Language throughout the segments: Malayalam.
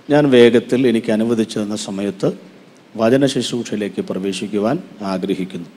ഞാൻ വേഗത്തിൽ എനിക്ക് അനുവദിച്ചു തന്ന സമയത്ത് വചന ശുശ്രൂഷയിലേക്ക് പ്രവേശിക്കുവാൻ ആഗ്രഹിക്കുന്നു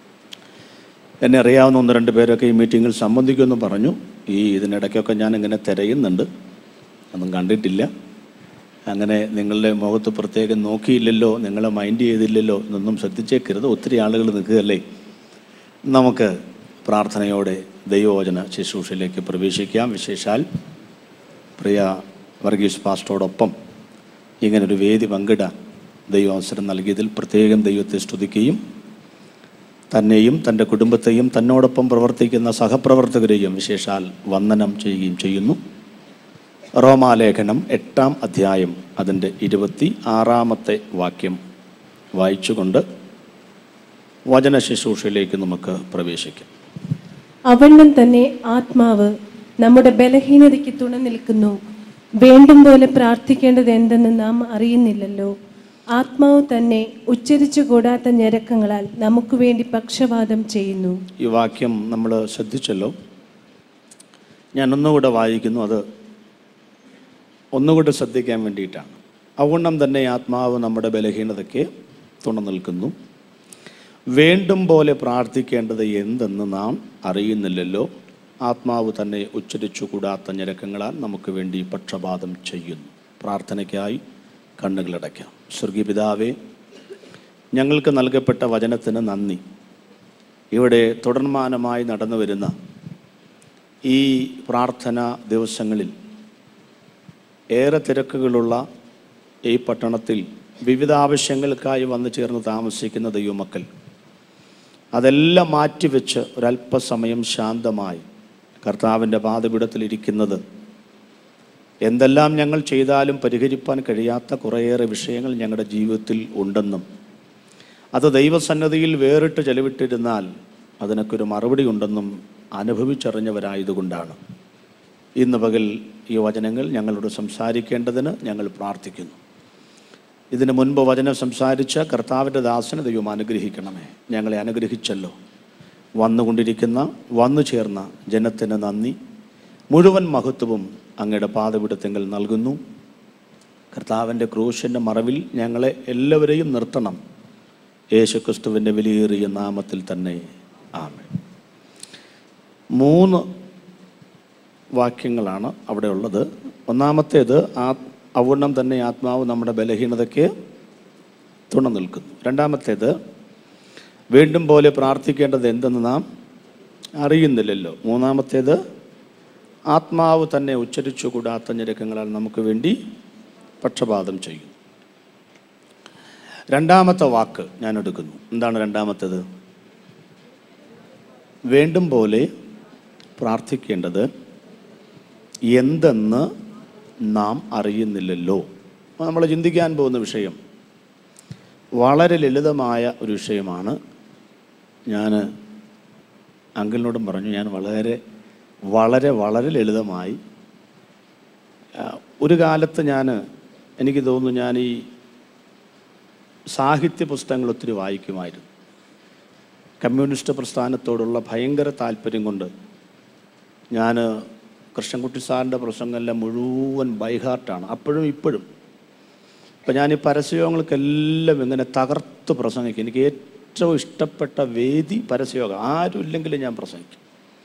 എന്നെ അറിയാവുന്ന ഒന്ന് രണ്ട് പേരൊക്കെ ഈ മീറ്റിങ്ങിൽ സംബന്ധിക്കുമെന്ന് പറഞ്ഞു ഈ ഇതിനിടയ്ക്കൊക്കെ ഞാൻ ഇങ്ങനെ തിരയുന്നുണ്ട് ഒന്നും കണ്ടിട്ടില്ല അങ്ങനെ നിങ്ങളുടെ മുഖത്ത് പ്രത്യേകം നോക്കിയില്ലല്ലോ നിങ്ങളെ മൈൻഡ് ചെയ്തില്ലല്ലോ എന്നൊന്നും ശ്രദ്ധിച്ചേക്കരുത് ഒത്തിരി ആളുകൾ നിൽക്കുകയല്ലേ നമുക്ക് പ്രാർത്ഥനയോടെ ദൈവവചന ശുശ്രൂഷയിലേക്ക് പ്രവേശിക്കാം വിശേഷാൽ പ്രിയ വർഗീസ് പാസ്റ്റോടൊപ്പം ഇങ്ങനൊരു വേദി പങ്കിടാൻ ദൈവം അവസരം നൽകിയതിൽ പ്രത്യേകം ദൈവത്തെ സ്തുതിക്കുകയും തന്നെയും തൻ്റെ കുടുംബത്തെയും തന്നോടൊപ്പം പ്രവർത്തിക്കുന്ന സഹപ്രവർത്തകരെയും വിശേഷാൽ വന്ദനം ചെയ്യുകയും ചെയ്യുന്നു റോമാലേഖനം എട്ടാം അധ്യായം അതിൻ്റെ ഇരുപത്തി ആറാമത്തെ വാക്യം വായിച്ചുകൊണ്ട് വചന ശുശ്രൂഷയിലേക്ക് നമുക്ക് പ്രവേശിക്കാം അവണ്ണം തന്നെ ആത്മാവ് നമ്മുടെ ബലഹീനതയ്ക്ക് തുണ നിൽക്കുന്നു വേണ്ടും പോലെ പ്രാർത്ഥിക്കേണ്ടത് എന്തെന്ന് നാം അറിയുന്നില്ലല്ലോ ആത്മാവ് തന്നെ ഉച്ചരിച്ചു കൂടാത്ത ഞരക്കങ്ങളാൽ നമുക്ക് വേണ്ടി പക്ഷപാതം ചെയ്യുന്നു ഈ വാക്യം നമ്മൾ ശ്രദ്ധിച്ചല്ലോ ഞാൻ ഒന്നുകൂടെ വായിക്കുന്നു അത് ഒന്നുകൂടെ ശ്രദ്ധിക്കാൻ വേണ്ടിയിട്ടാണ് അവണ്ണം തന്നെ ആത്മാവ് നമ്മുടെ ബലഹീനതയ്ക്ക് തുണ നിൽക്കുന്നു വേണ്ടും പോലെ പ്രാർത്ഥിക്കേണ്ടത് എന്തെന്ന് നാം അറിയുന്നില്ലല്ലോ ആത്മാവ് തന്നെ ഉച്ചരിച്ചു കൂടാത്ത ഞരക്കങ്ങളാൽ നമുക്ക് വേണ്ടി പക്ഷപാതം ചെയ്യുന്നു പ്രാർത്ഥനയ്ക്കായി കണ്ണുകളടയ്ക്കാം സ്വർഗീയ പിതാവേ ഞങ്ങൾക്ക് നൽകപ്പെട്ട വചനത്തിന് നന്ദി ഇവിടെ തുടർമാനമായി നടന്നു വരുന്ന ഈ പ്രാർത്ഥന ദിവസങ്ങളിൽ ഏറെ തിരക്കുകളുള്ള ഈ പട്ടണത്തിൽ വിവിധ ആവശ്യങ്ങൾക്കായി വന്നു ചേർന്ന് താമസിക്കുന്ന ദൈവമക്കൾ അതെല്ലാം മാറ്റിവെച്ച് ഒരല്പസമയം ശാന്തമായി കർത്താവിൻ്റെ പാതപിടത്തിലിരിക്കുന്നത് എന്തെല്ലാം ഞങ്ങൾ ചെയ്താലും പരിഹരിപ്പാൻ കഴിയാത്ത കുറേയേറെ വിഷയങ്ങൾ ഞങ്ങളുടെ ജീവിതത്തിൽ ഉണ്ടെന്നും അത് ദൈവസന്നദ്ധിയിൽ വേറിട്ട് ചെലവിട്ടിരുന്നാൽ അതിനൊക്കെ ഒരു മറുപടി ഉണ്ടെന്നും അനുഭവിച്ചറിഞ്ഞവരായതുകൊണ്ടാണ് ഇന്ന് പകൽ ഈ വചനങ്ങൾ ഞങ്ങളോട് സംസാരിക്കേണ്ടതിന് ഞങ്ങൾ പ്രാർത്ഥിക്കുന്നു ഇതിനു മുൻപ് വചനം സംസാരിച്ച കർത്താവിൻ്റെ ദാസനെ ദൈവം അനുഗ്രഹിക്കണമേ ഞങ്ങളെ അനുഗ്രഹിച്ചല്ലോ വന്നുകൊണ്ടിരിക്കുന്ന വന്നു ചേർന്ന ജനത്തിന് നന്ദി മുഴുവൻ മഹത്വവും അങ്ങയുടെ പാതപിടുത്തങ്ങൾ നൽകുന്നു കർത്താവിൻ്റെ ക്രൂശിൻ്റെ മറവിൽ ഞങ്ങളെ എല്ലാവരെയും നിർത്തണം യേശുക്രിസ്തുവിൻ്റെ വിലയേറിയ നാമത്തിൽ തന്നെ ആമേൻ മൂന്ന് വാക്യങ്ങളാണ് അവിടെ ഉള്ളത് ഒന്നാമത്തേത് ആ അവണ്ണം തന്നെ ആത്മാവ് നമ്മുടെ ബലഹീനതയ്ക്ക് തുണ നിൽക്കുന്നു രണ്ടാമത്തേത് വീണ്ടും പോലെ പ്രാർത്ഥിക്കേണ്ടത് എന്തെന്ന് നാം അറിയുന്നില്ലല്ലോ മൂന്നാമത്തേത് ആത്മാവ് തന്നെ ഉച്ചരിച്ചു കൂടാത്ത ഞെരുക്കങ്ങളാൽ നമുക്ക് വേണ്ടി പക്ഷപാതം ചെയ്യും രണ്ടാമത്തെ വാക്ക് ഞാൻ എടുക്കുന്നു എന്താണ് രണ്ടാമത്തേത് വേണ്ടും പോലെ പ്രാർത്ഥിക്കേണ്ടത് എന്തെന്ന് നാം അറിയുന്നില്ലല്ലോ അപ്പോൾ നമ്മൾ ചിന്തിക്കാൻ പോകുന്ന വിഷയം വളരെ ലളിതമായ ഒരു വിഷയമാണ് ഞാൻ അങ്കിളിനോടും പറഞ്ഞു ഞാൻ വളരെ വളരെ വളരെ ലളിതമായി ആ, ഒരു കാലത്ത് ഞാൻ എനിക്ക് തോന്നുന്നു ഞാൻ ഈ സാഹിത്യ പുസ്തകങ്ങൾ ഒത്തിരി വായിക്കുമായിരുന്നു കമ്മ്യൂണിസ്റ്റ് പ്രസ്ഥാനത്തോടുള്ള ഭയങ്കര താല്പര്യം കൊണ്ട് ഞാൻ കൃഷ്ണൻകുട്ടി സാറിൻ്റെ പ്രസംഗമെല്ലാം മുഴുവൻ ബൈഹാർട്ടാണ് അപ്പോഴും ഇപ്പോഴും ഇപ്പം ഞാൻ ഈ പരസ്യയോഗങ്ങൾക്കെല്ലാം ഇങ്ങനെ തകർത്ത് പ്രസംഗിക്കും എനിക്ക് ഏറ്റവും ഇഷ്ടപ്പെട്ട വേദി പരസ്യയോഗം ആരും ഇല്ലെങ്കിലും ഞാൻ പ്രസംഗിക്കും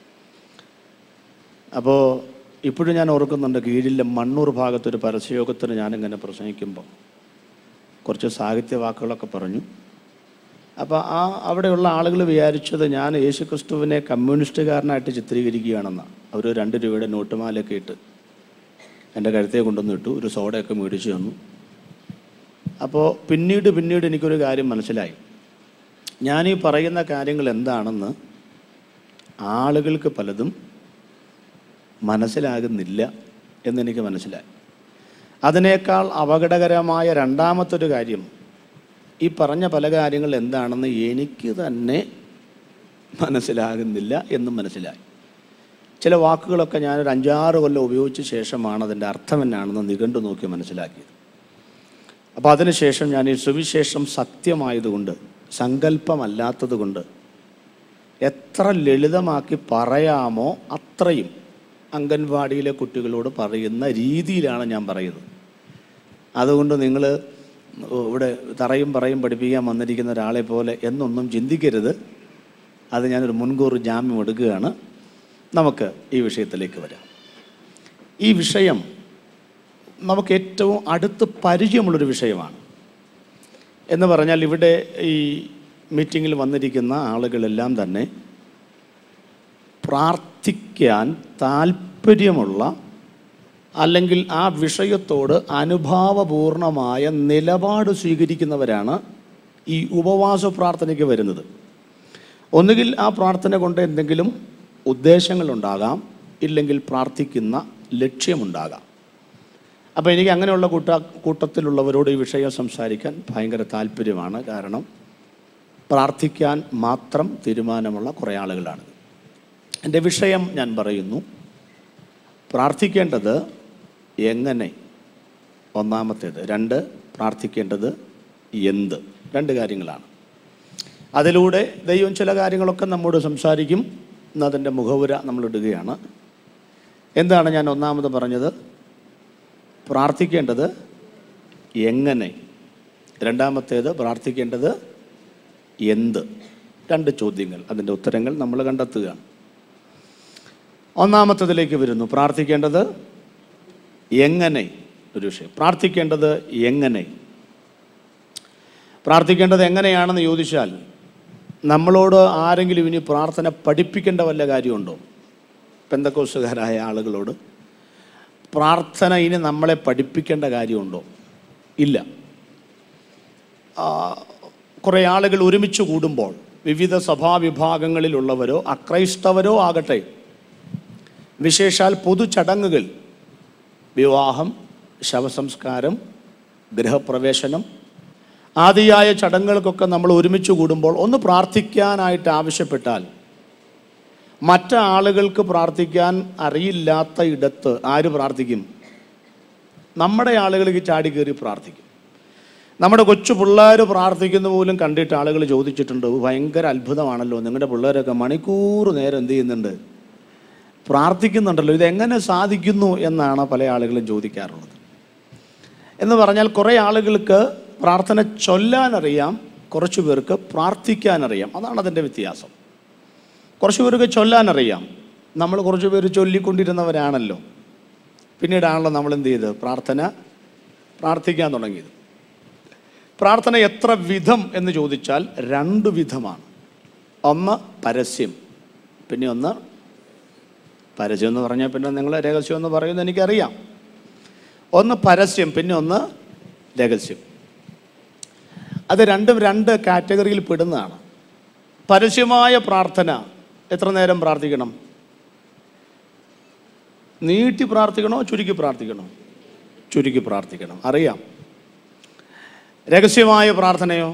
അപ്പോൾ ഇപ്പോഴും ഞാൻ ഓർക്കുന്നുണ്ട് കീഴിലെ മണ്ണൂർ ഭാഗത്തൊരു പരസ്യയോഗത്തിന് ഞാനിങ്ങനെ പ്രസംഗിക്കുമ്പോൾ കുറച്ച് സാഹിത്യ വാക്കുകളൊക്കെ പറഞ്ഞു അപ്പോൾ ആ അവിടെയുള്ള ആളുകൾ വിചാരിച്ചത് ഞാൻ യേശുക്രിസ്തുവിനെ കമ്മ്യൂണിസ്റ്റുകാരനായിട്ട് ചിത്രീകരിക്കുകയാണെന്നാണ് അവർ രണ്ട് രൂപയുടെ നോട്ടുമാലയൊക്കെ ഇട്ട് എൻ്റെ കഴുത്തേ കൊണ്ടുവന്ന് ഇട്ടു ഒരു സോഡയൊക്കെ മേടിച്ചു തന്നു അപ്പോൾ പിന്നീട് പിന്നീട് എനിക്കൊരു കാര്യം മനസ്സിലായി ഞാൻ ഈ പറയുന്ന കാര്യങ്ങൾ എന്താണെന്ന് ആളുകൾക്ക് പലതും മനസ്സിലാകുന്നില്ല എന്നെനിക്ക് മനസ്സിലായി അതിനേക്കാൾ അപകടകരമായ രണ്ടാമത്തൊരു കാര്യം ഈ പറഞ്ഞ പല കാര്യങ്ങൾ എന്താണെന്ന് എനിക്ക് തന്നെ മനസ്സിലാകുന്നില്ല എന്നും മനസ്സിലായി ചില വാക്കുകളൊക്കെ ഞാനൊരു അഞ്ചാറ് കൊല്ലം ഉപയോഗിച്ച ശേഷമാണ് അതിൻ്റെ അർത്ഥം എന്നാണെന്ന് നിഘണ്ടു നോക്കി മനസ്സിലാക്കിയത് അപ്പോൾ അതിനുശേഷം ഞാൻ ഈ സുവിശേഷം സത്യമായതുകൊണ്ട് സങ്കല്പമല്ലാത്തതുകൊണ്ട് എത്ര ലളിതമാക്കി പറയാമോ അത്രയും അംഗൻവാടിയിലെ കുട്ടികളോട് പറയുന്ന രീതിയിലാണ് ഞാൻ പറയുന്നത് അതുകൊണ്ട് നിങ്ങൾ ഇവിടെ തറയും പറയും പഠിപ്പിക്കാൻ വന്നിരിക്കുന്ന ഒരാളെ പോലെ എന്നൊന്നും ചിന്തിക്കരുത് അത് ഞാനൊരു മുൻകൂർ ജാമ്യം എടുക്കുകയാണ് നമുക്ക് ഈ വിഷയത്തിലേക്ക് വരാം ഈ വിഷയം നമുക്ക് ഏറ്റവും അടുത്ത് പരിചയമുള്ളൊരു വിഷയമാണ് എന്ന് പറഞ്ഞാൽ ഇവിടെ ഈ മീറ്റിങ്ങിൽ വന്നിരിക്കുന്ന ആളുകളെല്ലാം തന്നെ പ്രാർത്ഥിക്കാൻ താല്പര്യമുള്ള അല്ലെങ്കിൽ ആ വിഷയത്തോട് അനുഭാവപൂർണമായ നിലപാട് സ്വീകരിക്കുന്നവരാണ് ഈ ഉപവാസ പ്രാർത്ഥനയ്ക്ക് വരുന്നത് ഒന്നുകിൽ ആ പ്രാർത്ഥന കൊണ്ട് എന്തെങ്കിലും ഉദ്ദേശങ്ങളുണ്ടാകാം ഇല്ലെങ്കിൽ പ്രാർത്ഥിക്കുന്ന ലക്ഷ്യമുണ്ടാകാം അപ്പോൾ എനിക്ക് അങ്ങനെയുള്ള കൂട്ട കൂട്ടത്തിലുള്ളവരോട് ഈ വിഷയം സംസാരിക്കാൻ ഭയങ്കര താല്പര്യമാണ് കാരണം പ്രാർത്ഥിക്കാൻ മാത്രം തീരുമാനമുള്ള കുറേ ആളുകളാണ് എൻ്റെ വിഷയം ഞാൻ പറയുന്നു പ്രാർത്ഥിക്കേണ്ടത് എങ്ങനെ ഒന്നാമത്തേത് രണ്ട് പ്രാർത്ഥിക്കേണ്ടത് എന്ത് രണ്ട് കാര്യങ്ങളാണ് അതിലൂടെ ദൈവം ചില കാര്യങ്ങളൊക്കെ നമ്മോട് സംസാരിക്കും ഇന്ന് അതിൻ്റെ മുഖവുര നമ്മൾ ഇടുകയാണ് എന്താണ് ഞാൻ ഒന്നാമത് പറഞ്ഞത് പ്രാർത്ഥിക്കേണ്ടത് എങ്ങനെ രണ്ടാമത്തേത് പ്രാർത്ഥിക്കേണ്ടത് എന്ത് രണ്ട് ചോദ്യങ്ങൾ അതിൻ്റെ ഉത്തരങ്ങൾ നമ്മൾ കണ്ടെത്തുകയാണ് ഒന്നാമത്തതിലേക്ക് വരുന്നു പ്രാർത്ഥിക്കേണ്ടത് എങ്ങനെ ഒരു വിഷയം പ്രാർത്ഥിക്കേണ്ടത് എങ്ങനെ പ്രാർത്ഥിക്കേണ്ടത് എങ്ങനെയാണെന്ന് ചോദിച്ചാൽ നമ്മളോട് ആരെങ്കിലും ഇനി പ്രാർത്ഥന പഠിപ്പിക്കേണ്ട വല്ല കാര്യമുണ്ടോ പെന്തക്കോസുകാരായ ആളുകളോട് പ്രാർത്ഥന ഇനി നമ്മളെ പഠിപ്പിക്കേണ്ട കാര്യമുണ്ടോ ഇല്ല ആ, കുറേ ആളുകൾ ഒരുമിച്ച് കൂടുമ്പോൾ വിവിധ സഭാവിഭാഗങ്ങളിലുള്ളവരോ അക്രൈസ്തവരോ ആകട്ടെ വിശേഷാൽ പൊതുചടങ്ങുകൾ വിവാഹം ശവസംസ്കാരം ഗൃഹപ്രവേശനം ആദിയായ ചടങ്ങുകൾക്കൊക്കെ നമ്മൾ ഒരുമിച്ച് കൂടുമ്പോൾ ഒന്ന് പ്രാർത്ഥിക്കാനായിട്ട് ആവശ്യപ്പെട്ടാൽ മറ്റ ആളുകൾക്ക് പ്രാർത്ഥിക്കാൻ അറിയില്ലാത്ത ഇടത്ത് ആര് പ്രാർത്ഥിക്കും നമ്മുടെ ആളുകൾക്ക് ചാടി കയറി പ്രാർത്ഥിക്കും നമ്മുടെ കൊച്ചു പിള്ളേർ പ്രാർത്ഥിക്കുന്ന പോലും കണ്ടിട്ട് ആളുകൾ ചോദിച്ചിട്ടുണ്ട് ഭയങ്കര അത്ഭുതമാണല്ലോ നിങ്ങളുടെ പിള്ളേരൊക്കെ മണിക്കൂർ നേരം എന്ത് ചെയ്യുന്നുണ്ട് പ്രാർത്ഥിക്കുന്നുണ്ടല്ലോ ഇതെങ്ങനെ സാധിക്കുന്നു എന്നാണ് പല ആളുകളും ചോദിക്കാറുള്ളത് എന്ന് പറഞ്ഞാൽ കുറേ ആളുകൾക്ക് പ്രാർത്ഥന ചൊല്ലാനറിയാം കുറച്ച് പേർക്ക് പ്രാർത്ഥിക്കാനറിയാം അതാണ് അതിൻ്റെ വ്യത്യാസം കുറച്ച് പേർക്ക് ചൊല്ലാനറിയാം നമ്മൾ കുറച്ച് പേര് ചൊല്ലിക്കൊണ്ടിരുന്നവരാണല്ലോ പിന്നീടാണല്ലോ നമ്മൾ എന്ത് ചെയ്ത് പ്രാർത്ഥന പ്രാർത്ഥിക്കാൻ തുടങ്ങിയത് പ്രാർത്ഥന എത്ര വിധം എന്ന് ചോദിച്ചാൽ രണ്ട് വിധമാണ് ഒന്ന് പരസ്യം പിന്നെ ഒന്ന് പരസ്യം എന്ന് പറഞ്ഞാൽ പിന്നെ നിങ്ങൾ രഹസ്യം എന്ന് പറയുന്നത് എനിക്കറിയാം ഒന്ന് പരസ്യം പിന്നെ ഒന്ന് രഹസ്യം അത് രണ്ടും രണ്ട് കാറ്റഗറിയിൽ പെടുന്നതാണ് പരസ്യമായ പ്രാർത്ഥന എത്ര നേരം പ്രാർത്ഥിക്കണം നീട്ടി പ്രാർത്ഥിക്കണോ ചുരുക്കി പ്രാർത്ഥിക്കണോ ചുരുക്കി പ്രാർത്ഥിക്കണം അറിയാം രഹസ്യമായ പ്രാർത്ഥനയോ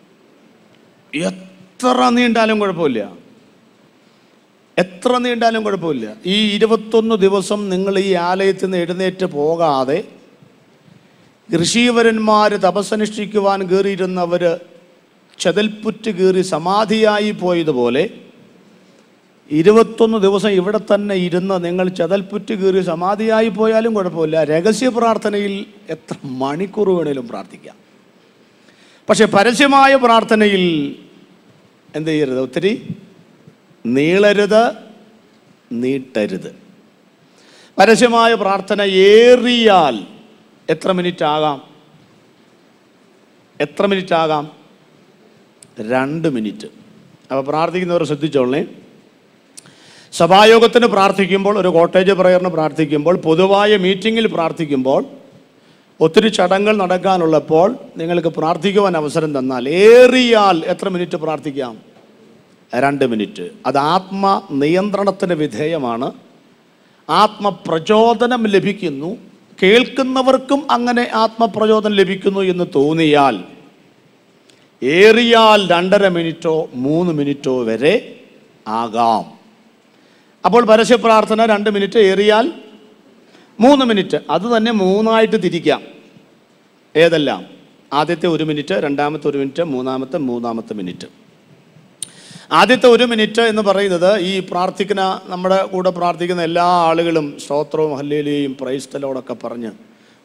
എത്ര നീണ്ടാലും കുഴപ്പമില്ല എത്ര നീണ്ടാലും കുഴപ്പമില്ല ഈ ഇരുപത്തൊന്ന് ദിവസം നിങ്ങൾ ഈ ആലയത്തിൽ നിന്ന് എഴുന്നേറ്റ് പോകാതെ ഋഷീവരന്മാർ തപസ്സനുഷ്ഠിക്കുവാൻ കയറിയിരുന്നവർ ചെതൽപ്പുറ്റ് കീറി സമാധിയായി പോയതുപോലെ ഇരുപത്തൊന്ന് ദിവസം ഇവിടെ തന്നെ ഇരുന്ന് നിങ്ങൾ ചെതൽപ്പുറ്റ് കീറി സമാധിയായി പോയാലും കുഴപ്പമില്ല രഹസ്യ പ്രാർത്ഥനയിൽ എത്ര മണിക്കൂർ വേണേലും പ്രാർത്ഥിക്കാം പക്ഷെ പരസ്യമായ പ്രാർത്ഥനയിൽ എന്ത് ചെയ്യരുത് ഒത്തിരി നീളരുത് നീട്ടരുത് പരസ്യമായ പ്രാർത്ഥന ഏറിയാൽ എത്ര മിനിറ്റ് ആകാം എത്ര മിനിറ്റ് ആകാം രണ്ട് മിനിറ്റ് അപ്പോൾ പ്രാർത്ഥിക്കുന്നവർ ശ്രദ്ധിച്ചോളേ സഭായോഗത്തിന് പ്രാർത്ഥിക്കുമ്പോൾ ഒരു കോട്ടേജ് പ്രയറിന് പ്രാർത്ഥിക്കുമ്പോൾ പൊതുവായ മീറ്റിങ്ങിൽ പ്രാർത്ഥിക്കുമ്പോൾ ഒത്തിരി ചടങ്ങുകൾ നടക്കാനുള്ളപ്പോൾ നിങ്ങൾക്ക് പ്രാർത്ഥിക്കുവാൻ അവസരം തന്നാൽ ഏറിയാൽ എത്ര മിനിറ്റ് പ്രാർത്ഥിക്കാം രണ്ട് മിനിറ്റ് അത് ആത്മ നിയന്ത്രണത്തിന് വിധേയമാണ് ആത്മപ്രചോദനം ലഭിക്കുന്നു കേൾക്കുന്നവർക്കും അങ്ങനെ ആത്മപ്രചോദനം ലഭിക്കുന്നു എന്ന് തോന്നിയാൽ ഏറിയാൽ രണ്ടര മിനിറ്റോ മൂന്ന് മിനിറ്റോ വരെ ആകാം അപ്പോൾ പരസ്യ പ്രാർത്ഥന രണ്ട് മിനിറ്റ് ഏറിയാൽ മൂന്ന് മിനിറ്റ് അത് തന്നെ മൂന്നായിട്ട് തിരിക്കാം ഏതെല്ലാം ആദ്യത്തെ ഒരു മിനിറ്റ് രണ്ടാമത്തെ ഒരു മിനിറ്റ് മൂന്നാമത്തെ മൂന്നാമത്തെ മിനിറ്റ് ആദ്യത്തെ ഒരു മിനിറ്റ് എന്ന് പറയുന്നത് ഈ പ്രാർത്ഥിക്കുന്ന നമ്മുടെ കൂടെ പ്രാർത്ഥിക്കുന്ന എല്ലാ ആളുകളും സ്തോത്രവും ഹല്ലേലിയും പ്രൈസ്തലോടൊക്കെ പറഞ്ഞ്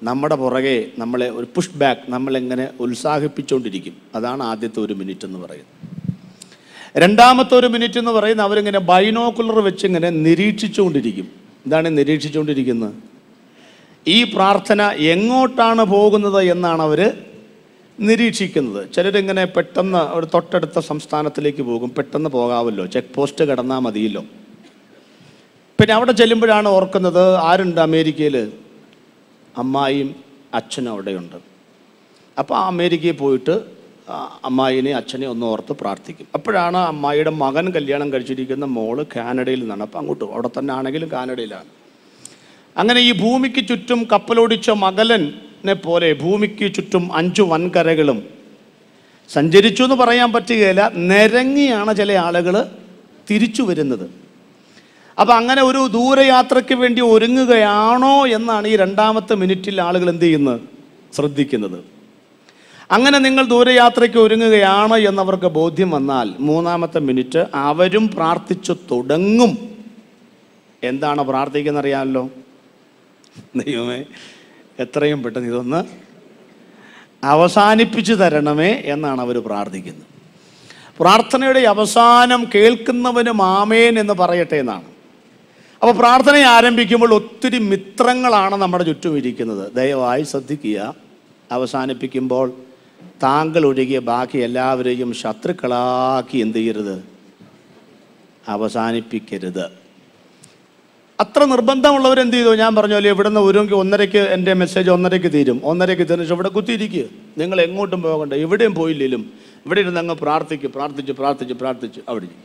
നമ്മുടെ പുറകെ നമ്മളെ ഒരു പുഷ് ബാക്ക് നമ്മളെങ്ങനെ ഉത്സാഹിപ്പിച്ചുകൊണ്ടിരിക്കും അതാണ് ആദ്യത്തെ ഒരു മിനിറ്റ് എന്ന് പറയുന്നത് രണ്ടാമത്തെ ഒരു മിനിറ്റ് എന്ന് പറയുന്നത് അവരിങ്ങനെ ബൈനോക്കുലർ വെച്ച് ഇങ്ങനെ നിരീക്ഷിച്ചുകൊണ്ടിരിക്കും എന്താണ് നിരീക്ഷിച്ചുകൊണ്ടിരിക്കുന്നത് ഈ പ്രാർത്ഥന എങ്ങോട്ടാണ് പോകുന്നത് എന്നാണ് അവർ നിരീക്ഷിക്കുന്നത് ചിലരിങ്ങനെ പെട്ടെന്ന് ഒരു തൊട്ടടുത്ത സംസ്ഥാനത്തിലേക്ക് പോകും പെട്ടെന്ന് പോകാമല്ലോ ചെക്ക് പോസ്റ്റ് കടന്നാൽ മതിയല്ലോ പിന്നെ അവിടെ ചെല്ലുമ്പോഴാണ് ഓർക്കുന്നത് ആരുണ്ട് അമേരിക്കയിൽ അമ്മായിയും അച്ഛനും അവിടെയുണ്ട് അപ്പോൾ ആ അമേരിക്കയിൽ പോയിട്ട് ആ അമ്മായിനെ അച്ഛനെ ഒന്ന് ഓർത്ത് പ്രാർത്ഥിക്കും അപ്പോഴാണ് അമ്മായിയുടെ മകൻ കല്യാണം കഴിച്ചിരിക്കുന്ന മോള് കാനഡയിൽ നിന്നാണ് അപ്പം അങ്ങോട്ട് പോകും. അവിടെ തന്നെ ആണെങ്കിലും കാനഡയിലാണ് അങ്ങനെ ഈ ഭൂമിക്ക് ചുറ്റും കപ്പലോടിച്ച മകലനെ പോലെ ഭൂമിക്ക് ചുറ്റും അഞ്ചു വൻകരകളും സഞ്ചരിച്ചു എന്ന് പറയാൻ പറ്റുകയില്ല നിരങ്ങിയാണ് ചില ആളുകൾ തിരിച്ചു വരുന്നത് അപ്പം അങ്ങനെ ഒരു ദൂരയാത്രയ്ക്ക് വേണ്ടി ഒരുങ്ങുകയാണോ എന്നാണ് ഈ രണ്ടാമത്തെ മിനിറ്റിൽ ആളുകൾ എന്ത് ചെയ്യുന്നത് ശ്രദ്ധിക്കുന്നത് അങ്ങനെ നിങ്ങൾ ദൂരയാത്രയ്ക്ക് ഒരുങ്ങുകയാണ് എന്നവർക്ക് ബോധ്യം വന്നാൽ മൂന്നാമത്തെ മിനിറ്റ് അവരും പ്രാർത്ഥിച്ചു തുടങ്ങും എന്താണ് പ്രാർത്ഥിക്കുന്നത് അറിയാമല്ലോ ദൈവമേ എത്രയും പെട്ടെന്ന് ഇതൊന്ന് അവസാനിപ്പിച്ചു തരണമേ എന്നാണ് അവർ പ്രാർത്ഥിക്കുന്നത് പ്രാർത്ഥനയുടെ അവസാനം കേൾക്കുന്നവന് മാമേൻ എന്ന് പറയട്ടെ എന്നാണ് അപ്പോൾ പ്രാർത്ഥന ആരംഭിക്കുമ്പോൾ ഒത്തിരി മിത്രങ്ങളാണ് നമ്മുടെ ചുറ്റും ഇരിക്കുന്നത് ദയവായി ശ്രദ്ധിക്കുക അവസാനിപ്പിക്കുമ്പോൾ താങ്കൾ ഒഴികെ ബാക്കി എല്ലാവരെയും ശത്രുക്കളാക്കി എന്ത് ചെയ്യരുത് അവസാനിപ്പിക്കരുത് അത്ര നിർബന്ധമുള്ളവർ എന്ത് ചെയ്തു ഞാൻ പറഞ്ഞല്ലോ ഇവിടുന്ന് ഒരുങ്ങി ഒന്നരയ്ക്ക് എൻ്റെ മെസ്സേജ് ഒന്നരയ്ക്ക് തീരും ഒന്നരയ്ക്ക് തീർന്നു ഇവിടെ കുത്തിയിരിക്കുക നിങ്ങൾ എങ്ങോട്ടും പോകണ്ട എവിടെയും പോയില്ലേലും ഇവിടെ ഇരുന്ന് അങ്ങ് പ്രാർത്ഥിക്ക് പ്രാർത്ഥിച്ച് പ്രാർത്ഥിച്ച് പ്രാർത്ഥിച്ച് അവിടെ ഇരിക്കും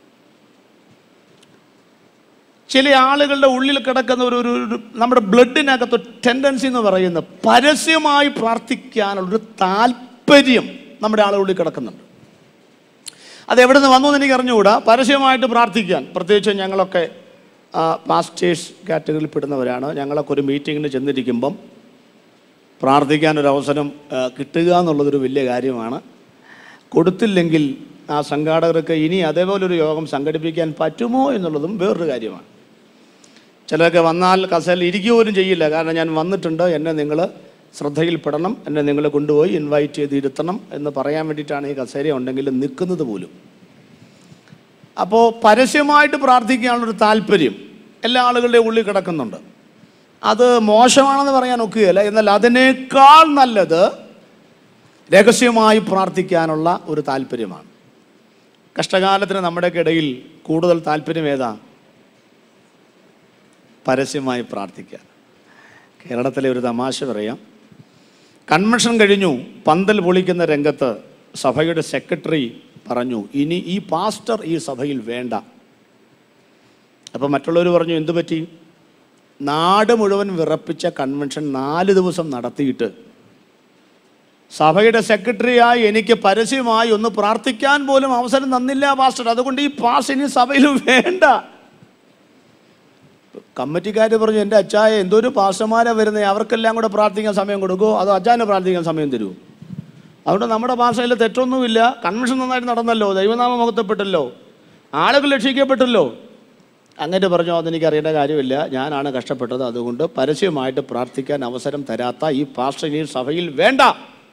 ചില ആളുകളുടെ ഉള്ളിൽ കിടക്കുന്ന ഒരു ഒരു ഒരു നമ്മുടെ ബ്ലഡിനകത്ത് ടെൻഡൻസി എന്ന് പറയുന്ന പരസ്യമായി പ്രാർത്ഥിക്കാനുള്ളൊരു താല്പര്യം നമ്മുടെ ആളുകളുടെ ഉള്ളിൽ കിടക്കുന്നുണ്ട് അത് എവിടെ നിന്ന് വന്നു എന്ന് എനിക്ക് അറിഞ്ഞുകൂടാ പരസ്യമായിട്ട് പ്രാർത്ഥിക്കാൻ പ്രത്യേകിച്ച് ഞങ്ങളൊക്കെ പാസ്റ്റേഴ്സ് കാറ്റഗറിയിൽ പെടുന്നവരാണ് ഞങ്ങളൊക്കെ ഒരു മീറ്റിങ്ങിന് ചെന്നിരിക്കുമ്പം പ്രാർത്ഥിക്കാൻ ഒരു അവസരം ആ, കിട്ടുക എന്നുള്ളതൊരു വലിയ കാര്യമാണ് കൊടുത്തില്ലെങ്കിൽ ആ സംഘാടകർക്ക് ഇനി അതേപോലെ ഒരു യോഗം സംഘടിപ്പിക്കാൻ പറ്റുമോ എന്നുള്ളതും വേറൊരു കാര്യമാണ് ചിലരൊക്കെ വന്നാൽ കസേരയിൽ ഇരിക്കുക പോലും ചെയ്യില്ല കാരണം ഞാൻ വന്നിട്ടുണ്ട് എന്നെ നിങ്ങൾ ശ്രദ്ധയിൽപ്പെടണം എന്നെ നിങ്ങൾ കൊണ്ടുപോയി ഇൻവൈറ്റ് ചെയ്ത് ഇരുത്തണം എന്ന് പറയാൻ വേണ്ടിയിട്ടാണ് ഈ കസേര ഉണ്ടെങ്കിൽ നിൽക്കുന്നത് പോലും അപ്പോൾ പരസ്യമായിട്ട് പ്രാർത്ഥിക്കാനുള്ളൊരു താല്പര്യം എല്ലാ ആളുകളുടെയും ഉള്ളിൽ കിടക്കുന്നുണ്ട് അത് മോശമാണെന്ന് പറയാൻ ഒക്കുകയില്ല എന്നാൽ അതിനേക്കാൾ നല്ലത് രഹസ്യമായി പ്രാർത്ഥിക്കാനുള്ള ഒരു താല്പര്യമാണ് കഷ്ടകാലത്തിന് നമ്മുടെയൊക്കെ ഇടയിൽ കൂടുതൽ താല്പര്യം ഏതാ പരസ്യമായി പ്രാർത്ഥിക്കാൻ കേരളത്തിലെ ഒരു തമാശ പറയാം കൺവെൻഷൻ കഴിഞ്ഞു പന്തൽ പൊളിക്കുന്ന രംഗത്ത് സഭയുടെ സെക്രട്ടറി പറഞ്ഞു ഇനി ഈ പാസ്റ്റർ ഈ സഭയിൽ വേണ്ട അപ്പം മറ്റുള്ളവർ പറഞ്ഞു എന്തു പറ്റി നാട് മുഴുവൻ വിറപ്പിച്ച കൺവെൻഷൻ നാല് ദിവസം നടത്തിയിട്ട് സഭയുടെ സെക്രട്ടറിയായി എനിക്ക് പരസ്യമായി ഒന്ന് പ്രാർത്ഥിക്കാൻ പോലും അവസരം തന്നില്ല പാസ്റ്റർ അതുകൊണ്ട് ഈ പാസ് ഇനി സഭയിൽ വേണ്ട കമ്മിറ്റിക്കാർ പറഞ്ഞു എൻ്റെ അച്ചായ എന്തോരു പാസ്റ്റർമാരാ വരുന്നത് അവർക്കെല്ലാം കൂടെ പ്രാർത്ഥിക്കാൻ സമയം കൊടുക്കുമോ അതോ അച്ചാന് പ്രാർത്ഥിക്കാൻ സമയം തരുമോ അതുകൊണ്ട് നമ്മുടെ ഭാഷയിൽ തെറ്റൊന്നുമില്ല കൺവെൻഷൻ നന്നായിട്ട് നടന്നല്ലോ ദൈവനാമം മുഖത്തപ്പെട്ടല്ലോ ആളുകൾ രക്ഷിക്കപ്പെട്ടല്ലോ അങ്ങനെ പറഞ്ഞു അതെനിക്ക് അറിയേണ്ട കാര്യമില്ല ഞാനാണ് കഷ്ടപ്പെട്ടത് അതുകൊണ്ട് പരസ്യമായിട്ട് പ്രാർത്ഥിക്കാൻ അവസരം തരാത്ത ഈ പാസ്റ്റർ ഇനി സഭയിൽ വേണ്ട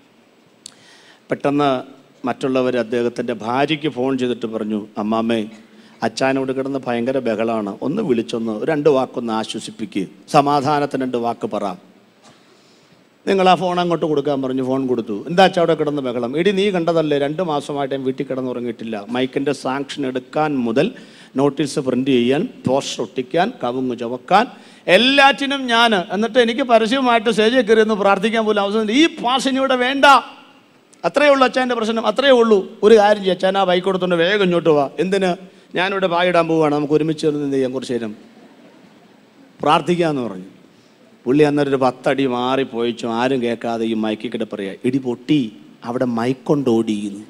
പെട്ടെന്ന് മറ്റുള്ളവർ അദ്ദേഹത്തിൻ്റെ ഭാര്യയ്ക്ക് ഫോൺ ചെയ്തിട്ട് പറഞ്ഞു അമ്മാമ്മേ അച്ചാനോട് കിടന്ന് ഭയങ്കര ബഹളമാണ് ഒന്ന് വിളിച്ചൊന്ന് രണ്ട് വാക്കൊന്ന് ആശ്വസിപ്പിക്കുക സമാധാനത്തിന് രണ്ട് വാക്ക് പറ നിങ്ങൾ ആ ഫോൺ അങ്ങോട്ട് കൊടുക്കാൻ പറഞ്ഞു ഫോൺ കൊടുത്തു എന്താ അച്ഛാ അവിടെ കിടന്ന് ബഹളം ഇടി നീ കണ്ടതല്ലേ രണ്ട് മാസമായിട്ട് ഞാൻ വീട്ടിൽ കിടന്നുറങ്ങിയിട്ടില്ല മൈക്കിൻ്റെ സാങ്ഷൻ എടുക്കാൻ മുതൽ നോട്ടീസ് പ്രിന്റ് ചെയ്യാൻ പോസ്റ്റർ ഒട്ടിക്കാൻ കവുങ്ങ് ചുവക്കാൻ എല്ലാറ്റിനും ഞാൻ എന്നിട്ട് എനിക്ക് പരസ്യമായിട്ട് സ്റ്റേജിൽ കയറി ഒന്ന് പ്രാർത്ഥിക്കാൻ പോലും അവസരം ഈ പാസിന് ഇവിടെ വേണ്ട അത്രയേ ഉള്ളൂ അച്ഛൻ്റെ പ്രശ്നം അത്രയേ ഉള്ളൂ ഒരു കാര്യം ചെയ്യും അച്ഛൻ ആ ബൈക്ക് കൊടുത്തോണ്ട് വേഗം ഇങ്ങോട്ട് പോവാ എന്തിന് ഞാനിവിടെ പായിടാൻ പോവുകയാണ് നമുക്ക് ഒരുമിച്ച് ചേർന്ന് എന്ത് ചെയ്യാം കുറച്ച് നേരം പ്രാർത്ഥിക്കാമെന്ന് പറഞ്ഞു പുള്ളി അന്നേരം പത്തടി മാറിപ്പോയിച്ചു ആരും കേൾക്കാതെ ഈ മൈക്കിൽ കിட்ட പറയാ ഇടി പൊട്ടി അവിടെ മൈക്കൊണ്ട് ഓടിയിരുന്നു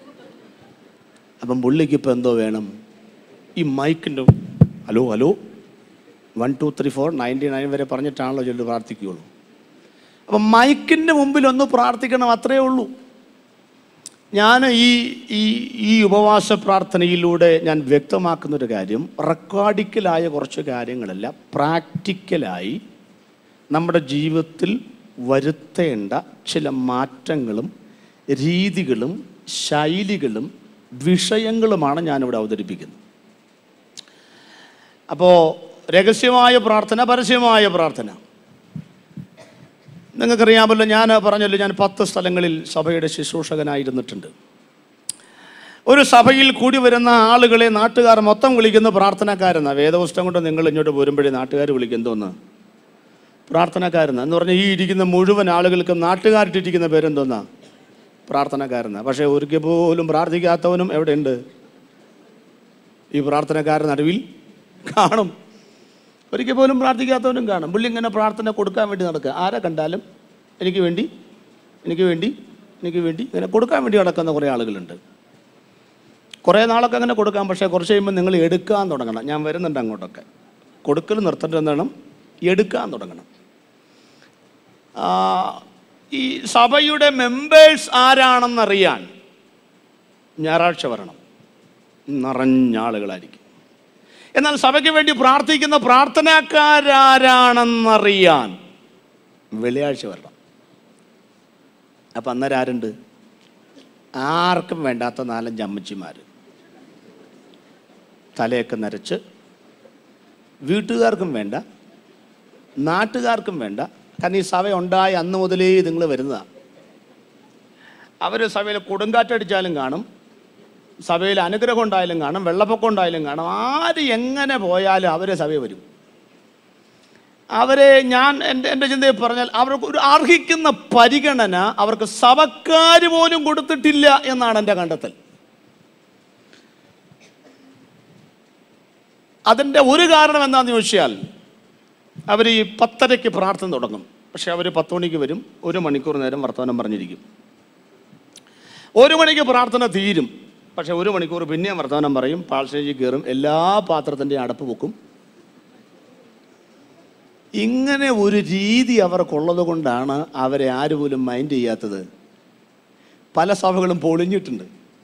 അപ്പം പുള്ളിക്ക് ഇപ്പം എന്തോ വേണം ഈ മൈക്കിൻ്റെ hello hello one two three four ninety nine വരെ പറഞ്ഞിട്ടാണല്ലോ ചൊല്ലു പ്രാർത്ഥിക്കുകയുള്ളൂ അപ്പം മൈക്കിൻ്റെ മുമ്പിൽ ഒന്ന് പ്രാർത്ഥിക്കണം അത്രയേ ഉള്ളൂ ഞാൻ ഈ ഈ ഈ ഉപവാസ പ്രാർത്ഥനയിലൂടെ ഞാൻ വ്യക്തമാക്കുന്ന ഒരു കാര്യം റെക്കോർഡിക്കലായ കുറച്ച് കാര്യങ്ങളല്ല പ്രാക്ടിക്കലായി നമ്മുടെ ജീവിതത്തിൽ വരുത്തേണ്ട ചില മാറ്റങ്ങളും രീതികളും ശൈലികളും വിഷയങ്ങളുമാണ് ഞാനിവിടെ അവതരിപ്പിക്കുന്നത് അപ്പോൾ രഹസ്യമായ പ്രാർത്ഥന പരസ്യമായ പ്രാർത്ഥന നിങ്ങൾക്കറിയാമല്ലോ ഞാൻ പറഞ്ഞല്ലോ ഞാൻ പത്ത് സ്ഥലങ്ങളിൽ സഭയുടെ ശുശ്രൂഷകനായിരുന്നിട്ടുണ്ട് ഒരു സഭയിൽ കൂടി വരുന്ന ആളുകളെ നാട്ടുകാർ മൊത്തം വിളിക്കുന്ന പ്രാർത്ഥനക്കാരെന്നാ വേദപുസ്തകം കൊണ്ട് നിങ്ങൾ ഇങ്ങോട്ട് പോരുമ്പോഴേ നാട്ടുകാർ വിളിക്കുന്നോന്ന് പ്രാർത്ഥനക്കാരെന്നാ എന്ന് പറഞ്ഞാൽ ഈ ഇരിക്കുന്ന മുഴുവൻ ആളുകൾക്ക് നാട്ടുകാരിട്ടിരിക്കുന്ന പേരെന്തോന്നാ പ്രാർത്ഥനക്കാരെന്നാ പക്ഷേ ഒരിക്കൽ പോലും പ്രാർത്ഥിക്കാത്തവനും എവിടെയുണ്ട് ഈ പ്രാർത്ഥനക്കാരുടെ നടുവിൽ കാണും ഒരിക്കൽ പോലും പ്രാർത്ഥിക്കാത്തവനും കാണും പുള്ളി ഇങ്ങനെ പ്രാർത്ഥന കൊടുക്കാൻ വേണ്ടി നടക്കുക ആരെ കണ്ടാലും എനിക്ക് വേണ്ടി എനിക്ക് വേണ്ടി എനിക്ക് വേണ്ടി ഇങ്ങനെ കൊടുക്കാൻ വേണ്ടി നടക്കുന്ന കുറേ ആളുകളുണ്ട് കുറേ നാളൊക്കെ അങ്ങനെ കൊടുക്കാം പക്ഷേ കുറച്ച് കഴിയുമ്പോൾ നിങ്ങൾ എടുക്കാൻ തുടങ്ങണം ഞാൻ വരുന്നുണ്ട് അങ്ങോട്ടൊക്കെ കൊടുക്കൽ നിർത്തേണ്ട എന്താണ് എടുക്കാൻ തുടങ്ങണം ആ, ഈ സഭയുടെ മെമ്പേഴ്സ് ആരാണെന്നറിയാൻ ഞായറാഴ്ച വരണം നിറഞ്ഞ ആളുകളായിരിക്കും എന്നാൽ സഭയ്ക്ക് വേണ്ടി പ്രാർത്ഥിക്കുന്ന പ്രാർത്ഥനക്കാരാരാണെന്നറിയാൻ വെള്ളിയാഴ്ച വരണം അപ്പം അന്നേരം ആരുണ്ട് ആർക്കും വേണ്ടാത്ത നാലഞ്ച് അമ്മച്ചിമാർ തലയൊക്കെ നരച്ച് വീട്ടുകാർക്കും വേണ്ട നാട്ടുകാർക്കും വേണ്ട കാരണം ഈ സഭ ഉണ്ടായ അന്ന് മുതലേ നിങ്ങൾ വരുന്നതാണ് അവർ സഭയിൽ കൊടുങ്കാറ്റടിച്ചാലും കാണും സഭയിൽ അനുഗ്രഹം ഉണ്ടായാലും കാണും വെള്ളപ്പൊക്കം ഉണ്ടായാലും കാണും ആര് എങ്ങനെ പോയാലും അവരെ സഭയിൽ വരും അവരെ ഞാൻ എൻ്റെ എൻ്റെ ചിന്തയിൽ പറഞ്ഞാൽ അവർക്ക് ഒരു അർഹിക്കുന്ന പരിഗണന അവർക്ക് സഭക്കാർ പോലും കൊടുത്തിട്ടില്ല എന്നാണ് എൻ്റെ കണ്ടെത്തൽ അതിൻ്റെ ഒരു കാരണം എന്താണെന്ന് ചോദിച്ചാൽ അവർ ഈ പത്തരയ്ക്ക് പ്രാർത്ഥന തുടങ്ങും പക്ഷെ അവർ പത്ത് മണിക്ക് വരും ഒരു മണിക്കൂർ നേരം വർത്തമാനം പറഞ്ഞിരിക്കും ഒരു മണിക്ക് പ്രാർത്ഥന തീരും പക്ഷെ ഒരു മണിക്കൂർ പിന്നെയും വർത്തമാനം പറയും പാൾസ്റ്റേജിൽ കയറും എല്ലാ പാത്രത്തിൻ്റെയും അടപ്പ് പൊക്കും ഇങ്ങനെ ഒരു രീതി അവർക്കുള്ളത് കൊണ്ടാണ് അവരെ ആര് പോലും മൈൻഡ് ചെയ്യാത്തത് പല സഭകളും പൊളിഞ്ഞിട്ടുണ്ട്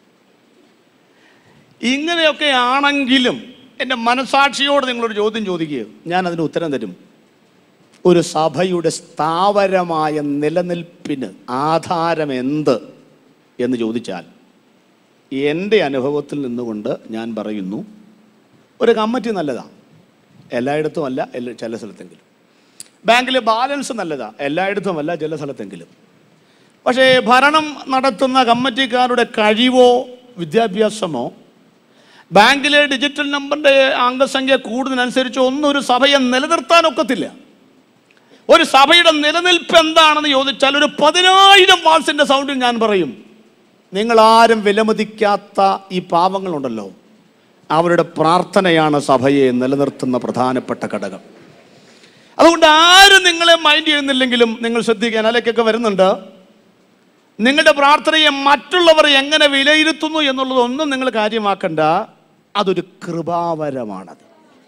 ഇങ്ങനെയൊക്കെ ആണെങ്കിലും എൻ്റെ മനസാക്ഷിയോട് നിങ്ങളൊരു ചോദ്യം ചോദിക്കുകയോ ഞാൻ അതിന് ഉത്തരം തരും ഒരു സഭയുടെ സ്ഥാവരമായ നിലനിൽപ്പിന് ആധാരം എന്ത് എന്ന് ചോദിച്ചാൽ എൻ്റെ അനുഭവത്തിൽ നിന്നുകൊണ്ട് ഞാൻ പറയുന്നു ഒരു കമ്മിറ്റി നല്ലതാണ് എല്ലായിടത്തും അല്ല എല്ലാ ചില സ്ഥലത്തെങ്കിലും ബാങ്കിലെ ബാലൻസ് നല്ലതാണ് എല്ലായിടത്തും അല്ല ചില സ്ഥലത്തെങ്കിലും പക്ഷേ ഭരണം നടത്തുന്ന കമ്മിറ്റിക്കാരുടെ കഴിവോ വിദ്യാഭ്യാസമോ ബാങ്കിലെ ഡിജിറ്റൽ നമ്പറിൻ്റെ അംഗസംഖ്യ കൂടുന്നതിനനുസരിച്ച് ഒന്നും ഒരു സഭയെ നിലനിർത്താൻ ഒക്കത്തില്ല ഒരു സഭയുടെ നിലനിൽപ്പ് എന്താണെന്ന് ചോദിച്ചാൽ ഒരു പതിനായിരം വാട്സിൻ്റെ സൗണ്ടിൽ ഞാൻ പറയും നിങ്ങൾ ആരും വിലമതിക്കാത്ത ഈ പാവങ്ങളുണ്ടല്ലോ അവരുടെ പ്രാർത്ഥനയാണ് സഭയെ നിലനിർത്തുന്ന പ്രധാനപ്പെട്ട ഘടകം അതുകൊണ്ട് ആരും നിങ്ങളെ മൈൻഡ് ചെയ്യുന്നില്ലെങ്കിലും നിങ്ങൾ ശ്രദ്ധിക്കാൻ അലക്കൊക്കെ വരുന്നുണ്ട് നിങ്ങളുടെ പ്രാർത്ഥനയെ മറ്റുള്ളവർ എങ്ങനെ വിലയിരുത്തുന്നു എന്നുള്ളതൊന്നും നിങ്ങൾ കാര്യമാക്കണ്ട അതൊരു കൃപാവരമാണത്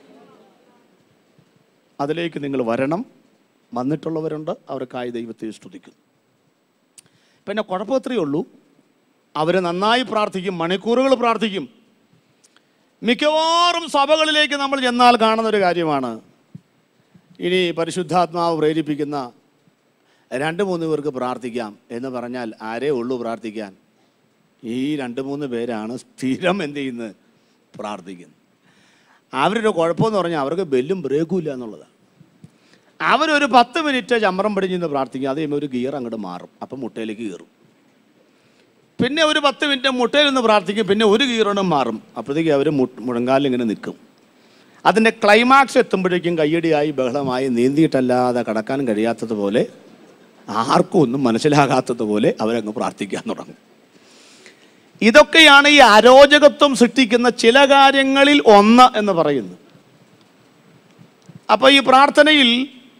അതിലേക്ക് നിങ്ങൾ വരണം വന്നിട്ടുള്ളവരുണ്ട് അവർക്കായി ദൈവത്തെ സ്തുതിക്കുന്നു പിന്നെ കുഴപ്പത്രയേ ഉള്ളൂ അവർ നന്നായി പ്രാർത്ഥിക്കും മണിക്കൂറുകൾ പ്രാർത്ഥിക്കും മിക്കവാറും സഭകളിലേക്ക് നമ്മൾ ചെന്നാൽ കാണുന്ന ഒരു കാര്യമാണ് ഇനി പരിശുദ്ധാത്മാവ് പ്രേരിപ്പിക്കുന്ന രണ്ട് മൂന്ന് പേർക്ക് പ്രാർത്ഥിക്കാം എന്ന് പറഞ്ഞാൽ ആരേ ഉള്ളൂ പ്രാർത്ഥിക്കാൻ ഈ രണ്ട് മൂന്ന് പേരാണ് സ്ഥിരം എന്ത് ചെയ്യുന്നത് പ്രാർത്ഥിക്കുന്നത് അവരുടെ കുഴപ്പമെന്ന് പറഞ്ഞാൽ അവർക്ക് ബെല്ലും ബ്രേക്കും ഇല്ല എന്നുള്ളതാണ് അവരൊരു പത്ത് മിനിറ്റ് ചമ്രം പടിഞ്ഞ് പ്രാർത്ഥിക്കും അത് കഴിയുമ്പോൾ ഒരു ഗിയർ അങ്ങോട്ട് മാറും അപ്പം മുട്ടയിലേക്ക് കയറും പിന്നെ ഒരു പത്ത് മിനിറ്റ് മുട്ടയിൽ നിന്ന് പ്രാർത്ഥിക്കും പിന്നെ ഒരു ഗീറോണും മാറും അപ്പോഴത്തേക്ക് അവർ മുഴങ്കാലിൽ ഇങ്ങനെ നിൽക്കും അതിൻ്റെ ക്ലൈമാക്സ് എത്തുമ്പോഴേക്കും കയ്യടിയായി ബഹളമായി നീന്തിയിട്ടല്ലാതെ കടക്കാൻ കഴിയാത്തതുപോലെ ആർക്കും ഒന്നും മനസ്സിലാകാത്തതുപോലെ അവരങ്ങ് പ്രാർത്ഥിക്കാൻ തുടങ്ങും ഇതൊക്കെയാണ് ഈ അരോചകത്വം സൃഷ്ടിക്കുന്ന ചില കാര്യങ്ങളിൽ ഒന്ന് എന്ന് പറയുന്നത് അപ്പോൾ ഈ പ്രാർത്ഥനയിൽ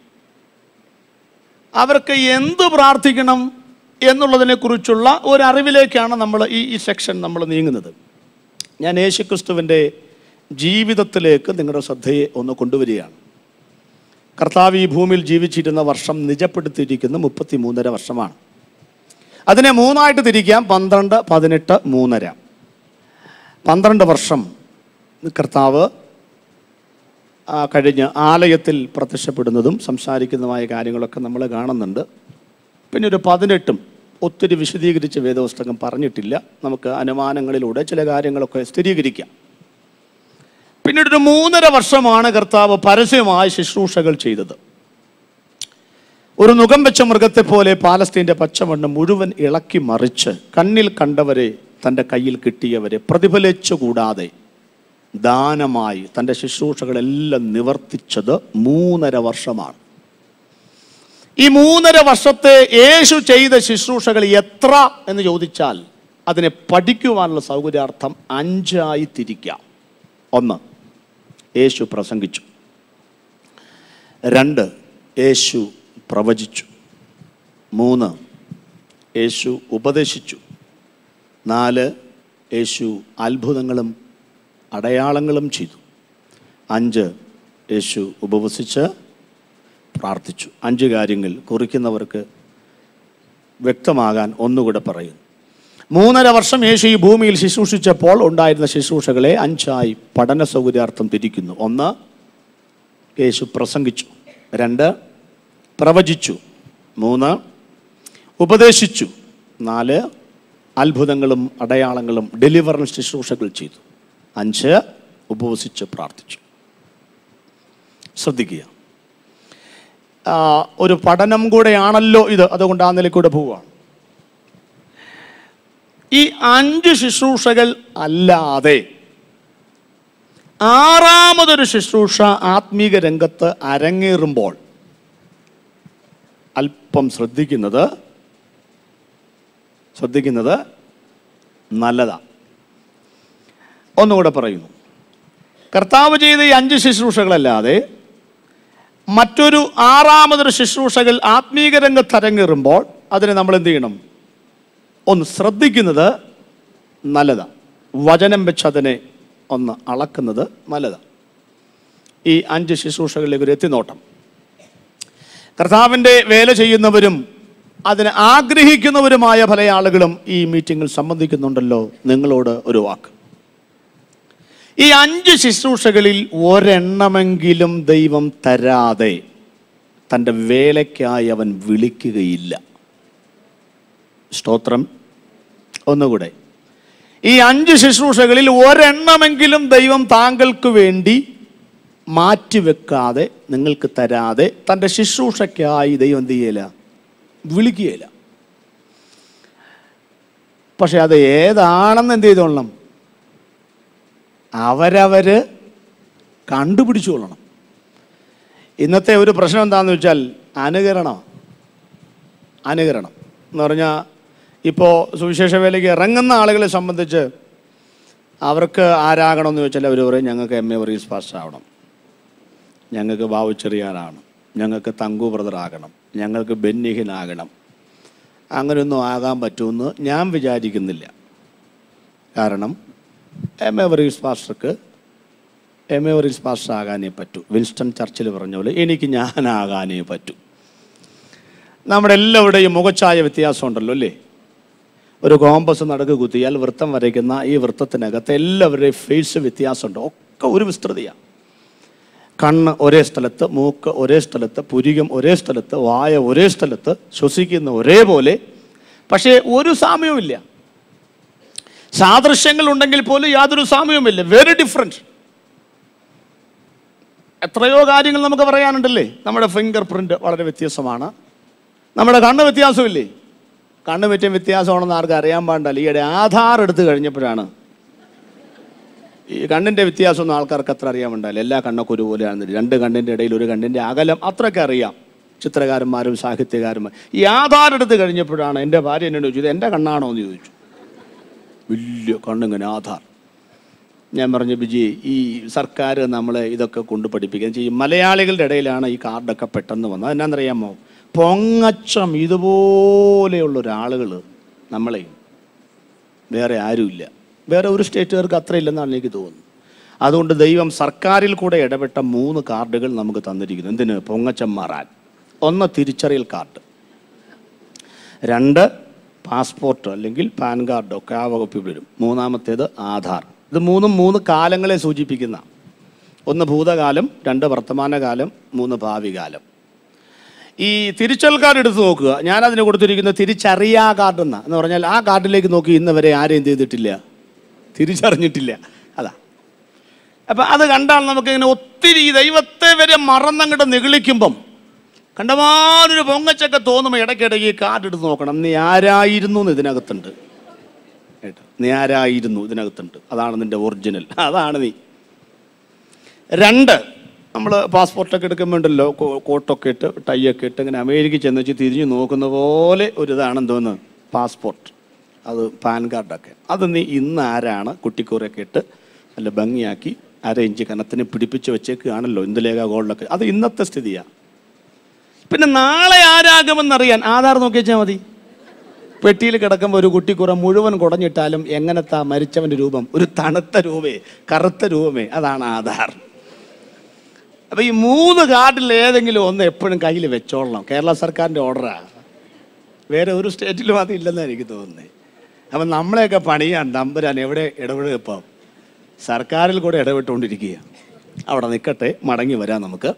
അവർക്ക് എന്ത് പ്രാർത്ഥിക്കണം എന്നുള്ളതിനെക്കുറിച്ചുള്ള ഒരറിവിലേക്കാണ് നമ്മൾ ഈ ഈ സെക്ഷൻ നമ്മൾ നീങ്ങുന്നത് ഞാൻ യേശുക്രിസ്തുവിൻ്റെ ജീവിതത്തിലേക്ക് നിങ്ങളുടെ ശ്രദ്ധയെ ഒന്ന് കൊണ്ടുവരികയാണ് കർത്താവ് ഈ ഭൂമിയിൽ ജീവിച്ചിരുന്ന വർഷം നിജപ്പെടുത്തിയിരിക്കുന്ന മുപ്പത്തി മൂന്നര വർഷമാണ് അതിനെ മൂന്നായിട്ട് തിരിക്കാം പന്ത്രണ്ട് പതിനെട്ട് മൂന്നര പന്ത്രണ്ട് വർഷം കർത്താവ് ആ, കഴിഞ്ഞ് ആലയത്തിൽ പ്രത്യക്ഷപ്പെടുന്നതും സംസാരിക്കുന്നതുമായ കാര്യങ്ങളൊക്കെ നമ്മൾ കാണുന്നുണ്ട് പിന്നെ ഒരു പതിനെട്ടും ഒത്തിരി വിശദീകരിച്ച് വേദപുസ്തകം പറഞ്ഞിട്ടില്ല നമുക്ക് അനുമാനങ്ങളിലൂടെ ചില കാര്യങ്ങളൊക്കെ സ്ഥിരീകരിക്കാം പിന്നീട് ഒരു മൂന്നര വർഷമാണ് കർത്താവ് പരസ്യമായ ശുശ്രൂഷകൾ ചെയ്തത് ഒരു മുഖം വെച്ച മൃഗത്തെ പോലെ പാലസ്തീൻ്റെ പച്ചമണ്ണ് മുഴുവൻ ഇളക്കി മറിച്ച് കണ്ണിൽ കണ്ടവരെ തൻ്റെ കയ്യിൽ കിട്ടിയവരെ പ്രതിഫലിച്ചു കൂടാതെ ദാനമായി തൻ്റെ ശുശ്രൂഷകളെല്ലാം നിവർത്തിച്ചത് മൂന്നര വർഷമാണ് ഈ മൂന്നര വർഷത്തെ യേശു ചെയ്ത ശുശ്രൂഷകൾ എത്ര എന്ന് ചോദിച്ചാൽ അതിനെ പഠിക്കുവാനുള്ള സൗകര്യാർത്ഥം അഞ്ചായി തിരിക്കാം ഒന്ന് യേശു പ്രസംഗിച്ചു രണ്ട് യേശു പ്രവചിച്ചു മൂന്ന് യേശു ഉപദേശിച്ചു നാല് യേശു അത്ഭുതങ്ങളും അടയാളങ്ങളും ചെയ്തു അഞ്ച് യേശു ഉപവസിച്ച് പ്രാർത്ഥിച്ചു അഞ്ച് കാര്യങ്ങൾ കുറിക്കുന്നവർക്ക് വ്യക്തമാകാൻ ഒന്നുകൂടെ പറയുന്നു മൂന്നര വർഷം യേശു ഈ ഭൂമിയിൽ ശുശ്രൂഷിച്ചപ്പോൾ ഉണ്ടായിരുന്ന ശുശ്രൂഷകളെ അഞ്ചായി പഠന സൗകര്യാർത്ഥം തിരിക്കുന്നു ഒന്ന് യേശു പ്രസംഗിച്ചു രണ്ട് പ്രവചിച്ചു മൂന്ന് ഉപദേശിച്ചു നാല് അത്ഭുതങ്ങളും അടയാളങ്ങളും ഡെലിവറൻസ് ശുശ്രൂഷകൾ ചെയ്തു അഞ്ച് ഉപവസിച്ച് പ്രാർത്ഥിച്ചു ശ്രദ്ധിക്കുക ആ, ഒരു പഠനം കൂടെയാണല്ലോ ഇത് അതുകൊണ്ട് ആ നിലയ്ക്കൂടെ പോവുകയാണ് ഈ അഞ്ച് ശുശ്രൂഷകൾ അല്ലാതെ ആറാമതൊരു ശുശ്രൂഷ ആത്മീക രംഗത്ത് അരങ്ങേറുമ്പോൾ അല്പം ശ്രദ്ധിക്കുന്നത് ശ്രദ്ധിക്കുന്നത് നല്ലതാ ഒന്നുകൂടെ പറയുന്നു കർത്താവ് ചെയ്ത ഈ അഞ്ച് ശുശ്രൂഷകളല്ലാതെ മറ്റൊരു ആറാമതൊരു ശുശ്രൂഷകൾ ആത്മീക രംഗത്ത് അരങ്ങേറുമ്പോൾ അതിനെ നമ്മൾ എന്ത് ചെയ്യണം ഒന്ന് ശ്രദ്ധിക്കുന്നത് നല്ലതാ വചനം വെച്ച് അതിനെ ഒന്ന് അളക്കുന്നത് നല്ലതാ ഈ അഞ്ച് ശുശ്രൂഷകളിലേക്ക് ഒരു എത്തിനോട്ടം കർത്താവിൻ്റെ വേല ചെയ്യുന്നവരും അതിന് ആഗ്രഹിക്കുന്നവരുമായ പല ആളുകളും ഈ മീറ്റിങ്ങിൽ സംബന്ധിക്കുന്നുണ്ടല്ലോ നിങ്ങളോട് ഒരു വാക്ക് ഈ അഞ്ച് ശുശ്രൂഷകളിൽ ഒരെണ്ണമെങ്കിലും ദൈവം തരാതെ തൻ്റെ വേലയ്ക്കായി അവൻ വിളിക്കുകയില്ല സ്തോത്രം ഒന്നുകൂടെ ഈ അഞ്ച് ശുശ്രൂഷകളിൽ ഒരെണ്ണമെങ്കിലും ദൈവം താങ്കൾക്ക് വേണ്ടി മാറ്റിവെക്കാതെ നിങ്ങൾക്ക് തരാതെ തൻ്റെ ശുശ്രൂഷയ്ക്കായി ദൈവം എന്ത് ചെയ്യല വിളിക്കുകയില്ല പക്ഷെ അത് ഏതാണെന്ന് എന്ത് ചെയ്തോളണം അവരവര് കണ്ടുപിടിച്ചുകൊള്ളണം ഇന്നത്തെ ഒരു പ്രശ്നം എന്താണെന്ന് വെച്ചാൽ അനുകരണം അനുകരണം എന്ന് പറഞ്ഞാൽ ഇപ്പോൾ സുവിശേഷ വേലയ്ക്ക് ഇറങ്ങുന്ന ആളുകളെ സംബന്ധിച്ച് അവർക്ക് ആരാകണമെന്ന് ചോദിച്ചാൽ അവർ പറയും ഞങ്ങൾക്ക് എം എ വറീസ് പാസ് ആവണം ഞങ്ങൾക്ക് ബാബു ചെറിയാനാണ് ഞങ്ങൾക്ക് തങ്കു ബ്രദർ ആകണം ഞങ്ങൾക്ക് ബെന്നിഹിനാകണം അങ്ങനെയൊന്നും ആകാൻ പറ്റുമെന്ന് ഞാൻ വിചാരിക്കുന്നില്ല കാരണം എം എ വറീസ് പാസ്റ്റർക്ക് എം എ വറീസ് പാസ്റ്റർ ആകാനേ പറ്റൂ വിൻസ്റ്റൺ ചർച്ചിൽ പറഞ്ഞ പോലെ എനിക്ക് ഞാനാകാനേ പറ്റൂ നമ്മുടെ എല്ലാവരുടെയും മുഖച്ഛായ വ്യത്യാസമുണ്ടല്ലോ അല്ലേ ഒരു കോമ്പസ് നടുക്ക് കുത്തിയാൽ വൃത്തം വരയ്ക്കുന്ന ഈ വൃത്തത്തിനകത്ത് എല്ലാവരുടെയും ഫേസ് വ്യത്യാസമുണ്ട് ഒക്കെ ഒരു വിസ്തൃതിയാണ് കണ്ണ് ഒരേ സ്ഥലത്ത് മൂക്ക് ഒരേ സ്ഥലത്ത് പുരികം ഒരേ സ്ഥലത്ത് വായ ഒരേ സ്ഥലത്ത് ശ്വസിക്കുന്ന ഒരേപോലെ പക്ഷേ ഒരു സാമ്യവുമില്ല സാദൃശ്യങ്ങൾ ഉണ്ടെങ്കിൽ പോലും യാതൊരു സാമ്യവുമില്ല വെരി ഡിഫറെൻറ്റ് എത്രയോ കാര്യങ്ങൾ നമുക്ക് പറയാനുണ്ടല്ലേ നമ്മുടെ ഫിംഗർ പ്രിന്റ് വളരെ വ്യത്യസ്തമാണ് നമ്മുടെ കണ്ണ് വ്യത്യാസമില്ലേ കണ്ണ് പറ്റിയ വ്യത്യാസമാണെന്ന് ആർക്കും അറിയാൻ പാടില്ല ഈയിടെ ആധാർ എടുത്തു കഴിഞ്ഞപ്പോഴാണ് ഈ കണ്ണിൻ്റെ വ്യത്യാസമൊന്നും ആൾക്കാർക്ക് അത്ര അറിയാൻ പാടില്ല എല്ലാ കണ്ണൊക്കെ ഒരുപോലെയാണ് രണ്ട് കണ്ണിൻ്റെ ഇടയിൽ ഒരു കണ്ണിൻ്റെ അകലം അത്രയൊക്കെ അറിയാം ചിത്രകാരന്മാരും സാഹിത്യകാരന്മാരും ഈ ആധാർ എടുത്ത് കഴിഞ്ഞപ്പോഴാണ് എൻ്റെ ഭാര്യ എന്നോട് ചോദിച്ചത് എൻ്റെ കണ്ണാണോ എന്ന് ചോദിച്ചു വലിയ കണ്ണിങ്ങനെ ആധാർ ഞാൻ പറഞ്ഞു ബിജി ഈ സർക്കാർ നമ്മളെ ഇതൊക്കെ കൊണ്ട് പഠിപ്പിക്കുക ഈ മലയാളികളുടെ ഇടയിലാണ് ഈ കാർഡൊക്കെ പെട്ടെന്ന് വന്നത് എന്നാന്നറിയാമോ പൊങ്ങച്ചം ഇതുപോലെയുള്ള ഒരാളുകൾ നമ്മളെ വേറെ ആരുമില്ല വേറെ ഒരു സ്റ്റേറ്റുകാർക്ക് അത്ര ഇല്ലെന്നാണ് എനിക്ക് തോന്നുന്നത് അതുകൊണ്ട് ദൈവം സർക്കാരിൽ കൂടെ ഇടപെട്ട മൂന്ന് കാർഡുകൾ നമുക്ക് തന്നിരിക്കുന്നു എന്തിന് പൊങ്ങച്ചം മാറാൻ ഒന്ന് തിരിച്ചറിയൽ കാർഡ് രണ്ട് പാസ്പോർട്ട് അല്ലെങ്കിൽ പാൻ കാർഡ് ഒക്കെ ആ വകുപ്പിൽ വരും മൂന്നാമത്തേത് ആധാർ ഇത് മൂന്നും മൂന്ന് കാലങ്ങളെ സൂചിപ്പിക്കുന്ന ഒന്ന് ഭൂതകാലം രണ്ട് വർത്തമാനകാലം മൂന്ന് ഭാവി കാലം ഈ തിരിച്ചൽ കാർഡ് എടുത്ത് നോക്കുക ഞാൻ അതിന് കൊടുത്തിരിക്കുന്ന തിരിച്ചറിയാ കാർഡ് എന്നാ എന്ന് പറഞ്ഞാൽ ആ കാർഡിലേക്ക് നോക്കി ഇന്ന് വരെ ആരെയും എന്ത് ചെയ്തിട്ടില്ല തിരിച്ചറിഞ്ഞിട്ടില്ല അതാ അപ്പം അത് കണ്ടാൽ നമുക്കിങ്ങനെ ഒത്തിരി ഈ ദൈവത്തെ വരെ മറന്നങ്ങോട്ട് നിഗളിക്കുമ്പം കണ്ടമാനൊരു പൊങ്ങച്ചൊക്കെ തോന്നുമ്പോൾ ഇടയ്ക്കിടയ്ക്ക് ഈ കാർഡ് എടുത്ത് നോക്കണം നീ ആരായിരുന്നു എന്ന് ഇതിനകത്തുണ്ട് കേട്ടോ നീ ആരായിരുന്നു ഇതിനകത്തുണ്ട് അതാണ് നിന്റെ ഒറിജിനൽ അതാണ് നീ രണ്ട് നമ്മൾ പാസ്പോർട്ടൊക്കെ എടുക്കുമ്പോണ്ടല്ലോ കോട്ടൊക്കെ ഇട്ട് ടൈയൊക്കെ ഇട്ട് ഇങ്ങനെ അമേരിക്കയിൽ ചെന്ന് വെച്ച് തിരിഞ്ഞ് നോക്കുന്ന പോലെ ഒരു ഇതാണ് എന്തോന്ന് പാസ്പോർട്ട് അത് പാൻ കാർഡൊക്കെ അത് നീ ഇന്ന് ആരാണ് കുട്ടിക്കൂറൊക്കെ ഇട്ട് നല്ല ഭംഗിയാക്കി അര ഇഞ്ച് കനത്തിന് പിടിപ്പിച്ച് വെച്ചേക്കുകയാണല്ലോ ഇന്ദുലേഖ ഗോൾഡൊക്കെ അത് ഇന്നത്തെ സ്ഥിതിയാണ് പിന്നെ നാളെ ആരാകുമെന്നറിയാൻ ആധാർ നോക്കി വെച്ചാൽ മതി പെട്ടിയിൽ കിടക്കുമ്പോൾ ഒരു കുട്ടിക്കുറ മുഴുവൻ കുടഞ്ഞിട്ടാലും എങ്ങനത്താ മരിച്ചവന്റെ രൂപം ഒരു തണുത്ത രൂപേ കറുത്ത രൂപമേ അതാണ് ആധാർ അപ്പൊ ഈ മൂന്ന് കാർഡിൽ ഏതെങ്കിലും ഒന്ന് എപ്പോഴും കയ്യിൽ വെച്ചോളണം കേരള സർക്കാരിന്റെ ഓർഡറാ വേറെ ഒരു സ്റ്റേറ്റിലും അതില്ലെന്നാണ് എനിക്ക് തോന്നുന്നത് അപ്പം നമ്മളെയൊക്കെ പണിയാൻ നമ്പരാൻ എവിടെ ഇടപെടുക ഇപ്പം സർക്കാരിൽ കൂടെ ഇടപെട്ടുകൊണ്ടിരിക്കുക അവിടെ നിൽക്കട്ടെ മടങ്ങി വരാം നമുക്ക്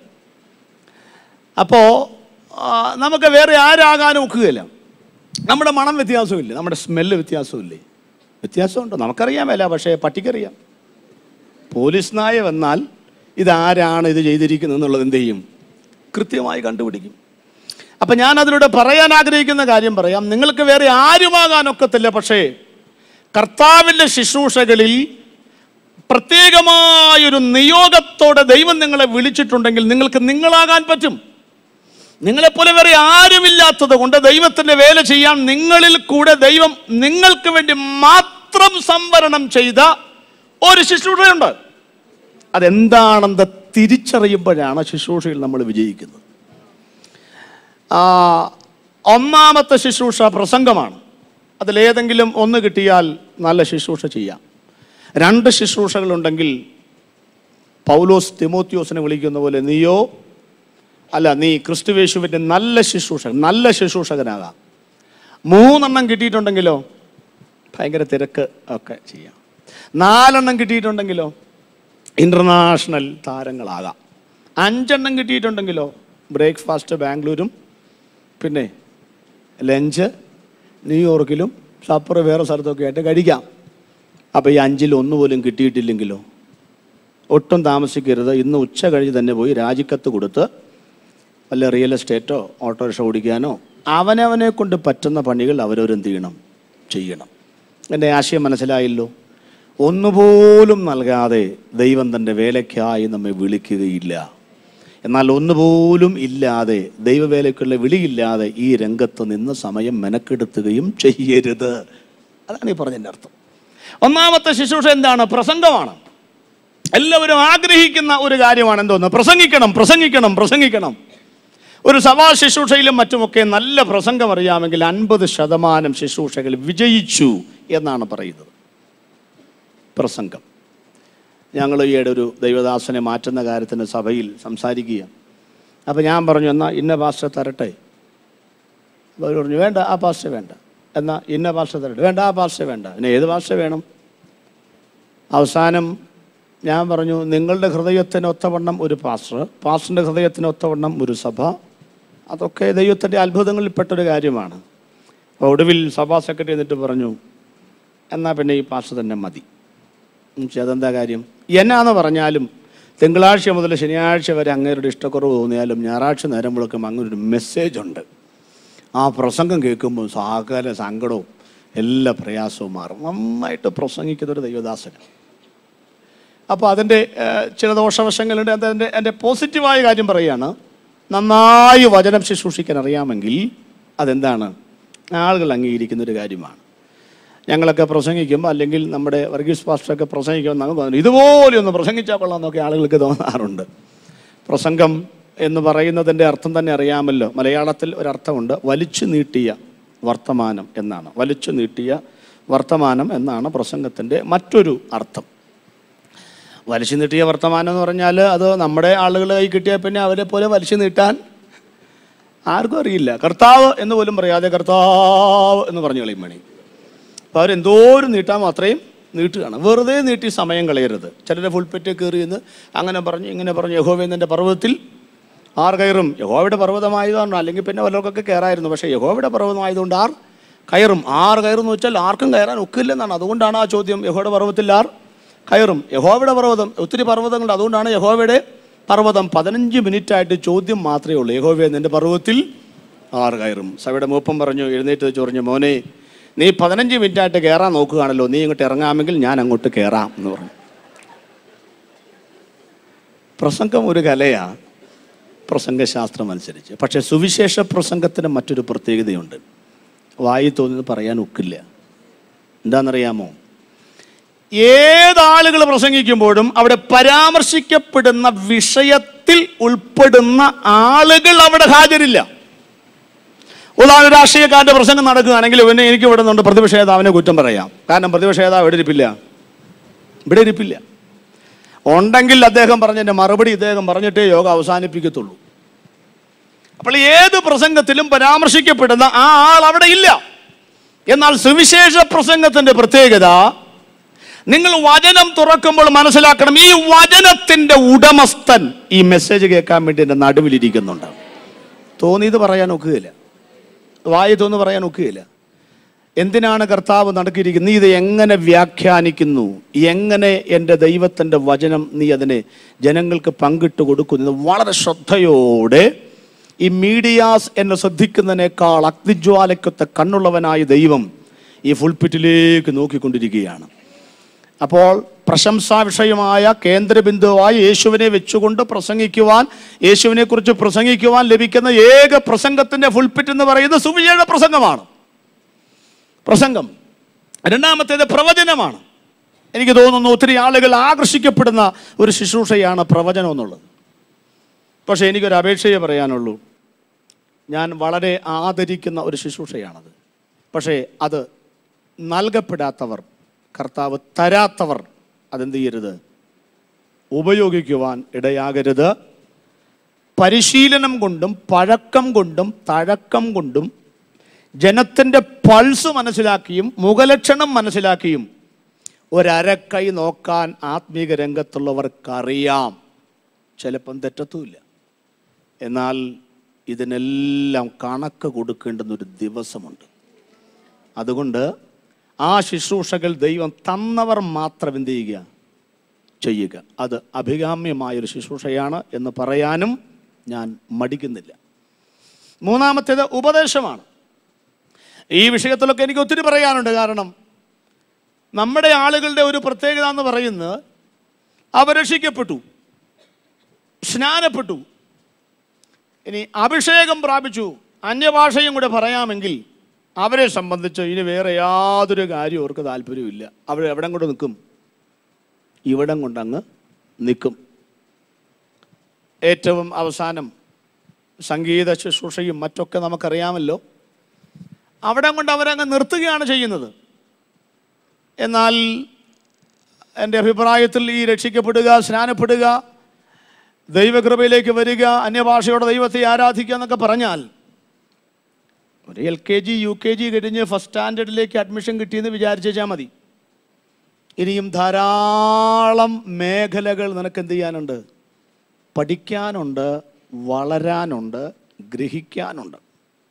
അപ്പോൾ നമുക്ക് വേറെ ആരാകാനും ഒക്കുകയില്ല നമ്മുടെ മണം വ്യത്യാസമില്ലേ നമ്മുടെ സ്മെല്ല് വ്യത്യാസമില്ലേ വ്യത്യാസമുണ്ടോ നമുക്കറിയാമല്ല പക്ഷേ പട്ടിക്കറിയാം പോലീസ് നായ വന്നാൽ ഇതാരാണ് ഇത് ചെയ്തിരിക്കുന്നത് എന്നുള്ളത് എന്ത് ചെയ്യും കൃത്യമായി കണ്ടുപിടിക്കും അപ്പം ഞാൻ അതിലൂടെ പറയാൻ ആഗ്രഹിക്കുന്ന കാര്യം പറയാം നിങ്ങൾക്ക് വേറെ ആരുമാകാനൊക്കത്തില്ല പക്ഷേ കർത്താവിൻ്റെ ശുശ്രൂഷകളിൽ പ്രത്യേകമായൊരു നിയോഗത്തോടെ ദൈവം നിങ്ങളെ വിളിച്ചിട്ടുണ്ടെങ്കിൽ നിങ്ങൾക്ക് നിങ്ങളാകാൻ പറ്റും നിങ്ങളെപ്പോലെ വേറെ ആരുമില്ലാത്തത് കൊണ്ട് ദൈവത്തിൻ്റെ വേല ചെയ്യാൻ നിങ്ങളിൽ കൂടെ ദൈവം നിങ്ങൾക്ക് വേണ്ടി മാത്രം സംവരണം ചെയ്ത ഒരു ശുശ്രൂഷയുണ്ട് അതെന്താണെന്ന് തിരിച്ചറിയുമ്പോഴാണ് ശുശ്രൂഷയിൽ നമ്മൾ വിജയിക്കുന്നത് ആ, ഒന്നാമത്തെ ശുശ്രൂഷ പ്രസംഗമാണ് അതിലേതെങ്കിലും ഒന്ന് കിട്ടിയാൽ നല്ല ശുശ്രൂഷ ചെയ്യാം രണ്ട് ശുശ്രൂഷകളുണ്ടെങ്കിൽ പൗലോസ് തിമോത്യോസിനെ വിളിക്കുന്ന പോലെ നീയോ അല്ല നീ ക്രിസ്തുവേശുവിൻ്റെ നല്ല ശുശ്രൂഷകൻ നല്ല ശുശ്രൂഷകനാകാം മൂന്നെണ്ണം കിട്ടിയിട്ടുണ്ടെങ്കിലോ ഭയങ്കര തിരക്ക് ഒക്കെ ചെയ്യാം നാലെണ്ണം കിട്ടിയിട്ടുണ്ടെങ്കിലോ ഇൻ്റർനാഷണൽ താരങ്ങളാകാം അഞ്ചെണ്ണം കിട്ടിയിട്ടുണ്ടെങ്കിലോ ബ്രേക്ക്ഫാസ്റ്റ് ബാംഗ്ലൂരും പിന്നെ ലഞ്ച് ന്യൂയോർക്കിലും സപ്പർ വേറെ സ്ഥലത്തൊക്കെ ആയിട്ട് കഴിക്കാം അപ്പോൾ ഈ അഞ്ചിൽ ഒന്ന് പോലും കിട്ടിയിട്ടില്ലെങ്കിലോ ഒട്ടും താമസിക്കരുത് ഇന്ന് ഉച്ച കഴിഞ്ഞ് തന്നെ പോയി രാജിക്കത്ത് കൊടുത്ത് വല്ല റിയൽ എസ്റ്റേറ്റോ ഓട്ടോറിക്ഷ ഓടിക്കാനോ അവനവനെ കൊണ്ട് പറ്റുന്ന പണികൾ അവരവരെന്ത് ചെയ്യണം ചെയ്യണം എൻ്റെ ആശയം മനസ്സിലായല്ലോ ഒന്നുപോലും നൽകാതെ ദൈവം തൻ്റെ വേലയ്ക്കായി നമ്മെ വിളിക്കുകയില്ല എന്നാൽ ഒന്നുപോലും ഇല്ലാതെ ദൈവവേലയ്ക്കുള്ള വിളിയില്ലാതെ ഈ രംഗത്ത് നിന്ന് സമയം മെനക്കെടുത്തുകയും ചെയ്യരുത് അതാണ് ഈ പറഞ്ഞതിൻ്റെ അർത്ഥം ഒന്നാമത്തെ ശുശ്രൂഷ എന്താണ് പ്രസംഗമാണ് എല്ലാവരും ആഗ്രഹിക്കുന്ന ഒരു കാര്യമാണ് എന്തോന്ന് പ്രസംഗിക്കണം പ്രസംഗിക്കണം പ്രസംഗിക്കണം ഒരു സഭാ ശുശ്രൂഷയിലും മറ്റുമൊക്കെ നല്ല പ്രസംഗം അറിയാമെങ്കിൽ അൻപത് ശതമാനം ശുശ്രൂഷകൾ വിജയിച്ചു എന്നാണ് പറയുന്നത് പ്രസംഗം ഞങ്ങൾ ഈയിടെ ഒരു ദൈവദാസനെ മാറ്റുന്ന കാര്യത്തിന് സഭയിൽ സംസാരിക്കുക അപ്പോൾ ഞാൻ പറഞ്ഞു എന്നാൽ ഇന്ന പാസ്റ്റർ തരട്ടെ അപ്പോൾ അവർ പറഞ്ഞു വേണ്ട ആ പാസ്റ്റർ വേണ്ട എന്നാൽ ഇന്ന പാസ്റ്റർ തരട്ടെ വേണ്ട ആ പാസ്റ്റർ വേണ്ട പിന്നെ ഏത് പാസ്റ്റർ വേണം അവസാനം ഞാൻ പറഞ്ഞു നിങ്ങളുടെ ഹൃദയത്തിന് ഒത്തവണ്ണം ഒരു പാസ്റ്റർ പാസ്റ്ററിൻ്റെ ഹൃദയത്തിന് ഒത്തവണ്ണം ഒരു സഭ അതൊക്കെ ദൈവത്തിൻ്റെ അത്ഭുതങ്ങളിൽപ്പെട്ടൊരു കാര്യമാണ് അപ്പോൾ ഒടുവിൽ സഭാ സെക്രട്ടറി എന്നിട്ട് പറഞ്ഞു എന്നാൽ പിന്നെ ഈ പാസ്റ്റർ തന്നെ മതി എന്നുവെച്ചാൽ അതെന്താ കാര്യം എന്നാന്ന് പറഞ്ഞാലും തിങ്കളാഴ്ച മുതൽ ശനിയാഴ്ച വരെ അങ്ങേരുടെ ഇഷ്ടക്കുറവ് തോന്നിയാലും ഞായറാഴ്ച നേരം വിളക്കും അങ്ങനെ ഒരു മെസ്സേജ് ഉണ്ട് ആ പ്രസംഗം കേൾക്കുമ്പോൾ സകല സങ്കടവും എല്ലാ പ്രയാസവും മാറും നന്നായിട്ട് പ്രസംഗിക്കുന്ന ഒരു ദൈവദാസനാണ് അപ്പോൾ അതിൻ്റെ ഏഹ്, ചില ദോഷവശങ്ങളുണ്ട് അതിൻ്റെ എൻ്റെ പോസിറ്റീവായ കാര്യം പറയുകയാണ് നന്നായി വചനം ശുശ്രൂഷിക്കാൻ അറിയാമെങ്കിൽ അതെന്താണ് ആളുകൾ അംഗീകരിക്കുന്ന ഒരു കാര്യമാണ് ഞങ്ങളൊക്കെ പ്രസംഗിക്കുമ്പോൾ അല്ലെങ്കിൽ നമ്മുടെ വർഗീസ് പാസ്റ്ററൊക്കെ പ്രസംഗിക്കുമ്പോൾ നമുക്ക് തോന്നുന്നു ഇതുപോലെ ഒന്ന് പ്രസംഗിച്ചാൽ കൊള്ളാമെന്നൊക്കെ ആളുകൾക്ക് തോന്നാറുണ്ട് പ്രസംഗം എന്ന് പറയുന്നതിൻ്റെ അർത്ഥം തന്നെ അറിയാമല്ലോ മലയാളത്തിൽ ഒരർത്ഥമുണ്ട് വലിച്ചു നീട്ടിയ വർത്തമാനം എന്നാണ് വലിച്ചു നീട്ടിയ വർത്തമാനം എന്നാണ് പ്രസംഗത്തിൻ്റെ മറ്റൊരു അർത്ഥം വലിച്ചു നീട്ടിയ വർത്തമാനം എന്ന് പറഞ്ഞാൽ അത് നമ്മുടെ ആളുകൾ കൈ കിട്ടിയാൽ പിന്നെ അവരെ പോലെ വലിച്ചു നീട്ടാൻ ആർക്കും അറിയില്ല കർത്താവ് എന്ന് പോലും പറയാതെ കർത്താവ് എന്ന് പറഞ്ഞു കളയും മണി അപ്പോൾ അവരെന്തോരം നീട്ടാമോ അത്രയും നീട്ടുകയാണ് വെറുതെ നീട്ടി സമയം കളയരുത് ചിലരെ ഫുൾപ്പെറ്റ് കയറി എന്ന് അങ്ങനെ പറഞ്ഞു ഇങ്ങനെ പറഞ്ഞു യഹോവേന്ദ്രൻ്റെ പർവ്വതത്തിൽ ആർ കയറും യഹോവയുടെ പർവ്വതമായതുകൊണ്ട് അല്ലെങ്കിൽ പിന്നെ വല്ലവർക്കൊക്കെ കയറായിരുന്നു പക്ഷേ യഹോവയുടെ പർവ്വതമായതുകൊണ്ട് ആർ കയറും ആർ കയറും എന്ന് വെച്ചാൽ ആർക്കും കയറാൻ ഒക്കില്ലെന്നാണ് അതുകൊണ്ടാണ് ആ ചോദ്യം യഹോയുടെ പർവ്വതത്തിൽ ആർ കയറും യഹോവയുടെ പർവ്വതം ഒത്തിരി പർവ്വതങ്ങളുണ്ട് അതുകൊണ്ടാണ് യഹോവയുടെ പർവ്വതം പതിനഞ്ച് മിനിറ്റ് ആയിട്ട് ചോദ്യം മാത്രമേ ഉള്ളൂ യഹോവയെ നിന്റെ പർവ്വതത്തിൽ ആറ് കയറും സഭയുടെ മൂപ്പം പറഞ്ഞു എഴുന്നേറ്റ് വെച്ച് പറഞ്ഞു മോനെ നീ പതിനഞ്ച് മിനിറ്റ് ആയിട്ട് കയറാൻ നോക്കുകയാണല്ലോ നീ ഇങ്ങോട്ട് ഇറങ്ങാമെങ്കിൽ ഞാൻ അങ്ങോട്ട് കയറാം എന്ന് പറഞ്ഞു പ്രസംഗം ഒരു കലയാ പ്രസംഗശാസ്ത്രം അനുസരിച്ച് പക്ഷേ സുവിശേഷ പ്രസംഗത്തിന് മറ്റൊരു പ്രത്യേകതയുണ്ട് വായി തോന്നുന്നത് പറയാൻ ഒക്കില്ല എന്താണെന്നറിയാമോ ഏതാളുകൾ പ്രസംഗിക്കുമ്പോഴും അവിടെ പരാമർശിക്കപ്പെടുന്ന വിഷയത്തിൽ ഉൾപ്പെടുന്ന ആളുകൾ അവിടെ ഹാജരില്ല ഉദാഹരണം രാഷ്ട്രീയക്കാരുടെ പ്രസംഗം നടക്കുകയാണെങ്കിൽ പിന്നെ എനിക്ക് ഇവിടെ നിന്നുണ്ട് പ്രതിപക്ഷ നേതാവിനെ കുറ്റം പറയാം കാരണം പ്രതിപക്ഷ നേതാവ് ഇവിടെ ഇരിപ്പില്ല ഇവിടെ ഇരിപ്പില്ല ഉണ്ടെങ്കിൽ അദ്ദേഹം പറഞ്ഞതിൻ്റെ മറുപടി ഇദ്ദേഹം പറഞ്ഞിട്ടേ യോഗ അവസാനിപ്പിക്കത്തുള്ളൂ അപ്പോൾ ഏത് പ്രസംഗത്തിലും പരാമർശിക്കപ്പെടുന്ന ആ ആൾ അവിടെ ഇല്ല എന്നാൽ സുവിശേഷ പ്രസംഗത്തിന്റെ പ്രത്യേകത നിങ്ങൾ വചനം തുറക്കുമ്പോൾ മനസ്സിലാക്കണം ഈ വചനത്തിന്റെ ഉടമസ്ഥൻ ഈ മെസ്സേജ് കേൾക്കാൻ വേണ്ടി എൻ്റെ നടുവിലിരിക്കുന്നുണ്ട് തോന്നിയത് പറയാൻ ഒക്കുകയില്ല വായി തോന്നു പറയാൻ ഒക്കുകയില്ല എന്തിനാണ് കർത്താവ് നടക്കിയിരിക്കുന്നത് നീ ഇത് എങ്ങനെ വ്യാഖ്യാനിക്കുന്നു എങ്ങനെ എൻ്റെ ദൈവത്തിൻ്റെ വചനം നീ അതിനെ ജനങ്ങൾക്ക് പങ്കിട്ട് കൊടുക്കുന്നു ഇത് വളരെ ശ്രദ്ധയോടെ ഈ മീഡിയാസ് എന്നെ ശ്രദ്ധിക്കുന്നതിനേക്കാൾ അഗ്നിജ്വാലയ്ക്കൊത്ത കണ്ണുള്ളവനായ ദൈവം ഈ ഫുൾപിറ്റിലേക്ക് നോക്കിക്കൊണ്ടിരിക്കുകയാണ് അപ്പോൾ പ്രശംസാ വിഷയമായ കേന്ദ്രബിന്ദുവായി യേശുവിനെ വെച്ചുകൊണ്ട് പ്രസംഗിക്കുവാൻ യേശുവിനെ കുറിച്ച് പ്രസംഗിക്കുവാൻ ലഭിക്കുന്ന ഏക പ്രസംഗത്തിന്റെ ഫുൾപിറ്റ് എന്ന് പറയുന്നത് സുവിശേഷ പ്രസംഗമാണ് പ്രസംഗം രണ്ടാമത്തേത് പ്രവചനമാണ് എനിക്ക് തോന്നുന്നു ഒത്തിരി ആളുകൾ ആകർഷിക്കപ്പെടുന്ന ഒരു ശുശ്രൂഷയാണ് പ്രവചനം എന്നുള്ളത് പക്ഷേ എനിക്കൊരു അപേക്ഷയെ പറയാനുള്ളൂ ഞാൻ വളരെ ആദരിക്കുന്ന ഒരു ശുശ്രൂഷയാണത് പക്ഷേ അത് നൽകപ്പെടാത്തവർ കർത്താവ് തരാത്തവർ അതെന്ത് ചെയ്യരുത് ഉപയോഗിക്കുവാൻ ഇടയാകരുത് പരിശീലനം കൊണ്ടും പഴക്കം കൊണ്ടും തഴക്കം കൊണ്ടും ജനത്തിൻ്റെ പൾസ് മനസ്സിലാക്കിയും മുഖലക്ഷണം മനസ്സിലാക്കിയും ഒരരക്കൈ നോക്കാൻ ആത്മീക രംഗത്തുള്ളവർക്കറിയാം ചിലപ്പം തെറ്റത്തുമില്ല എന്നാൽ ഇതിനെല്ലാം കണക്ക് കൊടുക്കേണ്ടുന്ന ഒരു ദിവസമുണ്ട് അതുകൊണ്ട് ആ ശുശ്രൂഷകൾ ദൈവം തന്നവർ മാത്രം എന്ത് ചെയ്യുക ചെയ്യുക അത് അഭികാമ്യമായൊരു ശുശ്രൂഷയാണ് എന്ന് പറയാനും ഞാൻ മടിക്കുന്നില്ല മൂന്നാമത്തേത് ഉപദേശമാണ് ഈ വിഷയത്തിലൊക്കെ എനിക്ക് ഒത്തിരി പറയാനുണ്ട് കാരണം നമ്മുടെ ആളുകളുടെ ഒരു പ്രത്യേകത എന്ന് പറയുന്നത് അവരക്ഷിക്കപ്പെട്ടു സ്നാനപ്പെട്ടു ഇനി അഭിഷേകം പ്രാപിച്ചു അന്യഭാഷയും കൂടെ പറയാമെങ്കിൽ അവരെ സംബന്ധിച്ച് ഇനി വേറെ യാതൊരു കാര്യവും അവർക്ക് താല്പര്യമില്ല അവർ എവിടം കൊണ്ട് നിൽക്കും ഇവിടം കൊണ്ടങ്ങ് നിൽക്കും ഏറ്റവും അവസാനം സംഗീത ശുശ്രൂഷയും മറ്റൊക്കെ നമുക്കറിയാമല്ലോ അവിടെ കൊണ്ട് അവരങ്ങ് നിർത്തുകയാണ് ചെയ്യുന്നത് എന്നാൽ എൻ്റെ അഭിപ്രായത്തിൽ ഈ രക്ഷിക്കപ്പെടുക സ്നാനപ്പെടുക ദൈവകൃപയിലേക്ക് വരിക അന്യഭാഷയോടെ ദൈവത്തെ ആരാധിക്കുക എന്നൊക്കെ പറഞ്ഞാൽ ഒരു L K G U K G കഴിഞ്ഞ് ഫസ്റ്റ് സ്റ്റാൻഡേർഡിലേക്ക് അഡ്മിഷൻ കിട്ടിയെന്ന് വിചാരിച്ചാൽ മതി ഇനിയും ധാരാളം മേഖലകൾ നിനക്ക് എന്ത് ചെയ്യാനുണ്ട് പഠിക്കാനുണ്ട് വളരാനുണ്ട് ഗ്രഹിക്കാനുണ്ട്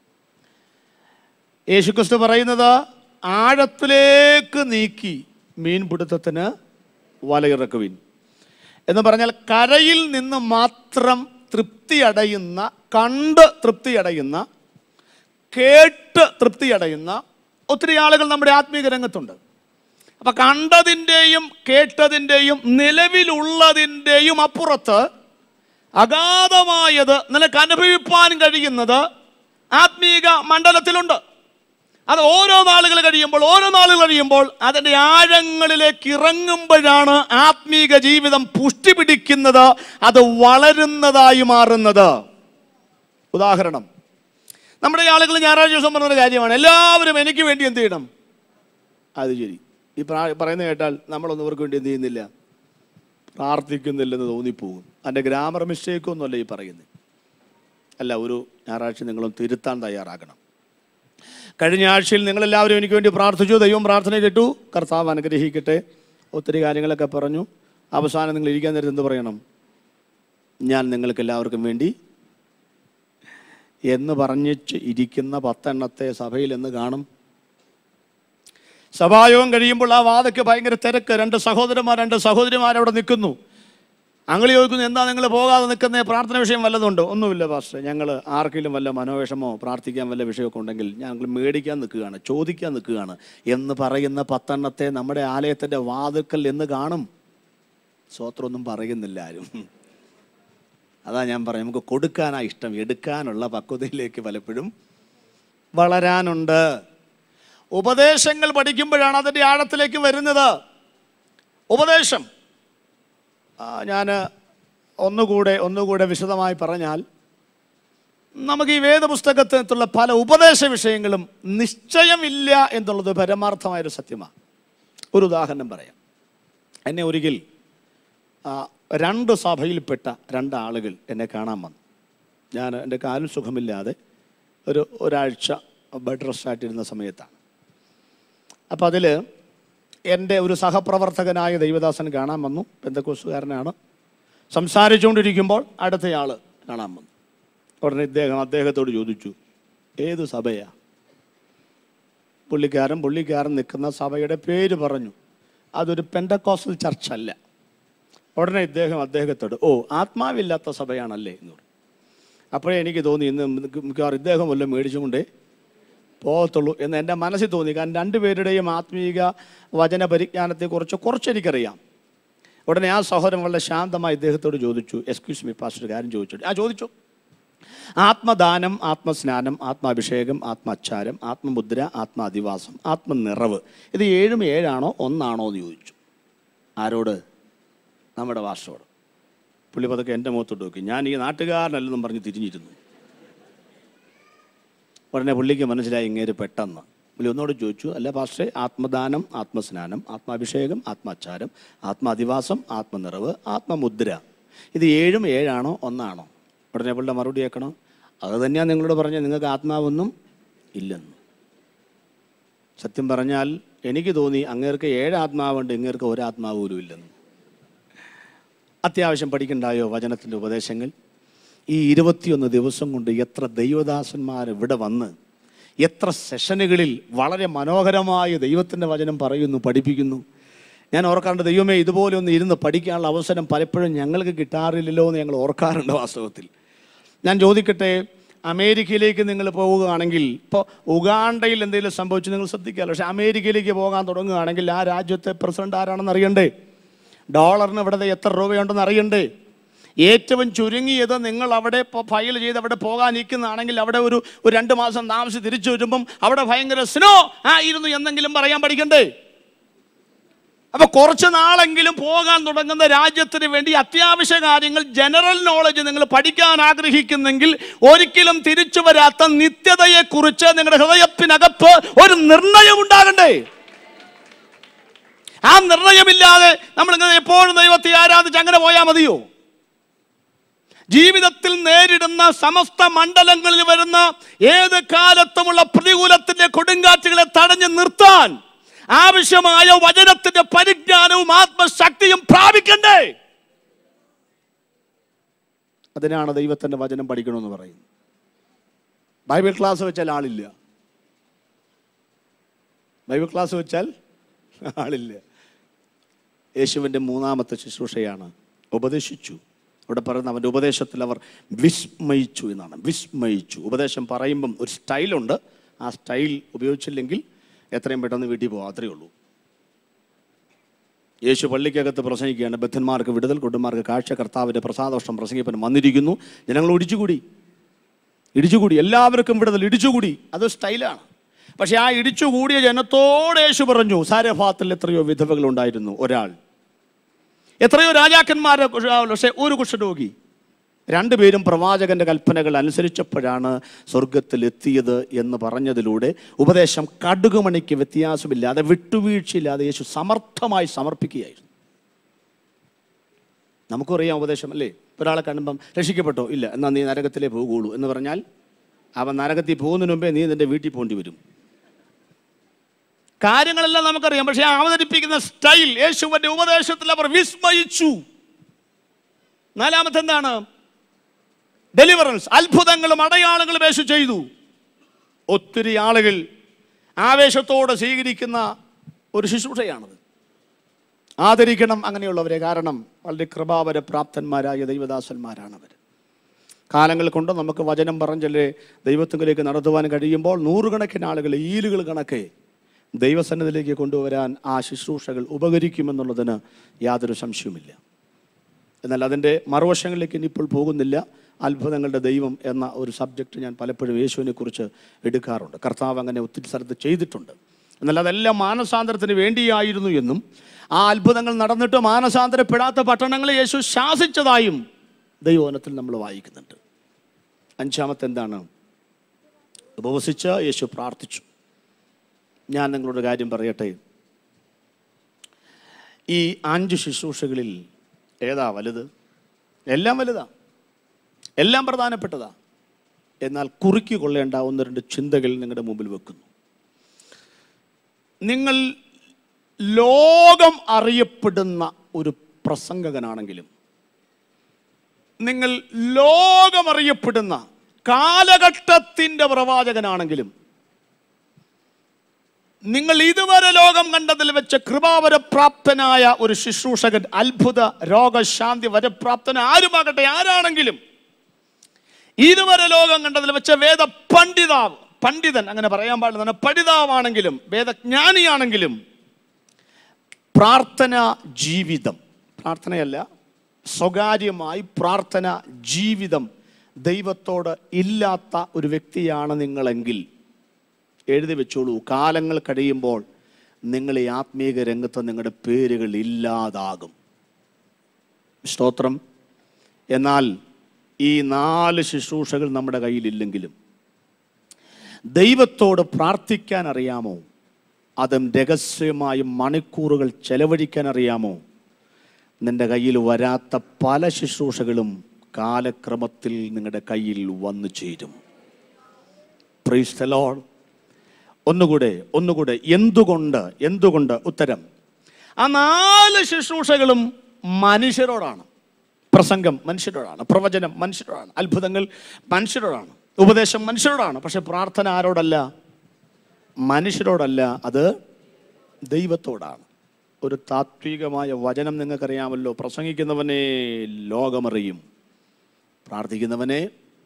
യേശുക്രിസ്തു പറയുന്നത് ആഴത്തിലേക്ക് നീക്കി മീൻപിടുത്തത്തിന് വലയിറക്കുവിൻ എന്ന് പറഞ്ഞാൽ കരയിൽ നിന്ന് മാത്രം തൃപ്തിയടയുന്ന കണ്ട് തൃപ്തിയടയുന്ന കേട്ട് തൃപ്തിയടയുന്ന ഒത്തിരി ആളുകൾ നമ്മുടെ ആത്മീക രംഗത്തുണ്ട് അപ്പൊ കണ്ടതിൻ്റെയും കേട്ടതിൻ്റെയും നിലവിലുള്ളതിൻ്റെയും അപ്പുറത്ത് അഗാധമായത് നിനക്ക് അനുഭവിപ്പാൻ കഴിയുന്നത് ആത്മീക മണ്ഡലത്തിലുണ്ട് അത് ഓരോ നാളുകൾ കഴിയുമ്പോൾ ഓരോ നാളുകൾ കഴിയുമ്പോൾ അതിൻ്റെ ആഴങ്ങളിലേക്ക് ഇറങ്ങുമ്പോഴാണ് ആത്മീക ജീവിതം പുഷ്ടി പിടിക്കുന്നത് അത് വളരുന്നതായി മാറുന്നത് ഉദാഹരണം നമ്മുടെ ഈ ആളുകൾ ഞായറാഴ്ച ദിവസം പറഞ്ഞൊരു കാര്യമാണ് എല്ലാവരും എനിക്ക് വേണ്ടി എന്ത് ചെയ്യണം അത് ശരി ഈ പ്രാ- പറയുന്നത് കേട്ടാൽ നമ്മളൊന്നും ഇവർക്ക് വേണ്ടി എന്ത് ചെയ്യുന്നില്ല പ്രാർത്ഥിക്കുന്നില്ലെന്ന് തോന്നിപ്പോകും അതിൻ്റെ ഗ്രാമർ മിസ്റ്റേക്കൊന്നുമല്ല ഈ പറയുന്നത് അല്ല ഒരു ഞായറാഴ്ച നിങ്ങളും തിരുത്താൻ തയ്യാറാകണം കഴിഞ്ഞ ആഴ്ചയിൽ നിങ്ങളെല്ലാവരും എനിക്ക് വേണ്ടി പ്രാർത്ഥിച്ചു ദൈവം പ്രാർത്ഥന കേട്ടു കർത്താവ് അനുഗ്രഹിക്കട്ടെ ഒത്തിരി കാര്യങ്ങളൊക്കെ പറഞ്ഞു അവസാനം നിങ്ങൾ ഇരിക്കാൻ നേരത്ത് എന്ത് പറയണം ഞാൻ നിങ്ങൾക്ക് എല്ലാവർക്കും വേണ്ടി എന്ന് പറഞ്ഞിച്ച് ഇരിക്കുന്ന പത്തെണ്ണത്തെ സഭയിൽ എന്ന് കാണും സഭായോഗം കഴിയുമ്പോൾ ആ വാതയ്ക്ക് ഭയങ്കര തിരക്ക് രണ്ട് സഹോദരന്മാർ രണ്ട് സഹോദരിമാർ അവിടെ നിൽക്കുന്നു അങ്ങളി ചോദിക്കുന്നു എന്താ നിങ്ങൾ പോകാതെ നിൽക്കുന്ന പ്രാർത്ഥന വിഷയം വല്ലതുണ്ടോ ഒന്നുമില്ല പാസ്റ്റർ ഞങ്ങൾ ആർക്കെങ്കിലും വല്ല മനോവിഷമോ പ്രാർത്ഥിക്കാൻ വല്ല വിഷയമൊക്കെ ഉണ്ടെങ്കിൽ ഞങ്ങൾ മേടിക്കാൻ നിൽക്കുകയാണ് ചോദിക്കാൻ നിൽക്കുകയാണ് എന്ന് പറയുന്ന പത്തെണ്ണത്തെ നമ്മുടെ ആലയത്തിൻ്റെ വാതിൽക്കൽ എന്ന് കാണും സ്വത്രമൊന്നും പറയുന്നില്ല ആരും അതാ ഞാൻ പറയും നമുക്ക് കൊടുക്കാനാ ഇഷ്ടം എടുക്കാനുള്ള പക്വതയിലേക്ക് പലപ്പോഴും വളരാനുണ്ട് ഉപദേശങ്ങൾ പഠിക്കുമ്പോഴാണ് അതിൻ്റെ ആഴത്തിലേക്ക് വരുന്നത് ഉപദേശം ഞാൻ ഒന്നുകൂടെ ഒന്നുകൂടെ വിശദമായി പറഞ്ഞാൽ നമുക്ക് ഈ വേദപുസ്തകത്തിനുള്ള പല ഉപദേശ വിഷയങ്ങളും നിശ്ചയമില്ല എന്നുള്ളത് പരമാർത്ഥമായൊരു സത്യമാണ് ഒരു ഉദാഹരണം പറയാം എന്നെ ഒരിക്കൽ ആ, രണ്ട് സഭയിൽപ്പെട്ട രണ്ടാളുകൾ എന്നെ കാണാൻ വന്നു ഞാൻ എൻ്റെ കാലും സുഖമില്ലാതെ ഒരു ഒരാഴ്ച ബെഡ് റെസ്റ്റായിട്ടിരുന്ന സമയത്താണ് അപ്പം അതിൽ എൻ്റെ ഒരു സഹപ്രവർത്തകനായ ദൈവദാസൻ കാണാൻ വന്നു പെന്തക്കോസുകാരനാണ് സംസാരിച്ചുകൊണ്ടിരിക്കുമ്പോൾ അടുത്തയാൾ കാണാൻ വന്നു ഉടനെ ഇദ്ദേഹം അദ്ദേഹത്തോട് ചോദിച്ചു ഏത് സഭയാ പുള്ളിക്കാരൻ പുള്ളിക്കാരൻ നിൽക്കുന്ന സഭയുടെ പേര് പറഞ്ഞു അതൊരു പെൻഡക്കോസൽ ചർച്ചല്ല ഉടനെ ഇദ്ദേഹം അദ്ദേഹത്തോട് ഓ ആത്മാവില്ലാത്ത സഭയാണല്ലേ എന്ന് പറഞ്ഞു അപ്പോഴേ എനിക്ക് തോന്നി ഇന്ന് മിക്ക- മിക്കവാറും ഇദ്ദേഹം വല്ലതും മേടിച്ചുകൊണ്ടേ പോകത്തുള്ളൂ എന്ന് എൻ്റെ മനസ്സിൽ തോന്നി കാരണം രണ്ടുപേരുടെയും ആത്മീക വചന പരിജ്ഞാനത്തെക്കുറിച്ച് കുറച്ചെനിക്കറിയാം ഉടനെ ആ സഹോദരൻ വളരെ ശാന്തമായി ഇദ്ദേഹത്തോട് ചോദിച്ചു എക്സ്ക്യൂസ് മീ പാസ്റ്റർ കാര്യം ചോദിച്ചു ആ ചോദിച്ചു ആത്മദാനം ആത്മസ്നാനം ആത്മാഭിഷേകം ആത്മാച്ചാരം ആത്മമുദ്ര ആത്മാധിവാസം ആത്മനിറവ് ഇത് ഏഴും ഏഴാണോ ഒന്നാണോ എന്ന് ചോദിച്ചു ആരോട് നമ്മുടെ വാസ്റ്റോട് പുള്ളി പതൊക്കെ എൻ്റെ മുഖത്തോട്ട് നോക്കി ഞാൻ ഈ നാട്ടുകാരനല്ലെന്നും പറഞ്ഞ് തിരിഞ്ഞിരുന്നു ഉടനെ പുള്ളിക്ക് മനസ്സിലായി ഇങ്ങേര് പെട്ടെന്ന് പുള്ളി ഒന്നോട് ചോദിച്ചു അല്ല പാസ്റ്റേ ആത്മദാനം ആത്മസ്നാനം ആത്മാഭിഷേകം ആത്മാച്ചാരം ആത്മാധിവാസം ആത്മനിറവ് ആത്മമുദ്ര ഇത് ഏഴും ഏഴാണോ ഒന്നാണോ ഉടനെ പുള്ളിയുടെ മറുപടി കേൾക്കണം അത് തന്നെയാണ് നിങ്ങളോട് പറഞ്ഞത് നിങ്ങൾക്ക് ആത്മാവൊന്നും ഇല്ലെന്ന് സത്യം പറഞ്ഞാൽ എനിക്ക് തോന്നി അങ്ങേർക്ക് ഏഴ് ആത്മാവുണ്ട് ഇങ്ങേർക്ക് ഒരാത്മാവ് പോലും ഇല്ലെന്ന് അത്യാവശ്യം പഠിക്കണ്ടായോ വചനത്തിൻ്റെ ഉപദേശങ്ങൾ ഈ ഇരുപത്തിയൊന്ന് ദിവസം കൊണ്ട് എത്ര ദൈവദാസന്മാർ ഇവിടെ വന്ന് എത്ര സെഷനുകളിൽ വളരെ മനോഹരമായ ദൈവത്തിൻ്റെ വചനം പറയുന്നു പഠിപ്പിക്കുന്നു ഞാൻ ഓർക്കാറുണ്ട് ദൈവമേ ഇതുപോലെ ഒന്ന് ഇരുന്ന് പഠിക്കാനുള്ള അവസരം പലപ്പോഴും ഞങ്ങൾക്ക് കിട്ടാറില്ലല്ലോ എന്ന് ഞങ്ങൾ ഓർക്കാറുണ്ട് വാസ്തവത്തിൽ ഞാൻ ചോദിക്കട്ടെ അമേരിക്കയിലേക്ക് നിങ്ങൾ പോവുകയാണെങ്കിൽ ഇപ്പോൾ ഉഗാണ്ടയിൽ എന്തെങ്കിലും സംഭവിച്ചു നിങ്ങൾ ശ്രദ്ധിക്കാമല്ലോ പക്ഷേ അമേരിക്കയിലേക്ക് പോകാൻ തുടങ്ങുകയാണെങ്കിൽ ആ രാജ്യത്തെ പ്രസിഡന്റ് ആരാണെന്ന് അറിയണ്ടേ ഡോളറിന് ഇവിടെ ദേ എത്ര രൂപയുണ്ടെന്ന് അറിയണ്ടേ ഏറ്റവും ചുരുങ്ങിയത് നിങ്ങൾ അവിടെ ഇപ്പോൾ ഫയൽ ചെയ്ത് അവിടെ പോകാൻ നിൽക്കുന്നതാണെങ്കിൽ അവിടെ ഒരു ഒരു രണ്ട് മാസം താമസിച്ച് തിരിച്ചു വരുമ്പം അവിടെ ഭയങ്കര സ്നോ ആയിരുന്നു എന്നെങ്കിലും പറയാൻ പഠിക്കണ്ടേ അപ്പൊ കുറച്ച് നാളെങ്കിലും പോകാൻ തുടങ്ങുന്ന രാജ്യത്തിന് വേണ്ടി അത്യാവശ്യ കാര്യങ്ങൾ ജനറൽ നോളജ് നിങ്ങൾ പഠിക്കാൻ ആഗ്രഹിക്കുന്നെങ്കിൽ ഒരിക്കലും തിരിച്ചു വരാത്ത നിത്യതയെക്കുറിച്ച് നിങ്ങളുടെ ഹൃദയത്തിനകത്ത് ഒരു നിർണയം ഉണ്ടാകണ്ടേ ആ നിർണയമില്ലാതെ നമ്മൾ ഇങ്ങനെ എപ്പോഴും ദൈവത്തെ ആരാധിച്ച് അങ്ങനെ പോയാൽ മതിയോ ജീവിതത്തിൽ നേരിടുന്ന സമസ്ത മണ്ഡലങ്ങളിൽ വരുന്ന ഏത് കാലത്തുമുള്ള പ്രതികൂലത്തിന്റെ കൊടുങ്കാറ്റുകളെ തടഞ്ഞു നിർത്താൻ ആവശ്യമായ വചനത്തിന്റെ പരിജ്ഞാനവും ആത്മശക്തിയും പ്രാപിക്കണ്ടേ അതിനാണ് ദൈവത്തിന്റെ വചനം പഠിക്കണമെന്ന് പറയുന്നത് ബൈബിൾ ക്ലാസ് വെച്ചാൽ ആളില്ല ബൈബിൾ ക്ലാസ് വെച്ചാൽ ആളില്ല യേശുവിൻ്റെ മൂന്നാമത്തെ ശുശ്രൂഷയാണ് ഉപദേശിച്ചു ഇവിടെ പറയുന്ന അവൻ്റെ ഉപദേശത്തിൽ അവർ വിസ്മയിച്ചു എന്നാണ് വിസ്മയിച്ചു ഉപദേശം പറയുമ്പം ഒരു സ്റ്റൈലുണ്ട് ആ സ്റ്റൈൽ ഉപയോഗിച്ചില്ലെങ്കിൽ എത്രയും പെട്ടെന്ന് വീട്ടിൽ പോകാം അത്രയേ ഉള്ളൂ യേശു പള്ളിക്കകത്ത് പ്രസംഗിക്കുകയാണ് ബദ്ധന്മാർക്ക് വിടുതൽ കുടുംബമാർക്ക് കാഴ്ച കർത്താവിൻ്റെ പ്രസാദോഷം പ്രസംഗിപ്പൻ വന്നിരിക്കുന്നു ജനങ്ങൾ ഇടിച്ചുകൂടി ഇടിച്ചുകൂടി എല്ലാവർക്കും വിടുതൽ ഇടിച്ചുകൂടി അത് സ്റ്റൈലാണ് പക്ഷെ ആ ഇടിച്ചുകൂടിയ ജനത്തോട് യേശു പറഞ്ഞു സാരഭാത്തിൽ എത്രയോ വിധവകൾ ഉണ്ടായിരുന്നു ഒരാൾ എത്രയോ രാജാക്കന്മാരെ പക്ഷേ ഒരു കുഷ്ഠരോഗി രണ്ടുപേരും പ്രവാചകന്റെ കൽപ്പനകൾ അനുസരിച്ചപ്പോഴാണ് സ്വർഗത്തിൽ എത്തിയത് എന്ന് പറഞ്ഞതിലൂടെ ഉപദേശം കടുകുമണിക്ക് വ്യത്യാസമില്ലാതെ വിട്ടുവീഴ്ചയില്ലാതെ യേശു സമർത്ഥമായി സമർപ്പിക്കുകയായിരുന്നു നമുക്കറിയാം ഉപദേശം അല്ലേ ഒരാളെ കാണുമ്പം രക്ഷിക്കപ്പെട്ടോ ഇല്ല എന്നാൽ നീ നരകത്തിലേ പോകുള്ളൂ എന്ന് പറഞ്ഞാൽ അവൻ നരകത്തിൽ പോകുന്നതിന് മുമ്പേ നീ നിന്റെ വീട്ടിൽ പോകേണ്ടി വരും കാര്യങ്ങളെല്ലാം നമുക്കറിയാം പക്ഷെ ആ അവതരിപ്പിക്കുന്ന സ്റ്റൈൽ യേശുവിന്റെ ഉപദേശത്തിൽ അവർ വിസ്മയിച്ചു നാലാമത്തെ എന്താണ് ഡെലിവറൻസ് അത്ഭുതങ്ങളും അടയാളങ്ങളും യേശു ചെയ്തു ഒത്തിരി ആളുകൾ ആവേശത്തോടെ സ്വീകരിക്കുന്ന ഒരു ശുശ്രൂഷയാണത് ആദരിക്കണം അങ്ങനെയുള്ളവരെ കാരണം വളരെ കൃപാവര പ്രാപ്തന്മാരായ ദൈവദാസന്മാരാണവർ കാലങ്ങൾ കൊണ്ട് നമുക്ക് വചനം പറഞ്ഞല്ലേ ദൈവത്തിലേക്ക് നടത്തുവാൻ കഴിയുമ്പോൾ നൂറുകണക്കിന് ആളുകൾ ഈലുകൾ കണക്കെ ദൈവസന്നിധിയിലേക്ക് കൊണ്ടുവരാൻ ആ ശുശ്രൂഷകൾ ഉപകരിക്കുമെന്നുള്ളതിന് യാതൊരു സംശയവുമില്ല എന്നാൽ അതിൻ്റെ മറുവശങ്ങളിലേക്ക് ഇനിയിപ്പോൾ പോകുന്നില്ല അത്ഭുതങ്ങളുടെ ദൈവം എന്ന ഒരു സബ്ജക്റ്റ് ഞാൻ പലപ്പോഴും യേശുവിനെ കുറിച്ച് എടുക്കാറുണ്ട് കർത്താവ് അങ്ങനെ ഒത്തിരി സ്ഥലത്ത് ചെയ്തിട്ടുണ്ട് എന്നാൽ അതെല്ലാം മാനസാന്തരത്തിന് വേണ്ടിയായിരുന്നു എന്നും ആ അത്ഭുതങ്ങൾ നടന്നിട്ട് മാനസാന്തരപ്പെടാത്ത പട്ടണങ്ങളെ യേശു ശാസിച്ചതായും ദൈവവനത്തിൽ നമ്മൾ വായിക്കുന്നുണ്ട് അഞ്ചാമത്തെ എന്താണ് ഉപവസിച്ച് യേശു പ്രാർത്ഥിച്ചു ഞാൻ നിങ്ങളോട് കാര്യം പറയട്ടെ ഈ അഞ്ച് ശുശ്രൂഷകളിൽ ഏതാ വലുത് എല്ലാം വലുതാ എല്ലാം പ്രധാനപ്പെട്ടതാ എന്നാൽ കുറുക്കി കൊള്ളേണ്ട ഒന്ന് രണ്ട് ചിന്തകൾ നിങ്ങളുടെ മുമ്പിൽ വെക്കുന്നു നിങ്ങൾ ലോകം അറിയപ്പെടുന്ന ഒരു പ്രസംഗകനാണെങ്കിലും നിങ്ങൾ ലോകമറിയപ്പെടുന്ന കാലഘട്ടത്തിൻ്റെ പ്രവാചകനാണെങ്കിലും നിങ്ങൾ ഇതുവരെ ലോകം കണ്ടതിൽ വെച്ച് കൃപാവരപ്രാപ്തനായ ഒരു ശുശ്രൂഷകൻ അത്ഭുത രോഗശാന്തി വരപ്രാപ്തന ആരുമാകട്ടെ ആരാണെങ്കിലും ഇതുവരെ ലോകം കണ്ടതിൽ വെച്ച വേദ പണ്ഡിതാവ് പണ്ഡിതൻ അങ്ങനെ പറയാൻ പാടില്ല പഠിതാവാണെങ്കിലും വേദജ്ഞാനിയാണെങ്കിലും പ്രാർത്ഥന ജീവിതം പ്രാർത്ഥനയല്ല സ്വകാര്യമായി പ്രാർത്ഥന ജീവിതം ദൈവത്തോട് ഇല്ലാത്ത ഒരു വ്യക്തിയാണ് നിങ്ങളെങ്കിൽ എഴുതി വെച്ചോളൂ കാലങ്ങൾ കഴിയുമ്പോൾ നിങ്ങൾ ഈ ആത്മീക രംഗത്ത് നിങ്ങളുടെ പേരുകൾ ഇല്ലാതാകും സ്തോത്രം എന്നാൽ ഈ നാല് ശുശ്രൂഷകൾ നമ്മുടെ കയ്യിലില്ലെങ്കിലും ദൈവത്തോട് പ്രാർത്ഥിക്കാൻ അറിയാമോ അതും രഹസ്യമായും മണിക്കൂറുകൾ ചെലവഴിക്കാൻ അറിയാമോ നിന്റെ കയ്യിൽ വരാത്ത പല ശുശ്രൂഷകളും കാലക്രമത്തിൽ നിങ്ങളുടെ കയ്യിൽ വന്നു ചേരും പ്രൈസ് ദ ലോർഡ് ഒന്നുകൂടെ ഒന്നുകൂടെ എന്തുകൊണ്ട് എന്തുകൊണ്ട് ഉത്തരം ആ നാല് ശുശ്രൂഷകളും മനുഷ്യരോടാണ് പ്രസംഗം മനുഷ്യരോടാണ് പ്രവചനം മനുഷ്യരോടാണ് അത്ഭുതങ്ങൾ മനുഷ്യരോടാണ് ഉപദേശം മനുഷ്യരോടാണ് പക്ഷെ പ്രാർത്ഥന ആരോടല്ല മനുഷ്യരോടല്ല അത് ദൈവത്തോടാണ് ഒരു താത്വികമായ വചനം നിങ്ങൾക്കറിയാമല്ലോ പ്രസംഗിക്കുന്നവനെ ലോകമറിയും പ്രാർത്ഥിക്കുന്നവനെ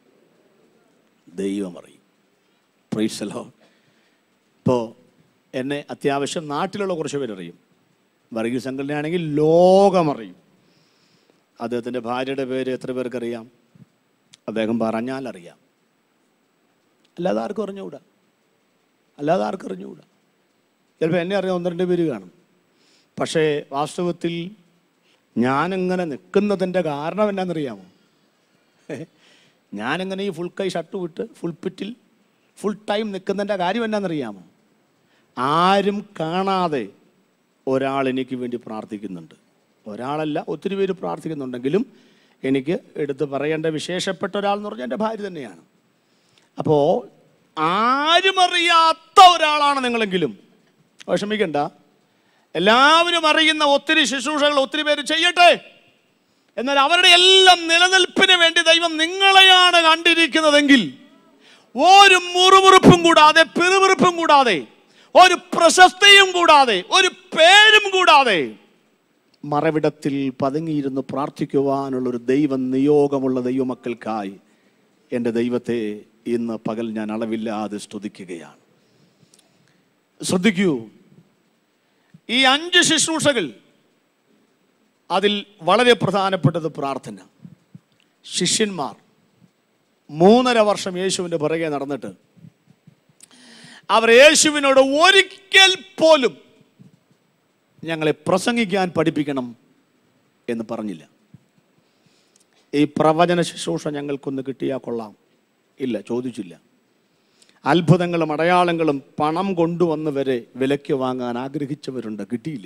ദൈവമറിയും പ്രൈസലോ ഇപ്പോൾ എന്നെ അത്യാവശ്യം നാട്ടിലുള്ള കുറച്ച് പേരറിയും വർഗീസ് സംഘടനയാണെങ്കിൽ ലോകമറിയും അദ്ദേഹത്തിൻ്റെ ഭാര്യയുടെ പേര് എത്ര പേർക്കറിയാം അദ്ദേഹം പറഞ്ഞാലറിയാം അല്ലാതെ ആർക്കും അറിഞ്ഞുകൂടാ അല്ലാതെ ആർക്കും അറിഞ്ഞുകൂടാ ചിലപ്പോൾ എന്നെ അറിയാം ഒന്ന് രണ്ട് പേര് കാണും പക്ഷേ വാസ്തവത്തിൽ ഞാനിങ്ങനെ നിൽക്കുന്നതിൻ്റെ കാരണം എന്നാണെന്നറിയാമോ ഞാനിങ്ങനെ ഈ ഫുൾ കൈ ഷർട്ട് വിട്ട് ഫുൾ പിറ്റിൽ ഫുൾ ടൈം നിൽക്കുന്നതിൻ്റെ കാര്യം എന്നാണെന്നറിയാമോ ആരും കാണാതെ ഒരാൾ എനിക്ക് വേണ്ടി പ്രാർത്ഥിക്കുന്നുണ്ട് ഒരാളല്ല ഒത്തിരി പേര് പ്രാർത്ഥിക്കുന്നുണ്ടെങ്കിലും എനിക്ക് എടുത്ത് പറയേണ്ട വിശേഷപ്പെട്ട ഒരാൾ എന്ന് പറഞ്ഞാൽ എൻ്റെ ഭാര്യ തന്നെയാണ് അപ്പോൾ ആരും അറിയാത്ത ഒരാളാണ് നിങ്ങളെങ്കിലും വിഷമിക്കണ്ട എല്ലാവരും അറിയുന്ന ഒത്തിരി ശുശ്രൂഷകൾ ഒത്തിരി പേര് ചെയ്യട്ടെ എന്നാൽ അവരുടെ എല്ലാം നിലനിൽപ്പിന് വേണ്ടി ദൈവം നിങ്ങളെയാണ് കണ്ടിരിക്കുന്നതെങ്കിൽ ഒരു മുറുമുറുപ്പും കൂടാതെ പിറുപിറുപ്പും കൂടാതെ ഒരു പ്രശസ്തിയും കൂടാതെ ഒരു പേരും കൂടാതെ മറവിടത്തിൽ പതുങ്ങിയിരുന്ന് പ്രാർത്ഥിക്കുവാനുള്ള ഒരു ദൈവ നിയോഗമുള്ള ദൈവമക്കൾക്കായി എൻ്റെ ദൈവത്തെ ഇന്ന് പകൽ ഞാൻ അളവില്ലാതെ സ്തുതിക്കുകയാണ് ശ്രദ്ധിക്കൂ ഈ അഞ്ച് ശുശ്രൂഷകൾ അതിൽ വളരെ പ്രധാനപ്പെട്ടത് പ്രാർത്ഥന ശിഷ്യന്മാർ മൂന്നര വർഷം യേശുവിൻ്റെ പുറകെ നടന്നിട്ട് അവർ യേശുവിനോട് ഒരിക്കൽ പോലും ഞങ്ങളെ പ്രസംഗിക്കാൻ പഠിപ്പിക്കണം എന്ന് പറഞ്ഞില്ല ഈ പ്രവചന ശുശ്രൂഷ ഞങ്ങൾക്കൊന്ന് കിട്ടിയാൽ കൊള്ളാം ഇല്ല ചോദിച്ചില്ല അത്ഭുതങ്ങളും അടയാളങ്ങളും പണം കൊണ്ടുവന്ന് വരെ വിലയ്ക്ക് വാങ്ങാൻ ആഗ്രഹിച്ചവരുണ്ട് കിട്ടിയില്ല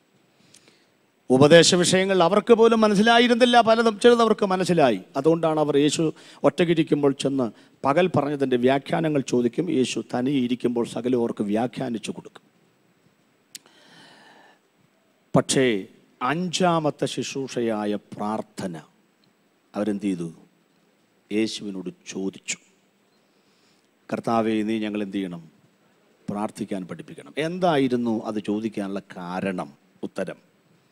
ഉപദേശ വിഷയങ്ങൾ അവർക്ക് പോലും മനസ്സിലായിരുന്നില്ല പലതും ചിലത് അവർക്ക് മനസ്സിലായി അതുകൊണ്ടാണ് അവർ യേശു ഒറ്റയ്ക്കിരിക്കുമ്പോൾ ചെന്ന് പകൽ പറഞ്ഞതിൻ്റെ വ്യാഖ്യാനങ്ങൾ ചോദിക്കും യേശു തനിയെ ഇരിക്കുമ്പോൾ സകലം അവർക്ക് വ്യാഖ്യാനിച്ചു കൊടുക്കും പക്ഷേ അഞ്ചാമത്തെ ശുശ്രൂഷയായ പ്രാർത്ഥന അവരെന്ത് ചെയ്തു യേശുവിനോട് ചോദിച്ചു കർത്താവെ നീ ഞങ്ങൾ എന്ത് ചെയ്യണം പ്രാർത്ഥിക്കാൻ പഠിപ്പിക്കണം എന്തായിരുന്നു അത് ചോദിക്കാനുള്ള കാരണം ഉത്തരം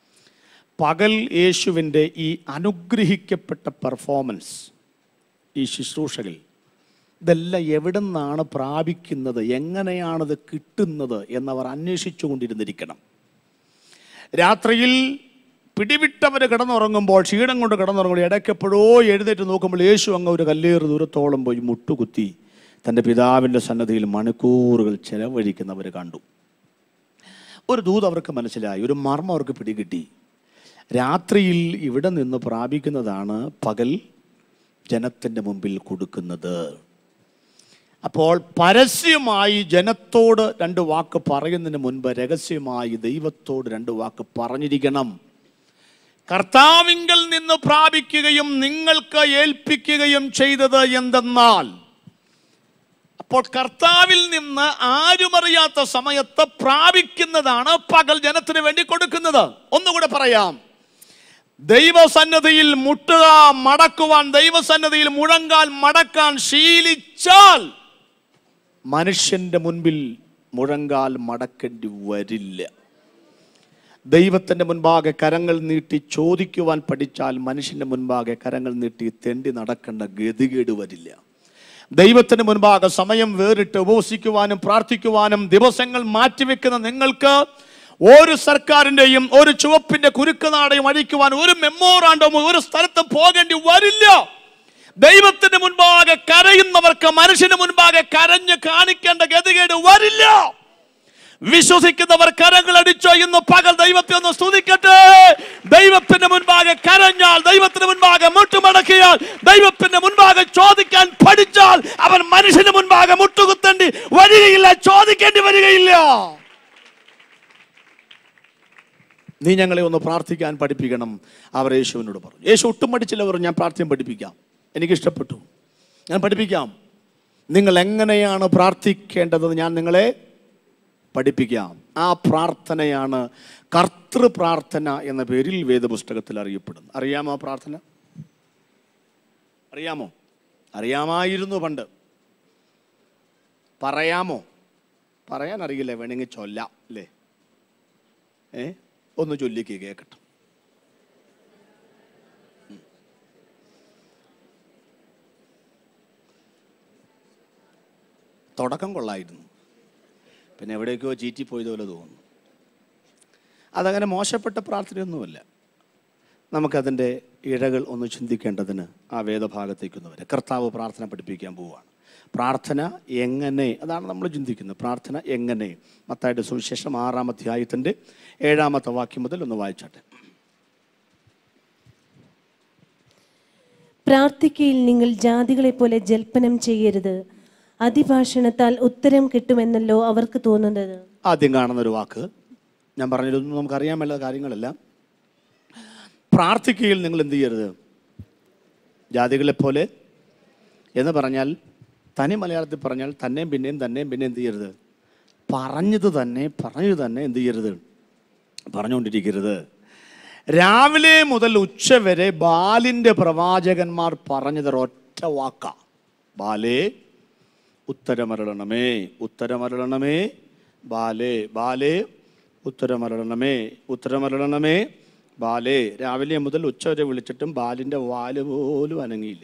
പകൽ യേശുവിൻ്റെ ഈ അനുഗ്രഹിക്കപ്പെട്ട പെർഫോമൻസ് ഈ ശുശ്രൂഷകൾ ഇതെല്ലാം എവിടെ നിന്നാണ് പ്രാപിക്കുന്നത് എങ്ങനെയാണത് കിട്ടുന്നത് എന്നവർ അന്വേഷിച്ചു കൊണ്ടിരുന്നിരിക്കണം രാത്രിയിൽ പിടിവിട്ടവർ കിടന്നുറങ്ങുമ്പോൾ ക്ഷീണം കൊണ്ട് കിടന്നുറങ്ങുമ്പോൾ ഇടയ്ക്കെപ്പോഴോ എഴുന്നേറ്റ് നോക്കുമ്പോൾ യേശു അങ്ങ് ഒരു കല്ലേറ് ദൂരത്തോളം പോയി മുട്ടുകുത്തി തൻ്റെ പിതാവിൻ്റെ സന്നദ്ധിയിൽ മണിക്കൂറുകൾ ചെലവഴിക്കുന്നവർ കണ്ടു ഒരു ദൂത് അവർക്ക് മനസ്സിലായി ഒരു മർമ്മം അവർക്ക് പിടികിട്ടി രാത്രിയിൽ ഇവിടെ നിന്ന് പ്രാപിക്കുന്നതാണ് പകൽ ജനത്തിൻ്റെ മുമ്പിൽ കൊടുക്കുന്നത് അപ്പോൾ പരസ്യമായി ജനത്തോട് രണ്ട് വാക്ക് പറയുന്നതിന് മുൻപ് രഹസ്യമായി ദൈവത്തോട് രണ്ട് വാക്ക് പറഞ്ഞിരിക്കണം കർത്താവിങ്കൽ നിന്ന് പ്രാപിക്കുകയും നിങ്ങൾക്ക് ഏൽപ്പിക്കുകയും ചെയ്തത് എന്തെന്നാൽ അപ്പോൾ കർത്താവിൽ നിന്ന് ആരുമറിയാത്ത സമയത്ത് പ്രാപിക്കുന്നതാണ് പകൽ ജനത്തിന് വേണ്ടി കൊടുക്കുന്നത് ഒന്നുകൂടെ പറയാം ദൈവസന്നദ്ധിയിൽ മുട്ടുക മടക്കുവാൻ ദൈവസന്നദ്ധിയിൽ മുഴങ്കാൽ മടക്കാൻ ശീലിച്ചാൽ മനുഷ്യന്റെ മുൻപിൽ മുഴങ്കാൽ മടക്കേണ്ടി വരില്ല ദൈവത്തിൻ്റെ മുൻപാകെ കരങ്ങൾ നീട്ടി ചോദിക്കുവാൻ പഠിച്ചാൽ മനുഷ്യന്റെ മുൻപാകെ കരങ്ങൾ നീട്ടി തെണ്ടി നടക്കേണ്ട ഗതികേട് വരില്ല ദൈവത്തിന് മുൻപാകെ സമയം വേറിട്ട് ഉപവസിക്കുവാനും പ്രാർത്ഥിക്കുവാനും ദിവസങ്ങൾ മാറ്റിവെക്കുന്ന നിങ്ങൾക്ക് ഒരു സർക്കാരിന്റെയും ഒരു ചുവപ്പിന്റെ കുരുക്കുനാടയും അഴിക്കുവാൻ ഒരു മെമ്മോറാണ്ടോ ഒരു സ്ഥലത്ത് പോകേണ്ടി വരില്ല ദൈവത്തിന് മുൻപാകെ കരയുന്നവർക്ക് മനുഷ്യന് മുൻപാകെ കരഞ്ഞ് കാണിക്കേണ്ട ഗതികേട് വരില്ല വിശ്വസിക്കുന്നവർ കരങ്ങളടിച്ചോ ഇന്ന് പകൽ ദൈവത്തെ ഒന്ന് സ്തുതിക്കട്ടെ ദൈവത്തിന്റെ മുൻപാകെ കരഞ്ഞാൽ ദൈവത്തിന് മുൻപാകെ മുട്ടുമടക്കിയാൽ ദൈവത്തിന്റെ മുൻപാകെ ചോദിക്കാൻ പഠിച്ചാൽ അവൻ മനുഷ്യന് മുൻപാകെ മുട്ടുകുത്തേണ്ടി വരികയില്ല ചോദിക്കേണ്ടി വരികയില്ല നീ ഞങ്ങളെ ഒന്ന് പ്രാർത്ഥിക്കാൻ പഠിപ്പിക്കണം അവർ യേശുവിനോട് പറഞ്ഞു യേശു ഒട്ടും പഠിച്ചില്ല പറഞ്ഞു ഞാൻ പ്രാർത്ഥന പഠിപ്പിക്കാം എനിക്കിഷ്ടപ്പെട്ടു ഞാൻ പഠിപ്പിക്കാം നിങ്ങൾ എങ്ങനെയാണ് പ്രാർത്ഥിക്കേണ്ടതെന്ന് ഞാൻ നിങ്ങളെ പഠിപ്പിക്കാം ആ പ്രാർത്ഥനയാണ് കർത്തൃ പ്രാർത്ഥന എന്ന പേരിൽ വേദപുസ്തകത്തിൽ അറിയപ്പെടുന്നു അറിയാമോ ആ പ്രാർത്ഥന അറിയാമോ അറിയാമായിരുന്നു പണ്ട് പറയാമോ പറയാൻ അറിയില്ല വേണമെങ്കിൽ ചൊല്ലാം അല്ലേ ഏ ഒന്ന് ചൊല്ലിക്ക് കേൾക്കട്ടെ ഉം. തുടക്കം കൊള്ളായിരുന്നു പിന്നെ എവിടേക്കോ ചീറ്റി പോയതുപോലെ തോന്നുന്നു അതങ്ങനെ മോശപ്പെട്ട പ്രാർത്ഥനയൊന്നുമല്ല നമുക്കതിൻ്റെ ഇഴകൾ ഒന്ന് ചിന്തിക്കേണ്ടതിന് ആ വേദഭാഗത്തേക്കൊന്ന് വരാം കർത്താവ് പ്രാർത്ഥന പഠിപ്പിക്കാൻ പോവുകയാണ് പ്രാർത്ഥന എങ്ങനെ അതാണ് നമ്മൾ ചിന്തിക്കുന്നത് പ്രാർത്ഥന എങ്ങനെ മത്തായുടെ സുവിശേഷം ആറാം അധ്യായത്തിൻ്റെ ഏഴാമത്തെ വാക്യം മുതൽ ഒന്ന് വായിച്ചാട്ടെ പ്രാർത്ഥിക്കയിൽ നിങ്ങൾ ജാതികളെ പോലെ ജൽപ്പനം ചെയ്യരുത് അതിഭാഷണത്താൽ ഉത്തരം കിട്ടുമെന്നല്ലോ അവർക്ക് തോന്നുന്നത് ആദ്യം കാണുന്ന ഒരു വാക്ക് ഞാൻ പറഞ്ഞിരുന്നു നമുക്കറിയാൻ മേല കാര്യങ്ങളെല്ലാം പ്രാർത്ഥിക്കയിൽ നിങ്ങൾ എന്ത് ചെയ്യരുത് ജാതികളെ പോലെ എന്ന് പറഞ്ഞാൽ തനി മലയാളത്തിൽ പറഞ്ഞാൽ തന്നെയും പിന്നെയും തന്നെയും പിന്നെ എന്ത് ചെയ്യരുത് പറഞ്ഞത് തന്നെ പറഞ്ഞത് തന്നെ എന്ത് ചെയ്യരുത് പറഞ്ഞുകൊണ്ടിരിക്കരുത് രാവിലെ മുതൽ ഉച്ച വരെ ബാലിൻ്റെ പ്രവാചകന്മാർ പറഞ്ഞത് ഒറ്റ വാക്ക ബാലേ ഉത്തരമരളണമേ ഉത്തരമരളണമേ ബാലേ ബാലേ ഉത്തരമരളണമേ ഉത്തരമരളണമേ ബാലേ രാവിലെ മുതൽ ഉച്ച വരെ വിളിച്ചിട്ടും ബാലിൻ്റെ വാല് പോലും അനങ്ങിയില്ല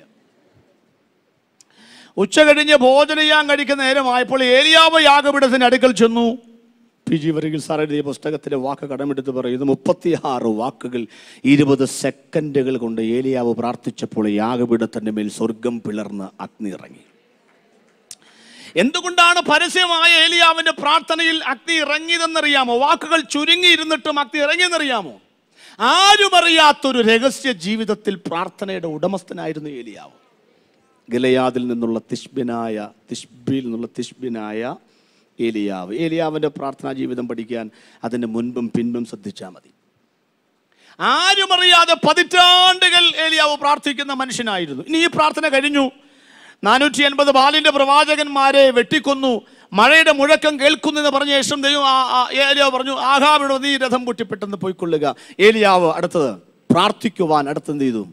ഉച്ച കഴിഞ്ഞ് ഭോജനം ചെയ്യാൻ കഴിക്കുന്ന നേരമായപ്പോൾ ഏലിയാവ് യാഗപീഠത്തിന് അടുക്കൽ ചെന്നു പി ജി വർഗീൽ സാർ എഴുതിയ പുസ്തകത്തിലെ വാക്ക് കടമെടുത്ത് പറയുന്നു മുപ്പത്തിയാറ് വാക്കുകൾ ഇരുപത് സെക്കൻഡുകൾ കൊണ്ട് ഏലിയാവ് പ്രാർത്ഥിച്ചപ്പോൾ യാഗപീഠത്തിൻ്റെ മേൽ സ്വർഗം പിളർന്ന് അഗ്നി ഇറങ്ങി എന്തുകൊണ്ടാണ് പരസ്യമായ ഏലിയാവിന്റെ പ്രാർത്ഥനയിൽ അഗ്നി ഇറങ്ങിയതെന്നറിയാമോ വാക്കുകൾ ചുരുങ്ങിയിരുന്നിട്ടും അഗ്നി ഇറങ്ങിയെന്നറിയാമോ ആരുമറിയാത്തൊരു രഹസ്യ ജീവിതത്തിൽ പ്രാർത്ഥനയുടെ ഉടമസ്ഥനായിരുന്നു ഏലിയാവ് ഗിലയാദിൽ നിന്നുള്ള തിഷ്ബിനായ തിഷ്ബിയിൽ നിന്നുള്ള തിഷ്ബിനായ ഏലിയാവ് ഏലിയാവിൻ്റെ പ്രാർത്ഥനാ ജീവിതം പഠിക്കാൻ അതിന് മുൻപും പിൻപും ശ്രദ്ധിച്ചാൽ മതി ആരുമറിയാതെ പതിറ്റാണ്ടുകൾ ഏലിയാവ് പ്രാർത്ഥിക്കുന്ന മനുഷ്യനായിരുന്നു ഇനി ഈ പ്രാർത്ഥന കഴിഞ്ഞു നാനൂറ്റി എൺപത് ബാലിന്റെ പ്രവാചകന്മാരെ വെട്ടിക്കൊന്നു മഴയുടെ മുഴക്കം കേൾക്കുന്നു എന്ന് പറഞ്ഞ ശേഷം ദൈവം ആ- ആ- ഏലിയാവ് പറഞ്ഞു ആഹാബിനോട് നീ രഥം പൊട്ടിപ്പെട്ടെന്ന് പോയിക്കൊള്ളുക ഏലിയാവ് അടുത്തത് പ്രാർത്ഥിക്കുവാൻ അടുത്തെന്ത് ചെയ്തു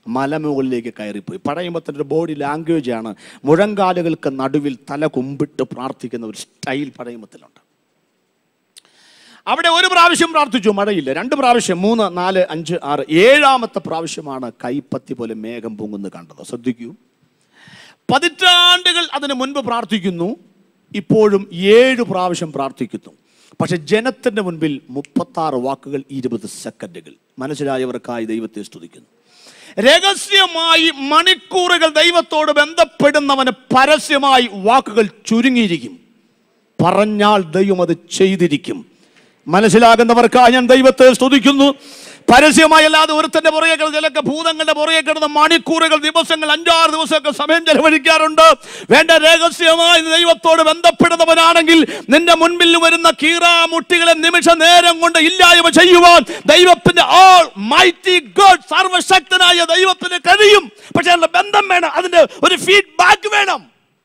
മലമുകളിലേക്ക് കയറിപ്പോയി പടയുമ്പത്തിൻ്റെ ഒരു ബോഡി ലാംഗ്വേജാണ് മുഴങ്കാലുകൾക്ക് നടുവിൽ തല കുമ്പിട്ട് പ്രാർത്ഥിക്കുന്ന ഒരു സ്റ്റൈൽ പടയുമ്പത്തിലുണ്ട് അവിടെ ഒരു പ്രാവശ്യം പ്രാർത്ഥിച്ചു മഴയില്ല രണ്ട് പ്രാവശ്യം മൂന്ന് നാല് അഞ്ച് ആറ് ഏഴാമത്തെ പ്രാവശ്യമാണ് കൈപ്പത്തി പോലെ മേഘം പൊങ്ങുന്നത് കണ്ടത് ശ്രദ്ധിക്കൂ പതിറ്റാണ്ടുകൾ അതിന് മുൻപ് പ്രാർത്ഥിക്കുന്നു ഇപ്പോഴും ഏഴ് പ്രാവശ്യം പ്രാർത്ഥിക്കുന്നു പക്ഷെ ജനത്തിന്റെ മുൻപിൽ മുപ്പത്താറ് വാക്കുകൾ ഇരുപത് സെക്കൻഡുകൾ മനസ്സിലായവർക്കായി ദൈവത്തെ സ്തുതിക്കുന്നു രഹസ്യമായി മണിക്കൂറുകൾ ദൈവത്തോട് ബന്ധപ്പെടുന്നവന് പരസ്യമായി വാക്കുകൾ ചുരുങ്ങിയിരിക്കും പറഞ്ഞാൽ ദൈവം അത് ചെയ്തിരിക്കും മനസ്സിലാകുന്നവർക്കായി ഞാൻ ദൈവത്തെ സ്തുതിക്കുന്നു പരസ്യമായി അല്ലാതെ ഒരുത്തന്റെ പുറകെ കിടന്ന് ചിലക്ക് ഭൂതങ്ങളുടെ പുറകെ കിടന്ന് മണിക്കൂറുകൾ ദിവസങ്ങൾ അഞ്ചാറ് ദിവസമൊക്കെ സമയം ചെലവഴിക്കാറുണ്ട് വേണ്ട രഹസ്യമായി ദൈവത്തോട് ബന്ധപ്പെടുന്നവനാണെങ്കിൽ നിന്റെ മുൻപിൽ വരുന്ന കീറാമുട്ടികളെ നിമിഷ നേരം കൊണ്ട് ഇല്ലായ്മ ചെയ്യുവാൻ ദൈവത്തിന്റെ ആൾ മൈറ്റി ഗോഡ് സർവശക്തനായ ദൈവത്തിന് കഴിയും പക്ഷെ അതിന്റെ ബന്ധം വേണം അതിന്റെ ഒരു ഫീഡ്ബാക്ക് വേണം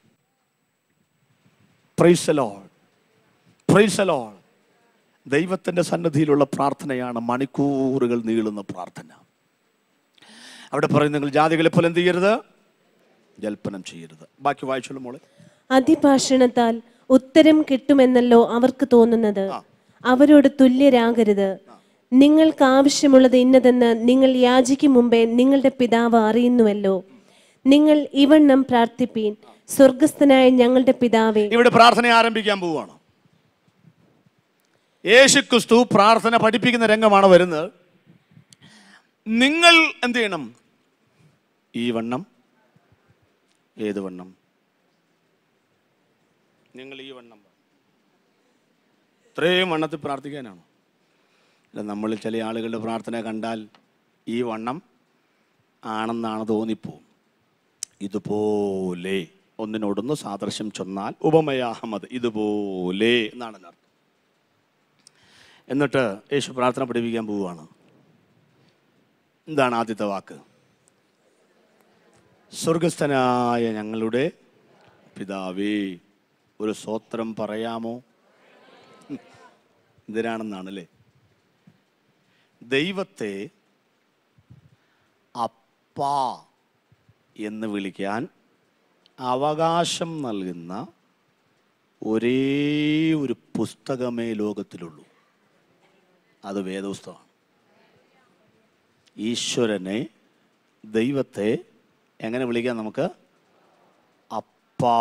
പ്രൈസ് ലോഡ് പ്രൈസ് ലോഡ് ദൈവത്തിൻ്റെ സന്നദ്ധിയിലുള്ള പ്രാർത്ഥനയാണ് മണിക്കൂറുകൾ നീളുന്ന പ്രാർത്ഥന അവിടെ പറയും നിങ്ങൾ ജാതികളെ പോലെ എന്ത് ചെയ്യരുത് ജൽപ്പനം ചെയ്യരുത് ബാക്കി വായിച്ചോളൂ മോളെ അതിഭാഷണത്താൽ ഉത്തരം കിട്ടുമെന്നല്ലോ അവർക്ക് തോന്നുന്നത് അവരോട് തുല്യരാകരുത് നിങ്ങൾക്ക് ആവശ്യമുള്ളത് ഇന്നതെന്ന് നിങ്ങൾ യാചിക്കും മുമ്പേ നിങ്ങളുടെ പിതാവ് അറിയുന്നുവല്ലോ നിങ്ങൾ ഇവണ്ണം പ്രാർത്ഥിപ്പീൻ സ്വർഗസ്ഥനായ ഞങ്ങളുടെ പിതാവേ ഇവിടെ പ്രാർത്ഥന ആരംഭിക്കാൻ പോവുകയാണ് യേശു ക്രിസ്തു പ്രാർത്ഥന പഠിപ്പിക്കുന്ന രംഗമാണ് വരുന്നത് നിങ്ങൾ എന്ത് ചെയ്യണം ഈ വണ്ണം ഏത് വണ്ണം നിങ്ങൾ ഈ വണ്ണം ഇത്രയും വണ്ണത്തിൽ പ്രാർത്ഥിക്കാനാണ് അല്ല നമ്മൾ ചില ആളുകളുടെ പ്രാർത്ഥന കണ്ടാൽ ഈ വണ്ണം ആണെന്നാണ് തോന്നിപ്പോവും ഇതുപോലെ ഒന്നിനോടൊന്ന് സാദൃശ്യം ചൊന്നാൽ ഉപമയാഹമത് ഇതുപോലെ എന്നാണ് അതിന്റെ അർത്ഥം എന്നിട്ട് യേശു പ്രാർത്ഥന പഠിപ്പിക്കാൻ പോവുകയാണ് എന്താണ് ആദ്യത്തെ വാക്ക് സ്വർഗസ്ഥനായ ഞങ്ങളുടെ പിതാവേ ഒരു സ്വോത്രം പറയാമോ എന്തിനാണെന്നാണ് അല്ലേ ദൈവത്തെ അപ്പാ എന്ന് വിളിക്കാൻ അവകാശം നൽകുന്ന ഒരേ ഒരു പുസ്തകമേ ലോകത്തിലുള്ളൂ അത് വേദപുസ്തകമാണ് ഈശ്വരനെ ദൈവത്തെ എങ്ങനെ വിളിക്കാം നമുക്ക് അപ്പാ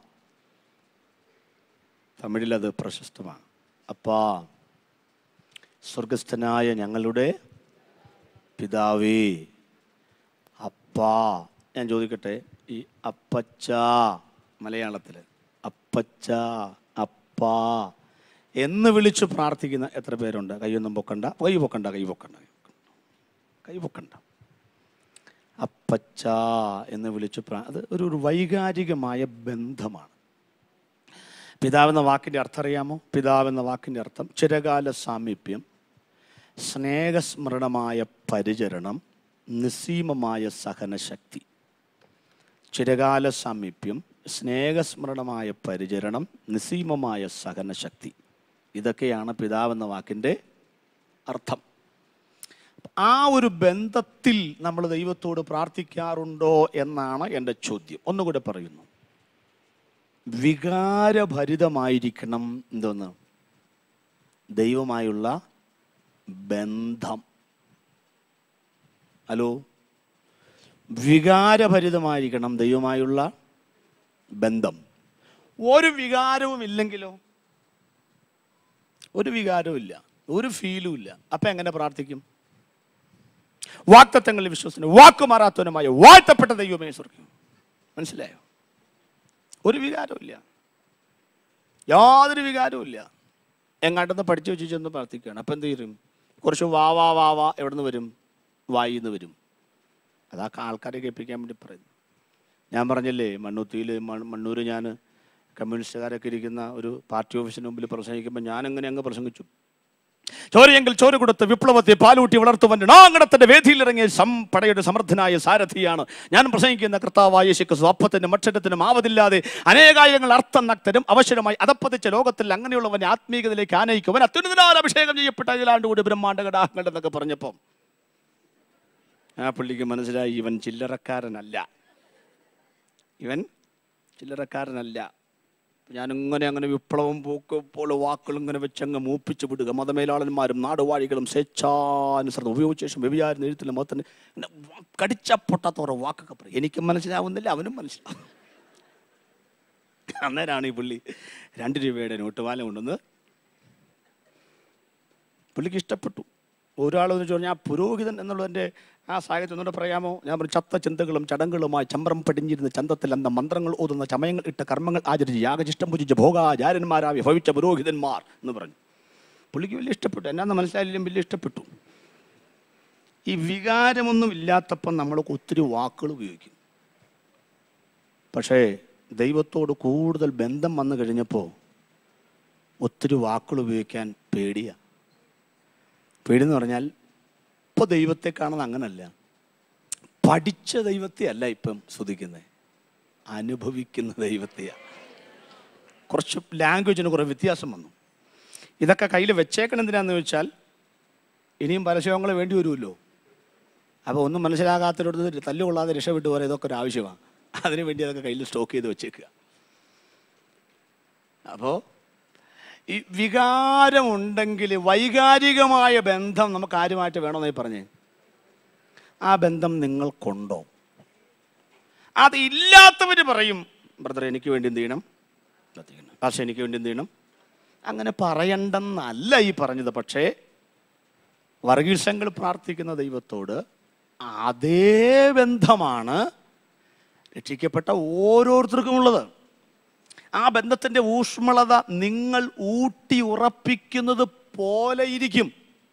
തമിഴിൽ അത് പ്രശസ്തമാണ് അപ്പാ സ്വർഗസ്ഥനായ ഞങ്ങളുടെ പിതാവേ അപ്പാ ഞാൻ ചോദിക്കട്ടെ ഈ അപ്പച്ച മലയാളത്തിൽ അപ്പച്ച അപ്പാ എന്ന് വിളിച്ച് പ്രാർത്ഥിക്കുന്ന എത്ര പേരുണ്ട് കൈയൊന്നും പൊക്കണ്ട കൈ പൊക്കണ്ട കൈ പൊക്കണ്ട കൈ പൊക്കണ്ട അപ്പച്ച എന്ന് വിളിച്ച് പ്രാ- അത് ഒരു ഒരു വൈകാരികമായ ബന്ധമാണ് പിതാവെന്ന വാക്കിൻ്റെ അർത്ഥം അറിയാമോ പിതാവെന്ന വാക്കിൻ്റെ അർത്ഥം ചിരകാല സാമീപ്യം സ്നേഹസ്മരണമായ പരിചരണം നിസ്സീമമായ സഹനശക്തി ചിരകാല സാമീപ്യം സ്നേഹസ്മരണമായ പരിചരണം നിസ്സീമമായ സഹനശക്തി ഇതൊക്കെയാണ് പിതാവെന്ന വാക്കിൻ്റെ അർത്ഥം ആ ഒരു ബന്ധത്തിൽ നമ്മൾ ദൈവത്തോട് പ്രാർത്ഥിക്കാറുണ്ടോ എന്നാണ് എൻ്റെ ചോദ്യം ഒന്നുകൂടെ പറയുന്നു വികാരഭരിതമായിരിക്കണം എന്തോന്ന് ദൈവമായുള്ള ബന്ധം ഹലോ വികാരഭരിതമായിരിക്കണം ദൈവമായുള്ള ബന്ധം ഒരു വികാരവും ഇല്ലെങ്കിലോ ഒരു വികാരവും ഇല്ല ഒരു ഫീലും ഇല്ല അപ്പം എങ്ങനെ പ്രാർത്ഥിക്കും വാക്തത്വങ്ങളിൽ വിശ്വസിന് വാക്കുമാറാത്തവനുമായ വാഴ്ത്തപ്പെട്ട ദൈവമേ സ്വർഗം മനസ്സിലായോ ഒരു വികാരവും ഇല്ല യാതൊരു വികാരവും ഇല്ല എങ്ങാണ്ടെന്ന് പഠിച്ചു വെച്ച് ചെന്ന് പ്രാർത്ഥിക്കുകയാണ് അപ്പം എന്ത് ചെയ്യും കുറച്ച് വാ വാ വാ വാ എവിടെ നിന്ന് വരും വായിന്ന് വരും അതാ ആൾക്കാരെ കേൾപ്പിക്കാൻ വേണ്ടി പറയുന്നു ഞാൻ പറഞ്ഞില്ലേ മണ്ണുത്തിയിൽ മണ്ണൂർ ഞാൻ കമ്മ്യൂണിസ്റ്റുകാരൊക്കെ ഇരിക്കുന്ന ഒരു പാർട്ടി ഓഫീസിന് മുമ്പിൽ പ്രസംഗിക്കുമ്പോൾ ഞാൻ എങ്ങനെ അങ്ങ് പ്രസംഗിച്ചു ചോരയെങ്കിൽ ചോര കൊടുത്ത് വിപ്ലവത്തെ പാലൂട്ടി വളർത്തുവൻ ണാങ്കണത്തിന്റെ വേദിയിലിറങ്ങിയ സം പടയുടെ സമർത്ഥനായ സാരഥിയാണ് ഞാൻ പ്രസംഗിക്കുന്ന കർത്താവായ യേശുക്രിസ്തു അപ്പത്തിനും അക്ഷരത്തിനും ആവതില്ലാതെ അനേകായിരങ്ങൾ അർത്ഥം നക്തരും അവശരമായി അതപ്പതിച്ച ലോകത്തിൽ അങ്ങനെയുള്ളവനെ ആത്മീയതയിലേക്ക് ആനയിക്കുവൻ അത്യുന്നതിനാൽ അഭിഷേകം ചെയ്യപ്പെട്ട അഖിലാണ്ട് കൂടി ബ്രഹ്മാണ്ട ഘടാഹങ്ങൾ എന്നൊക്കെ പറഞ്ഞപ്പം ആ പുള്ളിക്ക് മനസ്സിലായി ഇവൻ ചില്ലറക്കാരനല്ല ഇവൻ ചില്ലറക്കാരനല്ല ഞാനിങ്ങനെ അങ്ങനെ വിപ്ലവം പോക്ക് പോലെ വാക്കുകൾ ഇങ്ങനെ വെച്ചങ്ങ് മൂപ്പിച്ച് വിടുക മതമേലാളന്മാരും നാടുവാഴികളും സ്വേച്ഛാനുസൃതം ഉപയോഗിച്ച ശേഷം വ്യഭിചാരം എഴുത്തിലും മതത്തിന് ഇങ്ങനെ വാ- കടിച്ച പൊട്ടാത്തോറെ വാക്കൊക്കെ പറയും എനിക്കും മനസ്സിലാവുന്നില്ല അവനും മനസ്സിലാവും അന്നേരമാണ് ഈ പുള്ളി രണ്ട് രൂപയുടെ നോട്ടുമാല കൊണ്ടുവന്ന് പുള്ളിക്ക് ഇഷ്ടപ്പെട്ടു ഒരാളെന്ന് ചോദിച്ചാൽ ആ പുരോഹിതൻ എന്നുള്ളതിൻ്റെ ആ സാഹിത്യം ഒന്നുകൂടെ പറയാമോ ഞാൻ പറഞ്ഞു ചത്ത ചിന്തകളും ചടങ്ങുകളുമായി ചമ്രം പടിഞ്ഞിരുന്ന ചന്തത്തിൽ അന്ന മന്ത്രങ്ങൾ ഓതുന്ന ചമയങ്ങൾ ഇട്ട കർമ്മങ്ങൾ ആചരിച്ച് യാഗചിഷ്ടം പൂജിച്ച് ഭോഗാചാര്യന്മാരായി ഭവിച്ച പുരോഹിതന്മാർ എന്ന് പറഞ്ഞു പുള്ളിക്ക് വലിയ ഇഷ്ടപ്പെട്ടു എന്നാന്ന് മനസ്സിലായാലും വലിയ ഇഷ്ടപ്പെട്ടു ഈ വികാരമൊന്നും ഇല്ലാത്തപ്പം നമ്മളൊക്കെ ഒത്തിരി വാക്കുകൾ ഉപയോഗിക്കും പക്ഷേ ദൈവത്തോട് കൂടുതൽ ബന്ധം വന്നു കഴിഞ്ഞപ്പോൾ ഒത്തിരി വാക്കുകൾ ഉപയോഗിക്കാൻ പേടിയാണ് പേടിയെന്ന് പറഞ്ഞാൽ ഇപ്പോൾ ദൈവത്തെ കാണുന്നത് അങ്ങനല്ല പഠിച്ച ദൈവത്തെ അല്ല ഇപ്പം സ്തുതിക്കുന്നത് അനുഭവിക്കുന്ന ദൈവത്തെയാണ് കുറച്ച് ലാംഗ്വേജിന് കുറേ വ്യത്യാസം വന്നു ഇതൊക്കെ കയ്യിൽ വെച്ചേക്കണം എന്തിനാന്ന് വെച്ചാൽ ഇനിയും പരസ്യങ്ങൾ വേണ്ടി വരുമല്ലോ അപ്പോൾ ഒന്നും മനസ്സിലാകാത്തവരോട് തല്ലുകൊള്ളാതെ രക്ഷപ്പെട്ടു പോലെ ഇതൊക്കെ ഒരു ആവശ്യമാണ് അതിനു വേണ്ടി അതൊക്കെ കയ്യിൽ സ്റ്റോക്ക് ചെയ്ത് വെച്ചേക്കുക അപ്പോൾ ഈ വികാരമുണ്ടെങ്കിൽ വൈകാരികമായ ബന്ധം നമുക്ക് ആരുമായിട്ട് വേണമെന്നായി പറഞ്ഞേ ആ ബന്ധം നിങ്ങൾക്കുണ്ടോ അത് ഇല്ലാത്തവർ പറയും ബ്രദർ എനിക്ക് വേണ്ടി എന്ത് ചെയ്യണം പ്രാർത്ഥിക്കണം പക്ഷെ എനിക്ക് വേണ്ടി എന്ത് ചെയ്യണം അങ്ങനെ പറയണ്ടെന്നല്ല ഈ പറഞ്ഞത് പക്ഷേ വർഗീസങ്ങൾ പ്രാർത്ഥിക്കുന്ന ദൈവത്തോട് അതേ ബന്ധമാണ് രക്ഷിക്കപ്പെട്ട ഓരോരുത്തർക്കും ഉള്ളത് ആ ബന്ധത്തിൻ്റെ ഊഷ്മളത നിങ്ങൾ ഊട്ടി ഉറപ്പിക്കുന്നത് പോലെ ഇരിക്കും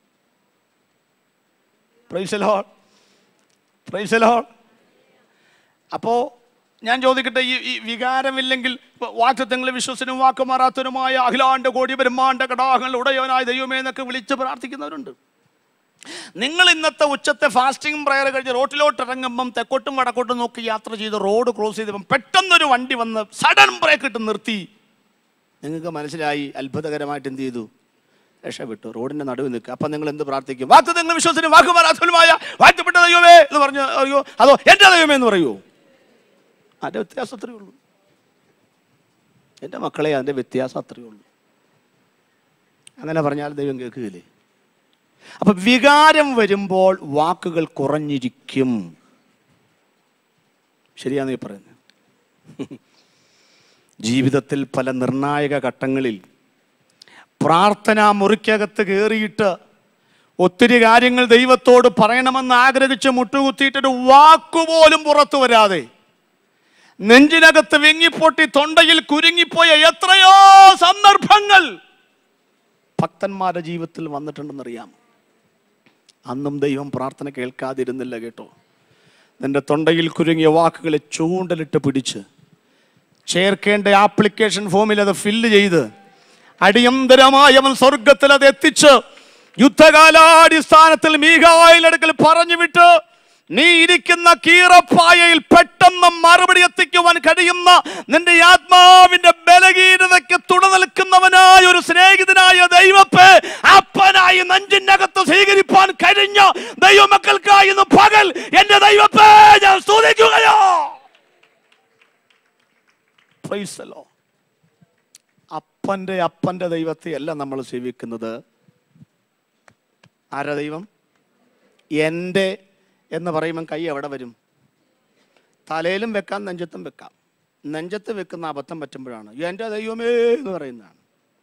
പ്രൈസലോൾ പ്രൈസലോൾ അപ്പോൾ ഞാൻ ചോദിക്കട്ടെ ഈ ഈ വികാരമില്ലെങ്കിൽ വാക്തത്വങ്ങളെ വിശ്വസനും വാക്കുമാറാത്തനുമായ അഖിലാണ്ട കോടി ബ്രഹ്മാണ്ട കടാഹങ്ങൾ ഉടയവനായ ദൈവമേ എന്നൊക്കെ വിളിച്ച് പ്രാർത്ഥിക്കുന്നവരുണ്ട് നിങ്ങൾ ഇന്നത്തെ ഉച്ചത്തെ ഫാസ്റ്റിംഗ് പ്രയർ കഴിഞ്ഞ് റോട്ടിലോട്ട് ഇറങ്ങുമ്പം തെക്കോട്ടും വടക്കോട്ടും നോക്കി യാത്ര ചെയ്ത് റോഡ് ക്രോസ് ചെയ്തപ്പം പെട്ടെന്നൊരു വണ്ടി വന്ന് സഡൻ ബ്രേക്ക് ഇട്ട് നിർത്തി നിങ്ങൾക്ക് മനസ്സിലായി അത്ഭുതകരമായിട്ട് എന്ത് ചെയ്തു രക്ഷപ്പെട്ടു റോഡിന്റെ നടുവിൽ നിൽക്കുക അപ്പം നിങ്ങൾ എന്ത് പ്രാർത്ഥിക്കും വാക്ക് നിങ്ങൾ വിശ്വസിന് വാക്ക് പരാധുലമായ വാഴ്ത്തപ്പെട്ട ദൈവമേ എന്ന് പറഞ്ഞു അയ്യോ അതോ എൻ്റെ ദൈവമേ എന്ന് പറയൂ അതിൻ്റെ വ്യത്യാസം അത്രയേ ഉള്ളൂ എൻ്റെ മക്കളെ അതിൻ്റെ വ്യത്യാസം അത്രയേ ഉള്ളൂ അങ്ങനെ പറഞ്ഞാൽ ദൈവം കേൾക്കുകയില്ലേ അപ്പൊ വികാരം വരുമ്പോൾ വാക്കുകൾ കുറഞ്ഞിരിക്കും ശരിയാന്ന് ഈ പറയുന്നത് ജീവിതത്തിൽ പല നിർണായക ഘട്ടങ്ങളിൽ പ്രാർത്ഥനാ മുറിക്കകത്ത് കയറിയിട്ട് ഒത്തിരി കാര്യങ്ങൾ ദൈവത്തോട് പറയണമെന്ന് ആഗ്രഹിച്ച് മുട്ടുകുത്തിയിട്ടൊരു വാക്കുപോലും പുറത്തു വരാതെ നെഞ്ചിനകത്ത് വിങ്ങിപ്പൊട്ടി തൊണ്ടയിൽ കുരുങ്ങിപ്പോയ എത്രയോ സന്ദർഭങ്ങൾ ഭക്തന്മാരുടെ ജീവിതത്തിൽ വന്നിട്ടുണ്ടെന്നറിയാം അന്നും ദൈവം പ്രാർത്ഥന കേൾക്കാതിരുന്നില്ല കേട്ടോ നിന്റെ തൊണ്ടയിൽ കുരുങ്ങിയ വാക്കുകളെ ചൂണ്ടലിട്ട് പിടിച്ച് ചേർക്കേണ്ട ആപ്ലിക്കേഷൻ ഫോമിൽ അത് ഫില്ല് ചെയ്ത് അടിയന്തരമായി അവൻ സ്വർഗത്തിൽ അത് എത്തിച്ച് യുദ്ധകാലാടിസ്ഥാനത്തിൽ മീകായിലടുക്കൽ പറഞ്ഞു വിട്ട് നീ ഇരിക്കുന്ന കീറപ്പായയിൽ പെട്ടെന്ന് മറുപടി എത്തിക്കുവാൻ കഴിയുന്ന നിന്റെ ആത്മാവിന്റെ ബലഹീനതയ്ക്ക് തുട നിൽക്കുന്നവനായ ഒരു സ്നേഹിതനായ ദൈവത്തെ അപ്പനായി നെഞ്ചിനകത്ത് സ്വീകരിപ്പാൻ കഴിഞ്ഞ ദൈവമക്കൾക്കായി ഇന്ന് പകൽ എന്റെ ദൈവത്തെ ഞാൻ സ്തുതിക്കുകയോ Praise the Lord. അപ്പന്റെ അപ്പന്റെ ദൈവത്തെയല്ല നമ്മൾ സേവിക്കുന്നത് ആരാ ദൈവം എൻ്റെ എന്ന് പറയുമ്പം കൈ എവിടെ വരും തലയിലും വെക്കാം നെഞ്ചത്തും വെക്കാം നെഞ്ചത്ത് വെക്കുന്ന അബദ്ധം പറ്റുമ്പോഴാണ് എൻ്റെ ദൈവമേ എന്ന് പറയുന്നതാണ്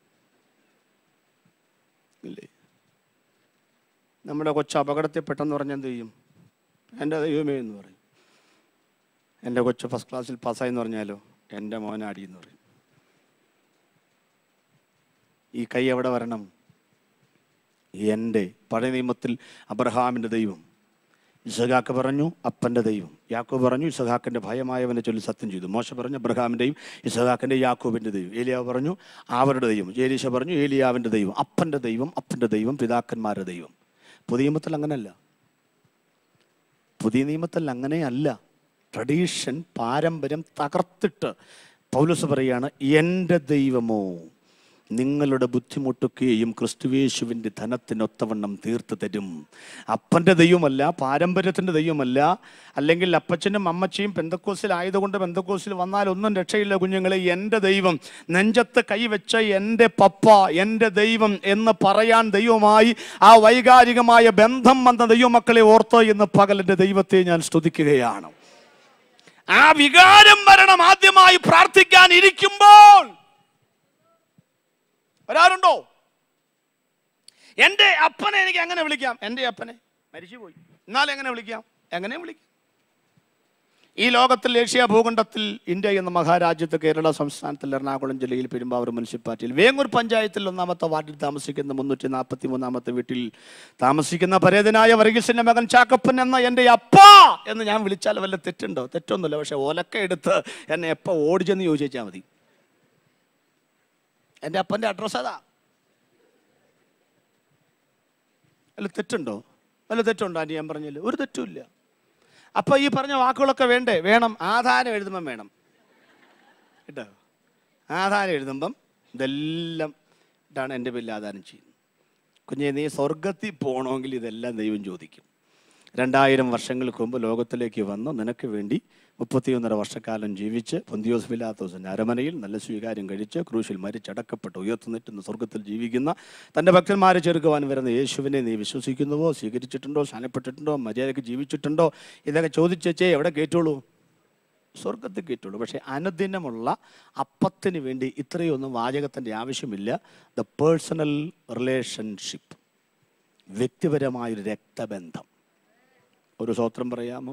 ഇല്ലേ നമ്മുടെ കൊച്ചു അപകടത്തിൽ പെട്ടെന്ന് പറഞ്ഞ എന്ത് ചെയ്യും എൻ്റെ ദൈവമേ എന്ന് പറയും എൻ്റെ കൊച്ചു ഫസ്റ്റ് ക്ലാസ്സിൽ പാസ്സായി എന്ന് പറഞ്ഞാലോ എൻ്റെ മോനാടി എന്ന് പറയും ഈ കൈ എവിടെ വരണം എൻ്റെ പഴയ നിയമത്തിൽ അബ്രഹാമിൻ്റെ ദൈവം ഇസഹാക്ക് പറഞ്ഞു അപ്പൻ്റെ ദൈവം യാക്കോബ് പറഞ്ഞു ഇസഹാക്കിൻ്റെ ഭയമായവനെ ചൊല്ലി സത്യം ചെയ്തു മോശ പറഞ്ഞു അബ്രഹാമിൻ്റെയും ഇസഹാക്കിൻ്റെ യാക്കോബിൻ്റെ ദൈവം ഏലിയാവ് പറഞ്ഞു അവരുടെ ദൈവം ഏലീശ പറഞ്ഞു ഏലിയാവിൻ്റെ ദൈവം അപ്പൻ്റെ ദൈവം അപ്പൻ്റെ ദൈവം പിതാക്കന്മാരുടെ ദൈവം പുതിയ നിയമത്തിൽ അങ്ങനല്ല പുതിയ നിയമത്തിൽ അങ്ങനെയല്ല ട്രഡീഷൻ പാരമ്പര്യം തകർത്തിട്ട് പൗലോസ് പറയാണ് എൻ്റെ ദൈവമോ നിങ്ങളുടെ ബുദ്ധിമുട്ടൊക്കെയും ക്രിസ്തുവേശുവിൻ്റെ ധനത്തിനൊത്തവണ്ണം തീർത്ത് തരും അപ്പൻ്റെ ദൈവമല്ല പാരമ്പര്യത്തിൻ്റെ ദൈവമല്ല അല്ലെങ്കിൽ അപ്പച്ചനും അമ്മച്ചിയും പെന്തക്കോസിലായതുകൊണ്ട് പെന്തക്കോസിൽ വന്നാൽ ഒന്നും രക്ഷയില്ല കുഞ്ഞുങ്ങളെ എൻ്റെ ദൈവം നെഞ്ചത്ത് കൈവച്ച എൻ്റെ പപ്പ എൻ്റെ ദൈവം എന്ന് പറയാൻ ദൈവമായി ആ വൈകാരികമായ ബന്ധം വന്ന ദൈവമക്കളെ ഓർത്ത് ഇന്ന് പകലിൻ്റെ ദൈവത്തെ ഞാൻ സ്തുതിക്കുകയാണ് ആ വികാരം വരണം ആദ്യമായി പ്രാർത്ഥിക്കാൻ ഇരിക്കുമ്പോൾ വരാറുണ്ടോ എൻ്റെ അപ്പനെ എനിക്ക് എങ്ങനെ വിളിക്കാം എൻ്റെ അപ്പനെ മരിച്ചുപോയി എന്നാൽ എങ്ങനെ വിളിക്കാം എങ്ങനെ വിളിക്കാം ഈ ലോകത്തിൽ ഏഷ്യ ഭൂഖണ്ഡത്തിൽ ഇന്ത്യ എന്ന മഹാരാജ്യത്ത് കേരള സംസ്ഥാനത്തിൽ എറണാകുളം ജില്ലയിൽ പെരുമ്പാവൂർ മുനിസിപ്പാലിറ്റിയിൽ വേങ്ങൂർ പഞ്ചായത്തിൽ ഒന്നാമത്തെ വാർഡിൽ താമസിക്കുന്ന മുന്നൂറ്റി നാൽപ്പത്തി മൂന്നാമത്തെ വീട്ടിൽ താമസിക്കുന്ന പരേതനായ വർഗീസിന്റെ മകൻ ചാക്കപ്പൻ എന്ന എൻ്റെ അപ്പ എന്ന് ഞാൻ വിളിച്ചാൽ വല്ല തെറ്റുണ്ടോ തെറ്റൊന്നുമില്ല പക്ഷെ ഒലക്ക എടുത്ത് എന്നെ എപ്പോൾ ഓടിച്ചെന്ന് ചോദിച്ചാൽ മതി എൻ്റെ അപ്പൻ്റെ അഡ്രസ്സ് അതാ വല്ല തെറ്റുണ്ടോ വല്ല തെറ്റുണ്ടോ ആൻറ്റി ഞാൻ പറഞ്ഞില്ല ഒരു തെറ്റുമില്ല അപ്പോൾ ഈ പറഞ്ഞ വാക്കുകളൊക്കെ വേണ്ടേ വേണം ആധാരം എഴുതുമ്പം വേണം കേട്ടോ ആധാരം എഴുതുമ്പം ഇതെല്ലാം ഇതാണ് എൻ്റെ പേരിൽ ആധാരം ചെയ്യുന്നത് കുഞ്ഞെ നീ സ്വർഗത്തിൽ പോകണമെങ്കിൽ ഇതെല്ലാം ദൈവം ചോദിക്കും രണ്ടായിരം വർഷങ്ങൾക്ക് മുമ്പ് ലോകത്തിലേക്ക് വന്ന് നിനക്ക് വേണ്ടി മുപ്പത്തിയൊന്നര വർഷക്കാലം ജീവിച്ച് പൊന്തിയോസ് പിലാത്തോസിൻ്റെ അരമനയിൽ നല്ല സ്വീകാര്യം കഴിച്ച് ക്രൂശിൽ മരിച്ചടക്കപ്പെട്ട് ഉയർത്തുന്നിട്ടുന്ന സ്വർഗത്തിൽ ജീവിക്കുന്ന തൻ്റെ ഭക്തന്മാരെ ചെറുക്കുവാൻ വരുന്ന യേശുവിനെ നീ വിശ്വസിക്കുന്നുവോ സ്വീകരിച്ചിട്ടുണ്ടോ സ്നാനപ്പെട്ടിട്ടുണ്ടോ മര്യാദയ്ക്ക് ജീവിച്ചിട്ടുണ്ടോ ഇതൊക്കെ ചോദിച്ചേ എവിടെ കേട്ടുള്ളൂ സ്വർഗത്തിൽ കേട്ടുള്ളൂ പക്ഷേ അനുദിനമുള്ള അപ്പത്തിന് വേണ്ടി ഇത്രയൊന്നും വാചകത്തിൻ്റെ ആവശ്യമില്ല ദ പേഴ്സണൽ റിലേഷൻഷിപ്പ് വ്യക്തിപരമായൊരു രക്തബന്ധം ഒരു സ്വത്രം പറയാമോ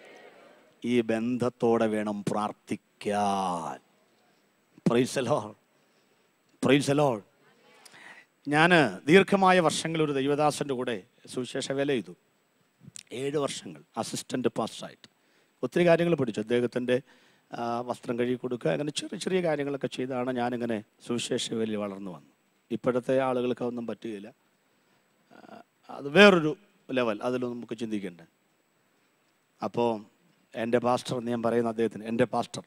ഈ ബന്ധത്തോടെ വേണം പ്രാർത്ഥിക്കാൻ പ്രൈസലോ പ്രൈസലോ ഞാൻ ദീർഘമായ വർഷങ്ങൾ ഒരു ദൈവദാസൻ്റെ കൂടെ സുവിശേഷ വേല ചെയ്തു ഏഴ് വർഷങ്ങൾ അസിസ്റ്റൻ്റ് പാസ്റ്റായിട്ട് ഒത്തിരി കാര്യങ്ങൾ പഠിച്ചു അദ്ദേഹത്തിൻ്റെ ആ, വസ്ത്രം കഴുകി കൊടുക്കുക അങ്ങനെ ചെറിയ ചെറിയ കാര്യങ്ങളൊക്കെ ചെയ്താണ് ഞാനിങ്ങനെ സുവിശേഷ വേലയിൽ വളർന്നു വന്നു ഇപ്പോഴത്തെ ആളുകൾക്ക് അതൊന്നും പറ്റുകയില്ല ആ, അത് വേറൊരു ലെവൽ അതിലൊന്നും നമുക്ക് ചിന്തിക്കണ്ടേ അപ്പോൾ എൻ്റെ പാസ്റ്റർ എന്ന് ഞാൻ പറയുന്ന അദ്ദേഹത്തിന് എൻ്റെ പാസ്റ്റർ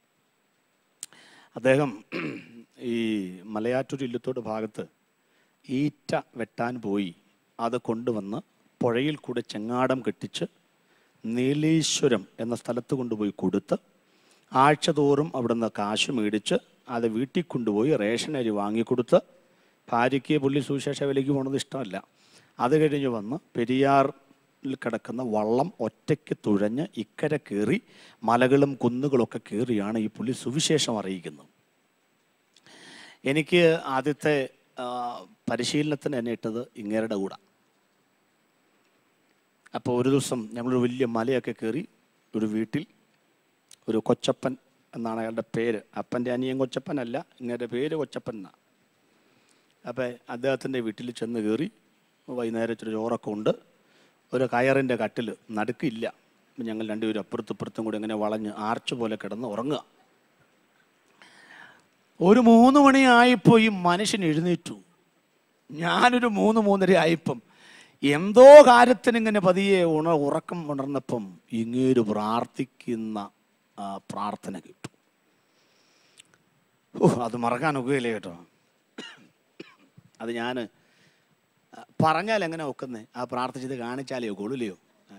അദ്ദേഹം ഈ മലയാറ്റൂർ ഇല്ലത്തോട് ഭാഗത്ത് ഈറ്റ വെട്ടാൻ പോയി അത് കൊണ്ടുവന്ന് പുഴയിൽ കൂടെ ചെങ്ങാടം കെട്ടിച്ച് നീലേശ്വരം എന്ന സ്ഥലത്ത് കൊണ്ടുപോയി കൊടുത്ത് ആഴ്ച തോറും അവിടുന്ന് കാശ് മേടിച്ച് അത് വീട്ടിൽ കൊണ്ടുപോയി റേഷൻ അരി വാങ്ങിക്കൊടുത്ത് ഭാര്യയ്ക്ക് പുള്ളി സുവിശേഷ വിലയ്ക്ക് പോണത് ഇഷ്ടമല്ല അത് കഴിഞ്ഞ് വന്ന് പെരിയാറിൽ കിടക്കുന്ന വള്ളം ഒറ്റയ്ക്ക് തുഴഞ്ഞ് ഇക്കരെ കയറി മലകളും കുന്നുകളൊക്കെ കയറിയാണ് ഈ പുള്ളി സുവിശേഷം അറിയിക്കുന്നത് എനിക്ക് ആദ്യത്തെ ആ, പരിശീലനത്തിന് എന്നെ ഇട്ടത് ഇങ്ങേരുടെ കൂടെ അപ്പോൾ ഒരു ദിവസം ഞങ്ങളൊരു വലിയ മലയൊക്കെ കയറി ഒരു വീട്ടിൽ ഒരു കൊച്ചപ്പൻ എന്നാണ് അയാളുടെ പേര് അപ്പൻ്റെ അനിയൻ കൊച്ചപ്പനല്ല ഇങ്ങയുടെ പേര് കൊച്ചപ്പൻ എന്നാണ് അപ്പോൾ അദ്ദേഹത്തിൻ്റെ വീട്ടിൽ ചെന്ന് കയറി വൈകുന്നേരം ഇച്ചിരി ചോറൊക്കെ ഉണ്ട് ഒരു കയറിൻ്റെ കട്ടിൽ നടുക്കില്ല അപ്പം ഞങ്ങൾ രണ്ടുപേരും അപ്പുറത്തും ഇപ്പുറത്തും കൂടി ഇങ്ങനെ വളഞ്ഞ് ആർച്ച് പോലെ കിടന്ന് ഉറങ്ങുക ഒരു മൂന്ന് മണിയായപ്പോൾ ഈ മനുഷ്യൻ എഴുന്നേറ്റു ഞാനൊരു മൂന്ന് മൂന്നര ആയപ്പം എന്തോ കാര്യത്തിന് ഇങ്ങനെ പതിയെ ഉണ ഉറക്കം ഉണർന്നപ്പം ഇങ്ങേര് പ്രാർത്ഥിക്കുന്ന ആ, പ്രാർത്ഥന കേട്ടു ഓ അത് മറക്കാൻ ഒക്കുകയില്ലേ കേട്ടോ അത് ഞാൻ പറഞ്ഞാൽ എങ്ങനെ ഒക്കുന്നേ ആ പ്രാർത്ഥിച്ചത് കാണിച്ചാലേ ഒക്കുള്ളൂല്ലയോ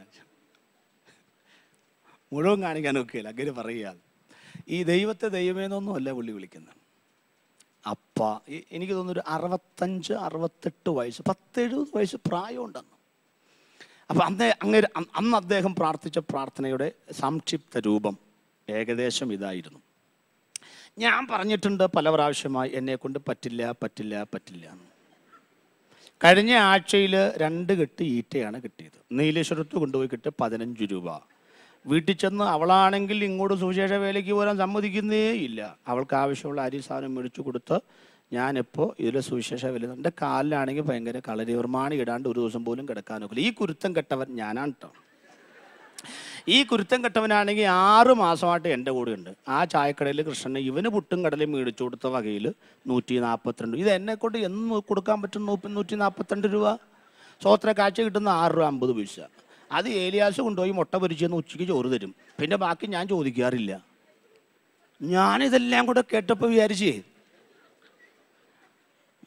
മുഴുവൻ കാണിക്കാൻ ഒക്കുകയില്ല അങ്ങനെ പറയുക ഈ ദൈവത്തെ ദൈവമേന്നൊന്നുമല്ല പുള്ളി വിളിക്കുന്നത് അപ്പ ഈ- എനിക്ക് തോന്നുന്നു ഒരു അറുപത്തഞ്ച് അറുപത്തെട്ട് വയസ്സ് പത്തെഴുപത് വയസ്സ് പ്രായമുണ്ടെന്ന് അപ്പം അന്ന് അങ്ങനെ അന്ന് അദ്ദേഹം പ്രാർത്ഥിച്ച പ്രാർത്ഥനയുടെ സംക്ഷിപ്ത രൂപം ഏകദേശം ഇതായിരുന്നു ഞാൻ പറഞ്ഞിട്ടുണ്ട് പല പ്രാവശ്യമായി എന്നെ കൊണ്ട് പറ്റില്ല പറ്റില്ല പറ്റില്ല എന്ന്. കഴിഞ്ഞ ആഴ്ചയിൽ രണ്ട് കെട്ട് ഈറ്റയാണ് കിട്ടിയത് നീലേശ്വരത്ത് കൊണ്ടുപോയി കിട്ടിയ പതിനഞ്ച് രൂപ വീട്ടിൽ ചെന്ന് അവളാണെങ്കിൽ ഇങ്ങോട്ട് സുവിശേഷ വേലയ്ക്ക് പോരാൻ സമ്മതിക്കുന്നേ ഇല്ല അവൾക്ക് ആവശ്യമുള്ള അരി സാധനം മേടിച്ചു കൊടുത്ത് ഞാനിപ്പോൾ ഇതിലെ സുവിശേഷ വില എൻ്റെ കാലിലാണെങ്കിൽ ഭയങ്കര കളരി നിർമ്മാണി ഇടാണ്ട് ഒരു ദിവസം പോലും കിടക്കാനൊക്കില്ല ഈ കുരുത്തം കെട്ടവൻ ഞാനാണ് കേട്ടോ ഈ കുരുത്തം കെട്ടവനാണെങ്കിൽ ആറ് മാസമായിട്ട് എൻ്റെ കൂടെ ഉണ്ട് ആ ചായക്കടയിൽ കൃഷ്ണന് ഇവന് പുട്ടും കടലയും മേടിച്ചു കൊടുത്ത വകയിൽ നൂറ്റി നാൽപ്പത്തിരണ്ട് ഇത് എന്നെ കൊണ്ട് എന്ന് കൊടുക്കാൻ പറ്റും നൂറ്റി നൂറ്റി നാൽപ്പത്തിരണ്ട് രൂപ സ്വോത്ര കാഴ്ച കിട്ടുന്ന ആറ് രൂപ അമ്പത് പൈസ അത് ഏലിയാസ് കൊണ്ടുപോയി മുട്ട പൊരിച്ചെന്ന് ഉച്ചയ്ക്ക് ചോറ് തരും പിന്നെ ബാക്കി ഞാൻ ചോദിക്കാറില്ല ഞാനിതെല്ലാം കൂടെ കേട്ടപ്പോൾ വിചാരിച്ചേ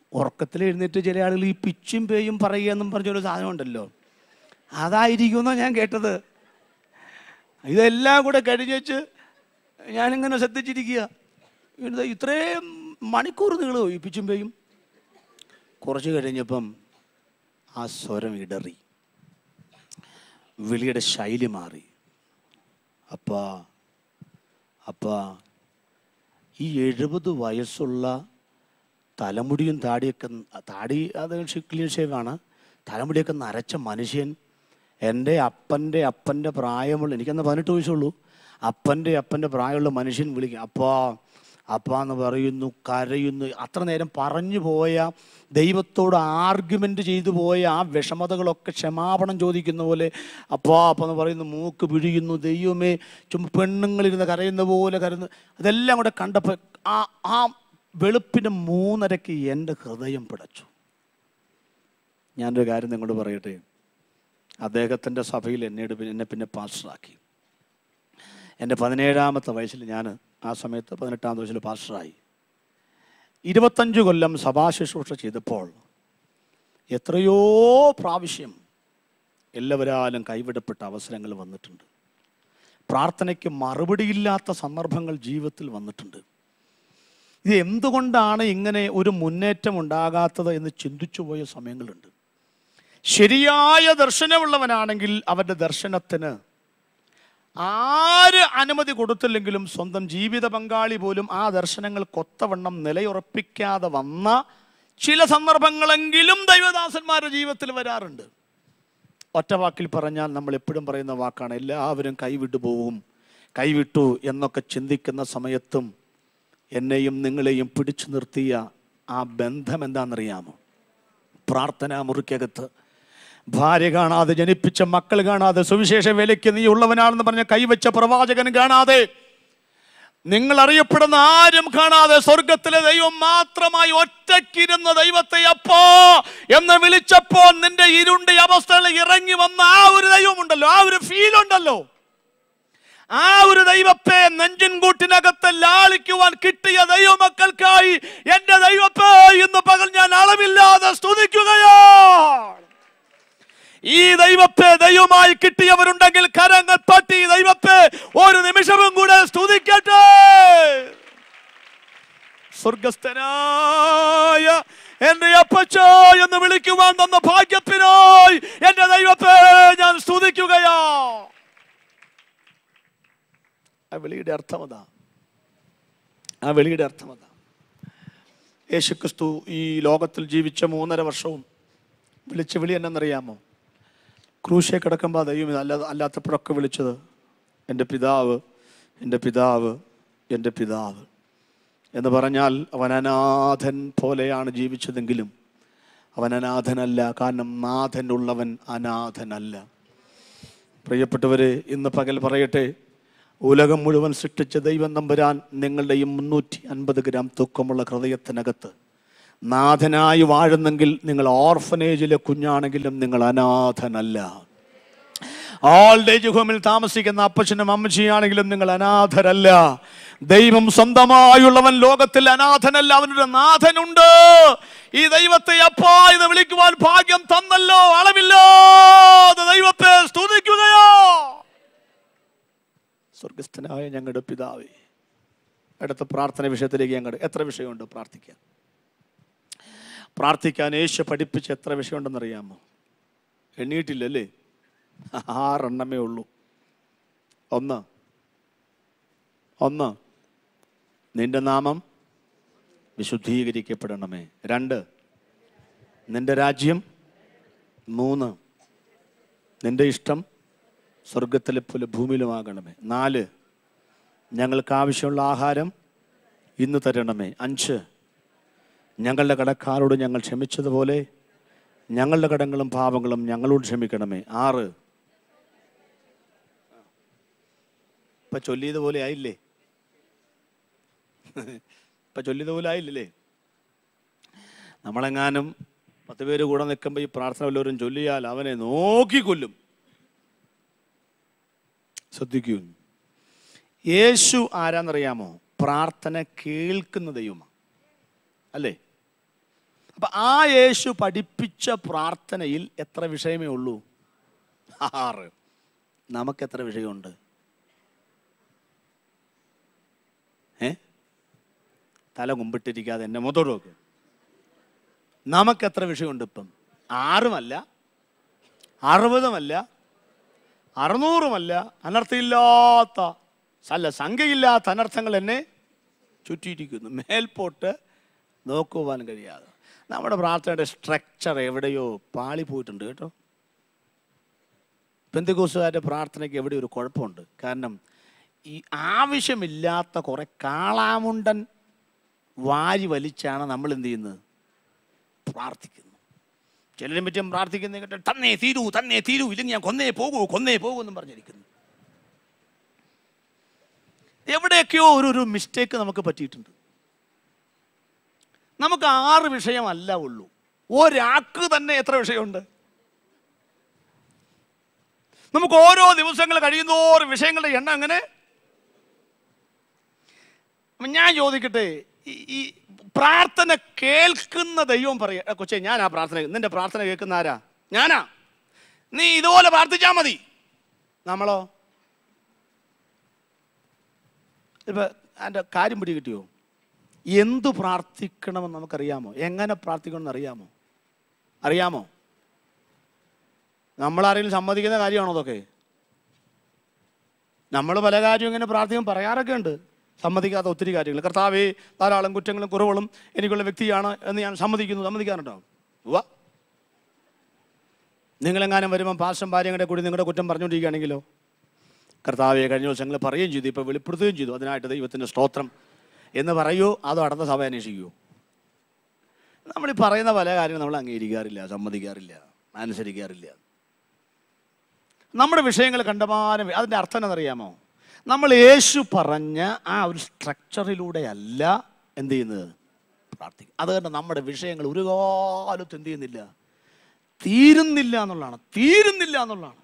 ഉറക്കത്തിൽ എഴുന്നേറ്റ് ചില ആളുകൾ ഈ പിച്ചും പേയും പറയുക എന്നും പറഞ്ഞൊരു സാധനം ഉണ്ടല്ലോ അതായിരിക്കുമെന്നോ ഞാൻ കേട്ടത് ഇതെല്ലാം കൂടെ കഴിഞ്ഞേച്ച് ഞാനിങ്ങനെ ശ്രദ്ധിച്ചിരിക്കുക ഇത് ഇത്രയും മണിക്കൂർ നീളോ ഈ പിച്ചും പേയും കുറച്ച് കഴിഞ്ഞപ്പം ആ സ്വരം ഇടറി വിളിയുടെ ശൈലി മാറി അപ്പാ അപ്പാ ഈ എഴുപത് വയസ്സുള്ള തലമുടിയും താടിയൊക്കെ താടി അത് ക്ലീൻ ഷേവാണ് തലമുടിയൊക്കെ നരച്ച മനുഷ്യൻ എൻ്റെ അപ്പൻ്റെ അപ്പൻ്റെ പ്രായമുള്ള എനിക്കന്ന് പതിനെട്ട് വയസ്സുള്ളൂ അപ്പൻ്റെ അപ്പൻ്റെ പ്രായമുള്ള മനുഷ്യൻ വിളിക്കും അപ്പാ അപ്പ എന്ന് പറയുന്നു കരയുന്നു അത്ര നേരം പറഞ്ഞു പോയ ദൈവത്തോട് ആർഗ്യുമെൻ്റ് ചെയ്തു പോയ ആ വിഷമതകളൊക്കെ ക്ഷമാപണം ചോദിക്കുന്ന പോലെ അപ്പാ അപ്പ എന്ന് പറയുന്നു മൂക്ക് പിഴിയുന്നു ദൈവമേ ചുമ പെണ്ണുങ്ങളിരുന്ന് കരയുന്ന പോലെ കരയുന്നു അതെല്ലാം കൂടെ കണ്ടപ്പോൾ ആ ആ വെളുപ്പിന് മൂന്നരയ്ക്ക് എൻ്റെ ഹൃദയം പിടച്ചു ഞാനൊരു കാര്യം നിങ്ങളോട് പറയട്ടെ അദ്ദേഹത്തിൻ്റെ സഭയിൽ എന്നോട് പിന്നെ- എന്നെ പിന്നെ പാസ്റ്ററാക്കി എൻ്റെ പതിനേഴാമത്തെ വയസ്സിൽ ഞാൻ ആ സമയത്ത് പതിനെട്ടാമത്തെ വയസ്സിൽ പാസ്റ്ററായി ഇരുപത്തഞ്ച് കൊല്ലം സഭാശുശ്രൂഷ ചെയ്തപ്പോൾ എത്രയോ പ്രാവശ്യം എല്ലാവരാലും കൈവിടപ്പെട്ട അവസരങ്ങൾ വന്നിട്ടുണ്ട് പ്രാർത്ഥനയ്ക്ക് മറുപടിയില്ലാത്ത സന്ദർഭങ്ങൾ ജീവിതത്തിൽ വന്നിട്ടുണ്ട് ഇത് എന്തുകൊണ്ടാണ് ഇങ്ങനെ ഒരു മുന്നേറ്റം ഉണ്ടാകാത്തത് എന്ന് ചിന്തിച്ചു പോയ സമയങ്ങളുണ്ട് ശരിയായ ദർശനമുള്ളവനാണെങ്കിൽ അവൻ്റെ ദർശനത്തിന് ആര് അനുമതി കൊടുത്തില്ലെങ്കിലും സ്വന്തം ജീവിത പങ്കാളി പോലും ആ ദർശനങ്ങൾ കൊത്തവണ്ണം നിലയുറപ്പിക്കാതെ വന്ന ചില സന്ദർഭങ്ങളെങ്കിലും ദൈവദാസന്മാരുടെ ജീവിതത്തിൽ വരാറുണ്ട് ഒറ്റ വാക്കിൽ പറഞ്ഞാൽ നമ്മൾ എപ്പോഴും പറയുന്ന വാക്കാണ് എല്ലാവരും കൈവിട്ടു പോവും കൈവിട്ടു എന്നൊക്കെ ചിന്തിക്കുന്ന സമയത്തും എന്നെയും നിങ്ങളെയും പിടിച്ചു നിർത്തിയ ആ ബന്ധം എന്താണെന്നറിയാമോ പ്രാർത്ഥനാ മുറിക്കകത്ത് ഭാര്യ കാണാതെ ജനിപ്പിച്ച മക്കൾ കാണാതെ സുവിശേഷ വേലയ്ക്ക് നീ ഉള്ളവനാണെന്ന് പറഞ്ഞ കൈവച്ച പ്രവാചകൻ കാണാതെ നിങ്ങൾ അറിയപ്പെടുന്ന ആരും കാണാതെ സ്വർഗത്തിലെ ദൈവം മാത്രമായി ഒറ്റയ്ക്കിരുന്ന ദൈവത്തെ അപ്പോ എന്ന് വിളിച്ചപ്പോൾ നിന്റെ ഇരുണ്ട അവസ്ഥകളിൽ ഇറങ്ങി വന്ന ആ ഒരു ദൈവമുണ്ടല്ലോ ആ ഒരു ഫീൽ ഉണ്ടല്ലോ ആ ഒരു ദൈവത്തെ നെഞ്ചിൻ കൂട്ടിനകത്ത് ലാളിക്കുവാൻ കിട്ടിയ ദൈവമക്കൾക്കായി എന്റെ ദൈവത്തെ ഇന്ന് പകൽ ഞാൻ അളവില്ലാതെ സ്തുതിക്കുകയാണ് ഈ ദൈവത്തെ ദൈവമായി കിട്ടിയവരുണ്ടെങ്കിൽ കരങ്ങൾ തട്ടി ദൈവത്തെ ഒരു നിമിഷവും കൂടെ സ്തുതിക്കട്ടെ സ്വർഗസ്ഥനായ എന്റെ അപ്പച്ച എന്ന് വിളിക്കുവാൻ തന്ന ഭാഗ്യത്തിനായി എന്റെ ദൈവത്തെ ഞാൻ സ്തുതിക്കുകയാ ആ വിളിയുടെ അർത്ഥം അതാ ആ വിളിയുടെ അർത്ഥം അതാ യേശുക്രിസ്തു ഈ ലോകത്തിൽ ജീവിച്ച മൂന്നര വർഷവും വിളിച്ച വിളി എന്നറിയാമോ ക്രൂശെ കിടക്കുമ്പോൾ ദൈവം അല്ല അല്ലാത്തപ്പോഴൊക്കെ വിളിച്ചത് എൻ്റെ പിതാവ് എൻ്റെ പിതാവ് എൻ്റെ പിതാവ് എന്ന് പറഞ്ഞാൽ അവൻ അനാഥൻ പോലെയാണ് ജീവിച്ചതെങ്കിലും അവൻ അനാഥനല്ല കാരണം നാഥനുള്ളവൻ അനാഥനല്ല പ്രിയപ്പെട്ടവരെ ഇന്ന് പകൽ പറയട്ടെ ഉലകം മുഴുവൻ സൃഷ്ടിച്ച ദൈവം നമ്പുരാൻ നിങ്ങളുടെ ഈ മുന്നൂറ്റി അൻപത് ഗ്രാം തൂക്കമുള്ള ഹൃദയത്തിനകത്ത് നാഥനായി വാഴുന്നെങ്കിൽ നിങ്ങൾ ഓർഫനേജിലെ കുഞ്ഞാണെങ്കിലും നിങ്ങൾ അനാഥനല്ല ഓൾഡ് ഏജ് ഹോമിൽ താമസിക്കുന്ന അപ്പച്ചനും അമ്മച്ചിയാണെങ്കിലും നിങ്ങൾ അനാഥരല്ല ദൈവം സ്വന്തമായുള്ളവൻ ലോകത്തിൽ അനാഥനല്ല അവനൊരു നാഥനുണ്ട് ഈ ദൈവത്തെ അപ്പാ ഇത് വിളിക്കുവാൻ ഭാഗ്യം തന്നല്ലോ അളവില്ലാതെ ദൈവത്തെ സ്തുതിക്കുകയോ സ്വർഗസ്ഥനായ ഞങ്ങളുടെ പിതാവേ അടുത്ത പ്രാർത്ഥന വിഷയത്തിലേക്ക് ഞങ്ങളുടെ എത്ര വിഷയമുണ്ട് പ്രാർത്ഥിക്കാൻ പ്രാർത്ഥിക്കാൻ യേശു പഠിപ്പിച്ച എത്ര വിഷയമുണ്ടെന്നറിയാമോ എണ്ണീട്ടില്ലല്ലേ ആറെണ്ണമേ ഉള്ളൂ ഒന്ന് ഒന്ന് നിന്റെ നാമം വിശുദ്ധീകരിക്കപ്പെടണമേ രണ്ട് നിന്റെ രാജ്യം മൂന്ന് നിന്റെ ഇഷ്ടം സ്വർഗത്തിലെ പോലെ ഭൂമിയിലുമാകണമേ നാല് ഞങ്ങൾക്ക് ആവശ്യമുള്ള ആഹാരം ഇന്ന് തരണമേ അഞ്ച് ഞങ്ങളുടെ കടക്കാരോട് ഞങ്ങൾ ക്ഷമിച്ചതുപോലെ ഞങ്ങളുടെ കടങ്ങളും പാപങ്ങളും ഞങ്ങളോട് ക്ഷമിക്കണമേ ആറ് ഇപ്പൊ ചൊല്ലിയതുപോലെ ആയില്ലേ ഇപ്പൊ ചൊല്ലിയതുപോലെ ആയില്ലേ നമ്മളെങ്ങാനും പത്ത് പേര് കൂടെ നിൽക്കുമ്പോൾ ഈ പ്രാർത്ഥന വല്ലവരും ചൊല്ലിയാൽ അവനെ നോക്കിക്കൊല്ലും ശ്രദ്ധിക്കൂ യേശു ആരാന്നറിയാമോ പ്രാർത്ഥന കേൾക്കുന്ന ദൈവമാണ് അല്ലേ അപ്പം ആ യേശു പഠിപ്പിച്ച പ്രാർത്ഥനയിൽ എത്ര വിഷയമേ ഉള്ളൂ ആറ് നമുക്ക് എത്ര വിഷയമുണ്ട് ഏ തല കുമ്പിട്ടിരിക്കാതെ എന്നെ മുതോട് നോക്ക് നമുക്ക് എത്ര വിഷയമുണ്ട് ഇപ്പം ആറുമല്ല അറുപതുമല്ല അറുന്നൂറുമല്ല അനർത്ഥമില്ലാത്ത അല്ല സംഖ്യയില്ലാത്ത അനർത്ഥങ്ങൾ എന്നെ ചുറ്റിയിരിക്കുന്നു മേൽപോട്ട് നോക്കുവാൻ കഴിയാതെ നമ്മുടെ പ്രാർത്ഥനയുടെ സ്ട്രക്ചർ എവിടെയോ പാളി പോയിട്ടുണ്ട് കേട്ടോ പെന്തികോസുകാരുടെ പ്രാർത്ഥനയ്ക്ക് എവിടെ ഒരു കുഴപ്പമുണ്ട് കാരണം ഈ ആവശ്യമില്ലാത്ത കുറെ കാളാമുണ്ടൻ വാരി വലിച്ചാണ് നമ്മൾ എന്ത് ചെയ്യുന്നത് പ്രാർത്ഥിക്കുന്നു ചിലരും പറ്റും പ്രാർത്ഥിക്കുന്ന കേട്ടോ തന്നേ തീരൂ തന്നേ തീരൂ ഇല്ലെങ്കിൽ ഞാൻ കൊന്നേ പോകൂ കൊന്നേ പോകൂ എന്നും പറഞ്ഞിരിക്കുന്നു എവിടെയൊക്കെയോ ഒരു ഒരു മിസ്റ്റേക്ക് നമുക്ക് പറ്റിയിട്ടുണ്ട് നമുക്ക് ആറ് വിഷയമല്ല ഉള്ളൂ ഒരാൾക്ക് തന്നെ എത്ര വിഷയമുണ്ട് നമുക്ക് ഓരോ ദിവസങ്ങൾ കഴിയുന്നോറും വിഷയങ്ങളുടെ എണ്ണം അങ്ങനെ അപ്പൊ ഞാൻ ചോദിക്കട്ടെ ഈ- ഈ പ്രാർത്ഥന കേൾക്കുന്ന ദൈവം പറയാ കൊച്ചെ ഞാനാ പ്രാർത്ഥന നിന്റെ പ്രാർത്ഥന കേൾക്കുന്ന ആരാ ഞാനാ നീ ഇതുപോലെ പ്രാർത്ഥിച്ചാ മതി നമ്മളോ ഇപ്പൊ അതിൻ്റെ കാര്യം പിടി കിട്ടിയോ എന്തു പ്രാർത്ഥിക്കണമെന്ന് നമുക്കറിയാമോ എങ്ങനെ പ്രാർത്ഥിക്കണമെന്ന് അറിയാമോ അറിയാമോ നമ്മളാരെങ്കിലും സമ്മതിക്കുന്ന കാര്യമാണോ അതൊക്കെ നമ്മൾ പല കാര്യവും ഇങ്ങനെ പ്രാർത്ഥിക്കാൻ പറയാറൊക്കെ ഉണ്ട് സമ്മതിക്കാത്ത ഒത്തിരി കാര്യങ്ങൾ കർത്താവേ ധാരാളം കുറ്റങ്ങളും കുറവുകളും എനിക്കുള്ള വ്യക്തിയാണ് എന്ന് ഞാൻ സമ്മതിക്കുന്നു സമ്മതിക്കാറുണ്ടോ ഉവ്വ നിങ്ങളെങ്ങാനും വരുമ്പം പാശം ഭാര്യങ്ങളുടെ കൂടി നിങ്ങളുടെ കുറ്റം പറഞ്ഞുകൊണ്ടിരിക്കുകയാണെങ്കിലോ കർത്താവെ കഴിഞ്ഞ ദിവസങ്ങൾ പറയുകയും ചെയ്തു ഇപ്പോൾ വെളിപ്പെടുത്തുകയും ചെയ്തു അതിനായിട്ട് ദൈവത്തിൻ്റെ സ്തോത്രം എന്ന് പറയൂ അതോ അടുത്ത സഭ അന്വേഷിക്കുമോ നമ്മൾ ഈ പറയുന്ന പല കാര്യങ്ങളും നമ്മൾ അംഗീകരിക്കാറില്ല സമ്മതിക്കാറില്ല അനുസരിക്കാറില്ല നമ്മുടെ വിഷയങ്ങൾ കണ്ടമാനം അതിൻ്റെ അർത്ഥം എന്നറിയാമോ നമ്മൾ യേശു പറഞ്ഞ ആ ഒരു സ്ട്രക്ചറിലൂടെയല്ല എന്ത് ചെയ്യുന്നത് പ്രാർത്ഥിക്കും അത് കാരണം നമ്മുടെ വിഷയങ്ങൾ ഒരു കാലത്ത് എന്ത് ചെയ്യുന്നില്ല തീരുന്നില്ല എന്നുള്ളതാണ് തീരുന്നില്ല എന്നുള്ളതാണ്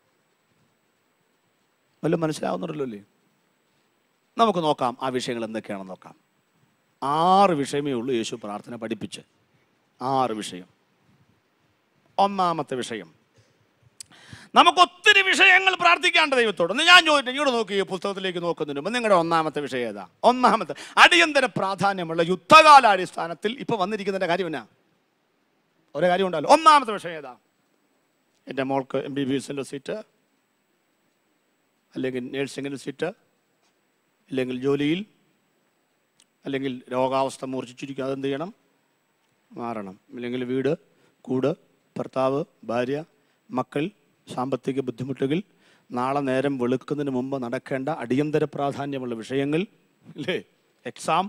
വല്ലതും മനസ്സിലാവുന്നുണ്ടല്ലോ അല്ലേ നമുക്ക് നോക്കാം ആ വിഷയങ്ങൾ എന്തൊക്കെയാണെന്ന് നോക്കാം ആറ് വിഷയമേ ഉള്ളൂ യേശു പ്രാർത്ഥന പഠിപ്പിച്ച് ആറ് വിഷയം ഒന്നാമത്തെ വിഷയം നമുക്ക് ഒത്തിരി വിഷയങ്ങൾ പ്രാർത്ഥിക്കാണ്ട് ദൈവത്തോട് ഒന്ന് ഞാൻ ചോദിച്ചു ഇങ്ങോട്ട് നോക്കി ഈ പുസ്തകത്തിലേക്ക് നോക്കുന്നതിന് മുമ്പ് നിങ്ങളുടെ ഒന്നാമത്തെ വിഷയം ഏതാ ഒന്നാമത്തെ അടിയന്തര പ്രാധാന്യമുള്ള യുദ്ധകാലാടിസ്ഥാനത്തിൽ ഇപ്പൊ വന്നിരിക്കുന്നതിന്റെ കാര്യം എന്നാ ഒരു കാര്യം ഉണ്ടല്ലോ ഒന്നാമത്തെ വിഷയം ഏതാ എൻ്റെ മോൾക്ക് എം ബി ബി എസിൻ്റെ സീറ്റ് അല്ലെങ്കിൽ നേഴ്സിങ്ങിൻ്റെ സീറ്റ് അല്ലെങ്കിൽ ജോലിയിൽ അല്ലെങ്കിൽ രോഗാവസ്ഥ മൂർച്ഛിച്ചിരിക്കുക അതെന്ത് ചെയ്യണം മാറണം അല്ലെങ്കിൽ വീട് കൂട് ഭർത്താവ് ഭാര്യ മക്കൾ സാമ്പത്തിക ബുദ്ധിമുട്ടുകൾ നാളെ നേരം വെളുക്കുന്നതിന് മുമ്പ് നടക്കേണ്ട അടിയന്തര പ്രാധാന്യമുള്ള വിഷയങ്ങൾ അല്ലേ എക്സാം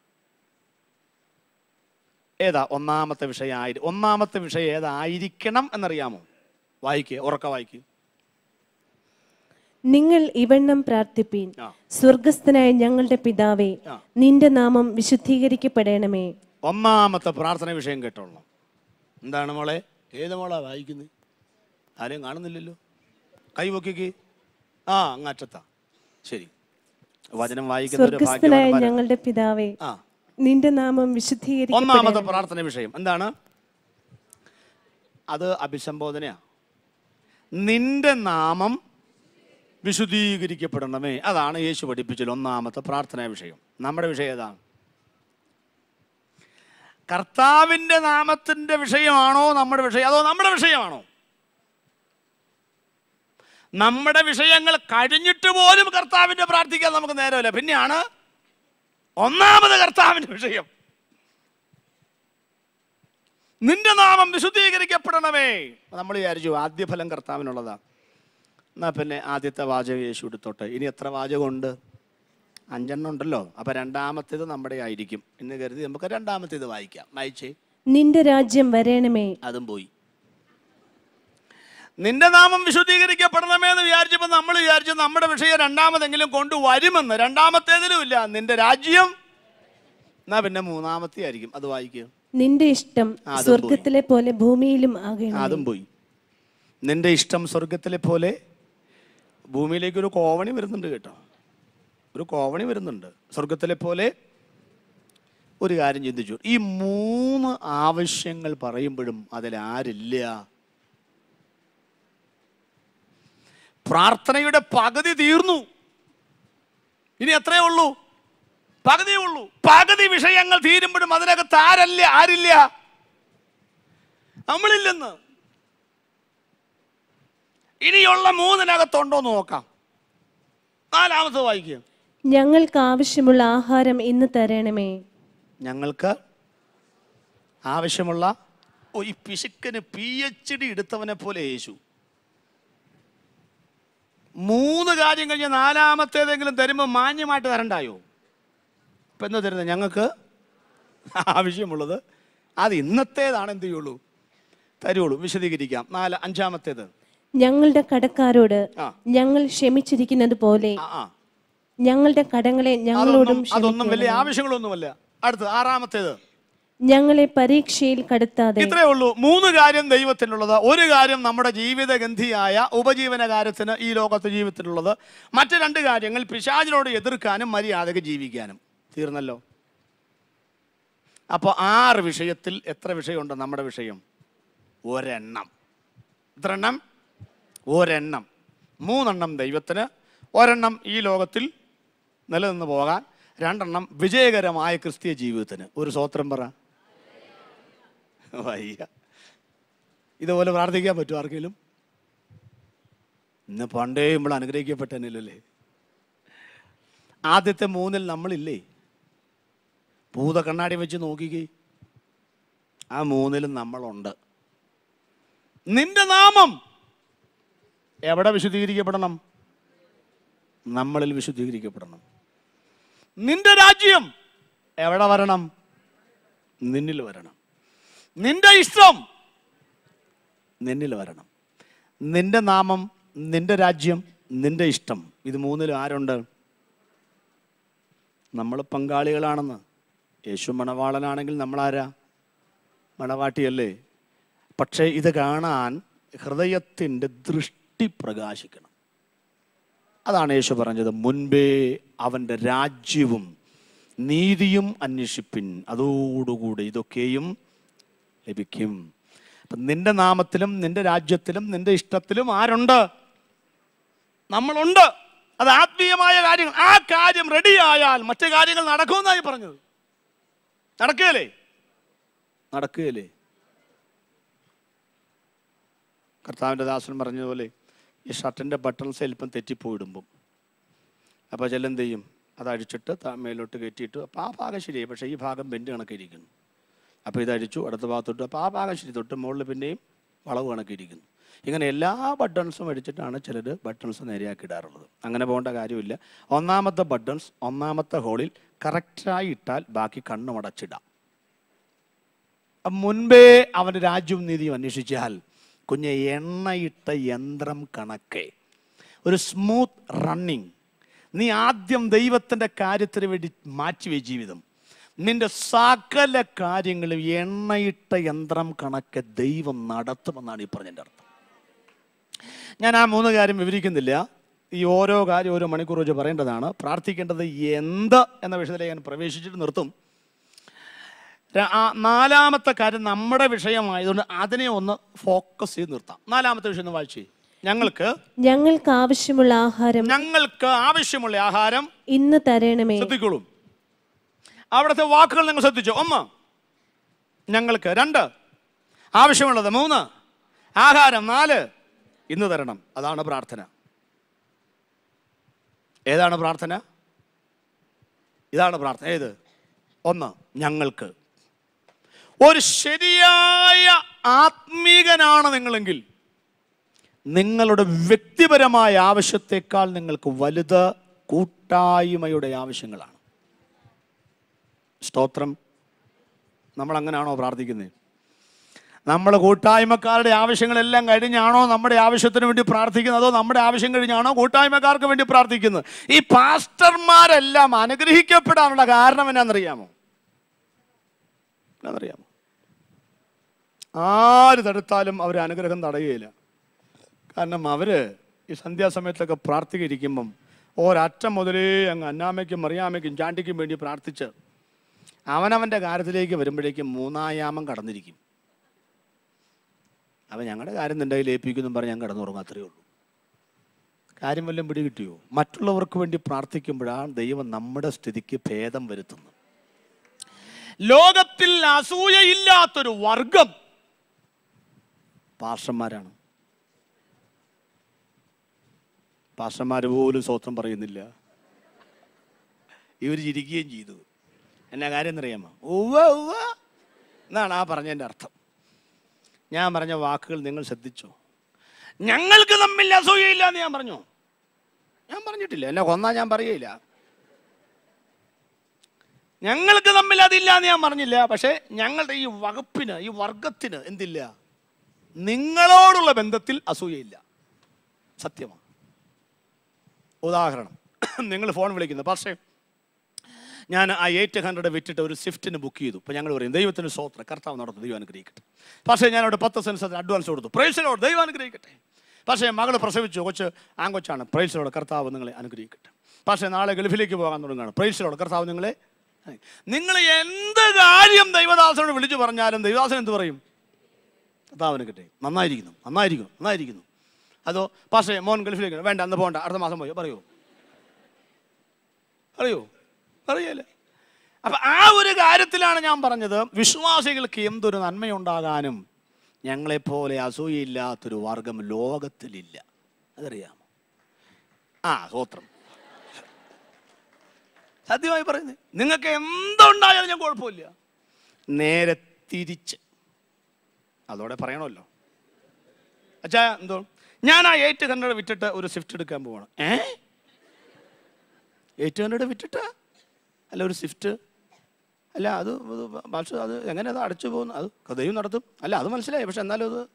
ഏതാ ഒന്നാമത്തെ വിഷയമായി ഒന്നാമത്തെ വിഷയം ഏതായിരിക്കണം എന്നറിയാമോ വായിക്കുക ഉറക്ക വായിക്കുക നിങ്ങൾ ഇവണ്ണം പ്രാർത്ഥിപ്പീൻ ആ. സ്വർഗസ്ഥനായ ഞങ്ങളുടെ പിതാവേ ആ. നിന്റെ നാമം വിശുദ്ധീകരിക്കപ്പെടണമേ ഒന്നാമത്തെ പ്രാർത്ഥന വിഷയം കേട്ടോളണം എന്താണ് മോളെ ഏത് മോളാ വായിക്കുന്നത് ആരെയും കാണുന്നില്ലല്ലോ കൈ പൊക്കിക്ക് ആ അങ്ങറ്റത്താ ശരി വചനം വായിക്കുന്ന ഒരു സ്വർഗസ്ഥനായ ഭാഗ്യവാന്മാരാ. ഞങ്ങളുടെ പിതാവേ ആ നിന്റെ നാമം ഒന്നാമത്തെ വിശുദ്ധീകരിക്കപ്പെടണമേ പ്രാർത്ഥന വിഷയം എന്താണ് അത് അഭിസംബോധനയാ നിന്റെ നാമം വിശുദ്ധീകരിക്കപ്പെടണമേ അതാണ് യേശു പഠിപ്പിച്ചത് ഒന്നാമത്തെ പ്രാർത്ഥനാ വിഷയം നമ്മുടെ വിഷയം ഏതാണ് കർത്താവിൻ്റെ നാമത്തിൻ്റെ വിഷയമാണോ നമ്മുടെ വിഷയം അതോ നമ്മുടെ വിഷയമാണോ നമ്മുടെ വിഷയങ്ങൾ കഴിഞ്ഞിട്ട് പോലും കർത്താവിൻ്റെ പ്രാർത്ഥിക്കാൻ നമുക്ക് നേരമില്ല പിന്നെയാണ് ഒന്നാമത് കർത്താവിൻ്റെ വിഷയം നിന്റെ നാമം വിശുദ്ധീകരിക്കപ്പെടണമേ നമ്മൾ വിചാരിച്ചു ആദ്യ ഫലം കർത്താവിനുള്ളതാ എന്നാ പിന്നെ ആദ്യത്തെ വാചകം യേശു എടുത്തോട്ടെ ഇനി എത്ര വാചകമുണ്ട് അഞ്ചെണ്ണം ഉണ്ടല്ലോ അപ്പൊ രണ്ടാമത്തേത് നമ്മുടെ ആയിരിക്കും എന്ന് കരുതി നമുക്ക് രണ്ടാമത്തേത് വായിക്കാം വായിച്ചേ നിന്റെ രാജ്യം വരേണമേ അതും പോയി നിന്റെ നാമം വിശുദ്ധീകരിക്കപ്പെടണമേ എന്ന് വിചാരിച്ചപ്പോൾ നമ്മൾ വിചാരിച്ചു നമ്മുടെ വിഷയം രണ്ടാമതെങ്കിലും കൊണ്ടുവരുമെന്ന് രണ്ടാമത്തേതിലും ഇല്ല നിന്റെ രാജ്യം എന്നാ പിന്നെ മൂന്നാമത്തെ ആയിരിക്കും അത് വായിക്കുക നിന്റെ ഇഷ്ടം ആ, അതും പോയി. സ്വർഗത്തിലെ പോലെ ഭൂമിയിലും ആകണം അതും പോയി നിന്റെ ഇഷ്ടം സ്വർഗത്തിലെ പോലെ ഭൂമിയിലേക്ക് ഒരു കോവണി വരുന്നുണ്ട് കേട്ടോ ഒരു കോവണി വരുന്നുണ്ട് സ്വർഗത്തിലെ പോലെ ഒരു കാര്യം ചിന്തിച്ചു ഈ മൂന്ന് ആവശ്യങ്ങൾ പറയുമ്പോഴും അതിൽ ആരില്ല പ്രാർത്ഥനയുടെ പകുതി തീർന്നു ഇനി എത്രയേ ഉള്ളൂ പകുതിയേ ഉള്ളൂ പകുതി വിഷയങ്ങൾ തീരുമ്പോഴും അതിനകത്ത് ആരല്ല ആരില്ല നമ്മളില്ലെന്ന് ഇനിയുള്ള മൂന്നിനകത്തുണ്ടോ എന്ന് നോക്കാം നാലാമത്തെ വായിക്കുക ഞങ്ങൾക്ക് ആവശ്യമുള്ള ആഹാരം ഇന്ന് തരണമേ ഞങ്ങൾക്ക് ആവശ്യമുള്ള ഓ ഈ പിശുക്കന് പി എച്ച് ഡി എടുത്തവനെ പോലെ യേശു മൂന്ന് കാര്യം കഴിഞ്ഞ് നാലാമത്തേതെങ്കിലും തരുമ്പോൾ മാന്യമായിട്ട് തരണ്ടായോ ഇപ്പം എന്താ തരുന്നത് ഞങ്ങൾക്ക് ആവശ്യമുള്ളത് അത് ഇന്നത്തേതാണ് എന്ത് ചെയ്യുള്ളൂ തരുള്ളൂ വിശദീകരിക്കാം നാല് അഞ്ചാമത്തേത് ഞങ്ങളുടെ കടക്കാരോട് ആ. ഞങ്ങൾ ക്ഷമിച്ചിരിക്കുന്നത് പോലെ ആ ആ ഞങ്ങളുടെ കടങ്ങളെ ഞങ്ങളോടും അതൊന്നും അതൊന്നും വലിയ ക്ഷമിക്കണമേ. ആവശ്യങ്ങളൊന്നുമല്ല അടുത്ത് ആറാമത്തേത് ഞങ്ങളെ പരീക്ഷയിൽ കടത്താതെ ഇത്രേ ഉള്ളൂ മൂന്ന് കാര്യം ദൈവത്തിനുള്ളത് ഒരു കാര്യം നമ്മുടെ ജീവിതഗന്ധിയായ ഉപജീവന കാര്യത്തിന് ഈ ലോകത്ത് ജീവിതത്തിനുള്ളത് മറ്റ് രണ്ട് കാര്യങ്ങൾ പിശാചിനോട് എതിർക്കാനും മര്യാദക്ക് ജീവിക്കാനും തീർന്നല്ലോ അപ്പോൾ ആറ് വിഷയത്തിൽ എത്ര വിഷയമുണ്ട് നമ്മുടെ വിഷയം ഒരെണ്ണം എത്ര എണ്ണം ഒരെണ്ണം മൂന്നെണ്ണം ദൈവത്തിന് ഒരെണ്ണം ഈ ലോകത്തിൽ നിലനിന്ന് പോകാൻ രണ്ടെണ്ണം വിജയകരമായ ക്രിസ്തീയ ജീവിതത്തിന് ഒരു സ്വോത്രം പറ വയ്യ ഇതുപോലെ പ്രാർത്ഥിക്കാൻ പറ്റുമോ ആർക്കെങ്കിലും ഇന്ന് പണ്ടേ നമ്മൾ അനുഗ്രഹിക്കപ്പെട്ടനല്ലേ ആദ്യത്തെ മൂന്നിൽ നമ്മളില്ലേ ഭൂത കണ്ണാടി വെച്ച് നോക്കിക്കേ ആ മൂന്നിലും നമ്മളുണ്ട് നിന്റെ നാമം എവിടെ വിശുദ്ധീകരിക്കപ്പെടണം നമ്മളിൽ വിശുദ്ധീകരിക്കപ്പെടണം നിന്റെ രാജ്യം എവിടെ വരണം നിന്നിൽ വരണം നിന്റെ ഇഷ്ടം നിന്നിൽ വരണം നിന്റെ നാമം നിന്റെ രാജ്യം നിന്റെ ഇഷ്ടം ഇത് മൂന്നിലും ആരുണ്ട് നമ്മൾ പങ്കാളികളാണെന്ന് യേശു മണവാളനാണെങ്കിൽ നമ്മളാരാ മണവാട്ടിയല്ലേ പക്ഷേ ഇത് കാണാൻ ഹൃദയത്തിൻ്റെ ദൃഷ്ടി പ്രകാശിക്കണം അതാണ് യേശു പറഞ്ഞത് മുൻപേ അവൻ്റെ രാജ്യവും നീതിയും അന്വേഷിപ്പിൻ അതോടുകൂടി ഇതൊക്കെയും ലഭിക്കും അപ്പം നിന്റെ നാമത്തിലും നിന്റെ രാജ്യത്തിലും നിന്റെ ഇഷ്ടത്തിലും ആരുണ്ട് നമ്മളുണ്ട് അത് ആത്മീയമായ കാര്യങ്ങൾ ആ കാര്യം റെഡിയായാൽ മറ്റു കാര്യങ്ങൾ നടക്കുമെന്നായി പറഞ്ഞത് നടക്കുകയല്ലേ നടക്കുകയല്ലേ കർത്താവിൻ്റെ ദാസൻ പറഞ്ഞതുപോലെ ഈ ഷർട്ടിൻ്റെ ബട്ടൺസ് അല്പം തെറ്റിപ്പോയിടുമ്പം അപ്പോൾ ചിലെന്ത് ചെയ്യും അത് അഴിച്ചിട്ട് താ- മേലോട്ട് കയറ്റിയിട്ട് അപ്പോൾ ആ ഭാഗം ശരിയായി പക്ഷേ ഈ ഭാഗം ബെൻഡ് കണക്കിരിക്കുന്നു അപ്പോൾ ഇത് അഴിച്ചു അടുത്ത ഭാഗത്തോട്ട് അപ്പോൾ ആ ഭാഗം ശരി തൊട്ട് മുകളിൽ പിന്നെയും വളവ് കണക്കിരിക്കുന്നു ഇങ്ങനെ എല്ലാ ബട്ടൺസും അടിച്ചിട്ടാണ് ചിലർ ബട്ടൺസ് നേരെയാക്കി ഇടാറുള്ളത് അങ്ങനെ പോകേണ്ട കാര്യമില്ല ഒന്നാമത്തെ ബട്ടൺസ് ഒന്നാമത്തെ ഹോളിൽ കറക്റ്റായി ഇട്ടാൽ ബാക്കി കണ്ണുമടച്ചിടാം അപ്പം മുൻപേ അവൻ്റെ രാജ്യവും നീതിയും അന്വേഷിച്ചാൽ കുഞ്ഞെ എണ്ണയിട്ട യന്ത്രം കണക്കെ ഒരു സ്മൂത്ത് റണ്ണിങ് നീ ആദ്യം ദൈവത്തിൻ്റെ കാര്യത്തിന് വേണ്ടി മാറ്റിവേ ജീവിതം നിന്റെ സകല കാര്യങ്ങളും എണ്ണയിട്ട യന്ത്രം കണക്കെ ദൈവം നടത്തുമെന്നാണ് ഈ പറഞ്ഞതിൻ്റെ അർത്ഥം ഞാൻ ആ മൂന്ന് കാര്യം വിവരിക്കുന്നില്ല ഈ ഓരോ കാര്യം ഓരോ മണിക്കൂർ വെച്ച് പറയേണ്ടതാണ് പ്രാർത്ഥിക്കേണ്ടത് എന്ത് എന്ന വിഷയത്തിലേക്ക് ഞാൻ പ്രവേശിച്ചിട്ട് നിർത്തും ര- ആ നാലാമത്തെ കാര്യം നമ്മുടെ വിഷയമായതുകൊണ്ട് അതിനെ ഒന്ന് ഫോക്കസ് ചെയ്ത് നിർത്താം നാലാമത്തെ വിഷയം ഒന്ന് വായിച്ചേ ഞങ്ങൾക്ക് ഞങ്ങൾക്ക് ആവശ്യമുള്ള ആഹാരം ഞങ്ങൾക്ക് ആവശ്യമുള്ള ആഹാരം ഇന്ന് തരണമേ ശ്രദ്ധിക്കോളൂ അവിടുത്തെ വാക്കുകൾ നിങ്ങൾ ശ്രദ്ധിച്ചു ഒന്ന് ഞങ്ങൾക്ക് രണ്ട് ആവശ്യമുള്ളത് മൂന്ന് ആഹാരം നാല് ഇന്ന് തരണം അതാണ് പ്രാർത്ഥന ഏതാണ് പ്രാർത്ഥന ഇതാണ് പ്രാർത്ഥന ഏത് ഒന്ന് ഞങ്ങൾക്ക് ഒരു ശരിയായ ആത്മീകനാണ് നിങ്ങളെങ്കിൽ നിങ്ങളുടെ വ്യക്തിപരമായ ആവശ്യത്തെക്കാൾ നിങ്ങൾക്ക് വലുത് കൂട്ടായ്മയുടെ ആവശ്യങ്ങളാണ് സ്തോത്രം നമ്മൾ അങ്ങനെയാണോ പ്രാർത്ഥിക്കുന്നത് നമ്മൾ കൂട്ടായ്മക്കാരുടെ ആവശ്യങ്ങളെല്ലാം കഴിഞ്ഞാണോ നമ്മുടെ ആവശ്യത്തിന് വേണ്ടി പ്രാർത്ഥിക്കുന്നത് അതോ നമ്മുടെ ആവശ്യം കഴിഞ്ഞാണോ കൂട്ടായ്മക്കാർക്ക് വേണ്ടി പ്രാർത്ഥിക്കുന്നത് ഈ പാസ്റ്റർമാരെല്ലാം അനുഗ്രഹിക്കപ്പെടാനുള്ള കാരണം എന്നാണെന്നറിയാമോ എന്നറിയാമോ ആര് തടുത്താലും അവർ അനുഗ്രഹം തടയുകയില്ല കാരണം അവർ ഈ സന്ധ്യാസമയത്തൊക്കെ പ്രാർത്ഥികരിക്കുമ്പം ഒരറ്റം മുതലേ അങ്ങ് അന്നാമയ്ക്കും മറിയാമയ്ക്കും ചാണ്ടിക്കും വേണ്ടി പ്രാർത്ഥിച്ച് അവനവൻ്റെ കാര്യത്തിലേക്ക് വരുമ്പോഴേക്കും മൂന്നായാമം കടന്നിരിക്കും അവൻ ഞങ്ങളുടെ കാര്യം നിൻ്റെ കയ്യിൽ ഏൽപ്പിക്കുന്നു പറഞ്ഞ് ഞാൻ കിടന്നുറങ്ങും അത്രയേ ഉള്ളൂ കാര്യം വല്ലതും പിടി കിട്ടിയോ മറ്റുള്ളവർക്ക് വേണ്ടി പ്രാർത്ഥിക്കുമ്പോഴാണ് ദൈവം നമ്മുടെ സ്ഥിതിക്ക് ഭേദം വരുത്തുന്നത് ലോകത്തിൽ അസൂയയില്ലാത്തൊരു വർഗം പാർഷന്മാരാണ് പാർഷന്മാർ പോലും സ്വത്രം പറയുന്നില്ല ഇവർ ചിരിക്കുകയും ചെയ്തു എന്നാ കാര്യം എന്നറിയാമോ ഉവ്വ ഉവ്വ എന്നാണ് ആ പറഞ്ഞതിൻ്റെ അർത്ഥം ഞാൻ പറഞ്ഞ വാക്കുകൾ നിങ്ങൾ ശ്രദ്ധിച്ചോ ഞങ്ങൾക്ക് തമ്മിൽ അസൂയയില്ല എന്ന് ഞാൻ പറഞ്ഞു ഞാൻ പറഞ്ഞിട്ടില്ല എന്നെ കൊന്നാ ഞാൻ പറയുകയില്ല ഞങ്ങൾക്ക് തമ്മിൽ അതില്ല എന്ന് ഞാൻ പറഞ്ഞില്ല പക്ഷേ ഞങ്ങളുടെ ഈ വകുപ്പിന് ഈ വർഗത്തിന് എന്തില്ല നിങ്ങളോടുള്ള ബന്ധത്തിൽ അസൂയയില്ല സത്യമാണ് ഉദാഹരണം നിങ്ങൾ ഫോൺ വിളിക്കുന്നു പക്ഷേ ഞാൻ ആ എയ്റ്റ് ഹൺഡ്രഡ് വിറ്റിട്ട് ഒരു സ്വിഫ്റ്റിന് ബുക്ക് ചെയ്തു ഇപ്പോൾ ഞങ്ങൾ പറയും ദൈവത്തിന് സ്വോത്ര കർത്താവ് നടത്തും ദൈവം അനുഗ്രഹിക്കട്ടെ പക്ഷേ ഞാൻ അവിടെ പത്ത് സെൻസ് അഡ്വാൻസ് കൊടുത്തു പ്രൈസിനോട് ദൈവം അനുഗ്രഹിക്കട്ടെ പക്ഷേ മകൾ പ്രസവിച്ചു കൊച്ച് ആങ്കൊച്ചാണ് പ്രൈസിനോട് കർത്താവ് നിങ്ങളെ അനുഗ്രഹിക്കട്ടെ പക്ഷേ നാളെ ഗൾഫിലേക്ക് പോകാൻ തുടങ്ങുകയാണ് പ്രൈസിനോട് കർത്താവ് നിങ്ങളെ നിങ്ങൾ എന്ത് കാര്യം ദൈവദാസനോട് വിളിച്ചു പറഞ്ഞാലും ദൈവദാസൻ എന്ത് പറയും കർത്താവിന് കിട്ടെ നന്നായിരിക്കുന്നു നന്നായിരിക്കുന്നു നന്നായിരിക്കുന്നു അതോ പക്ഷേ മോൻ ഗൾഫിലേക്ക് വേണ്ട അന്ന് പോകണ്ട അടുത്ത മാസം പോയോ പറയൂ അറിയോ അറിയില്ല അപ്പൊ ആ ഒരു കാര്യത്തിലാണ് ഞാൻ പറഞ്ഞത് വിശ്വാസികൾക്ക് എന്തൊരു നന്മയുണ്ടാകാനും ഞങ്ങളെപ്പോലെ അസൂയയില്ലാത്തൊരു വർഗം ലോകത്തിലില്ല അതറിയാമോ ആ സ്വത്രം സത്യമായി പറയുന്നത് നിങ്ങൾക്ക് എന്തുണ്ടായാലും ഞാൻ കുഴപ്പമില്ല നേരെ തിരിച്ച് അതോടെ പറയണമല്ലോ അച്ഛാ എന്തോ ഞാൻ ആ എയ്റ്റ് ഹൺഡ്രഡ് വിറ്റിട്ട് ഒരു സ്വിഫ്റ്റ് എടുക്കാൻ പോവാണ് ഏ എയ്റ്റ് ഹൺഡ്രഡ് വിറ്റിട്ട് അല്ല ഒരു സ്വിഫ്റ്റ് അല്ല അത് അത് പക്ഷേ അത് എങ്ങനെ അത് അടച്ചു പോകുന്നു അത് ദൈവം നടത്തും അല്ല അത് മനസ്സിലായി പക്ഷെ എന്നാലും അത്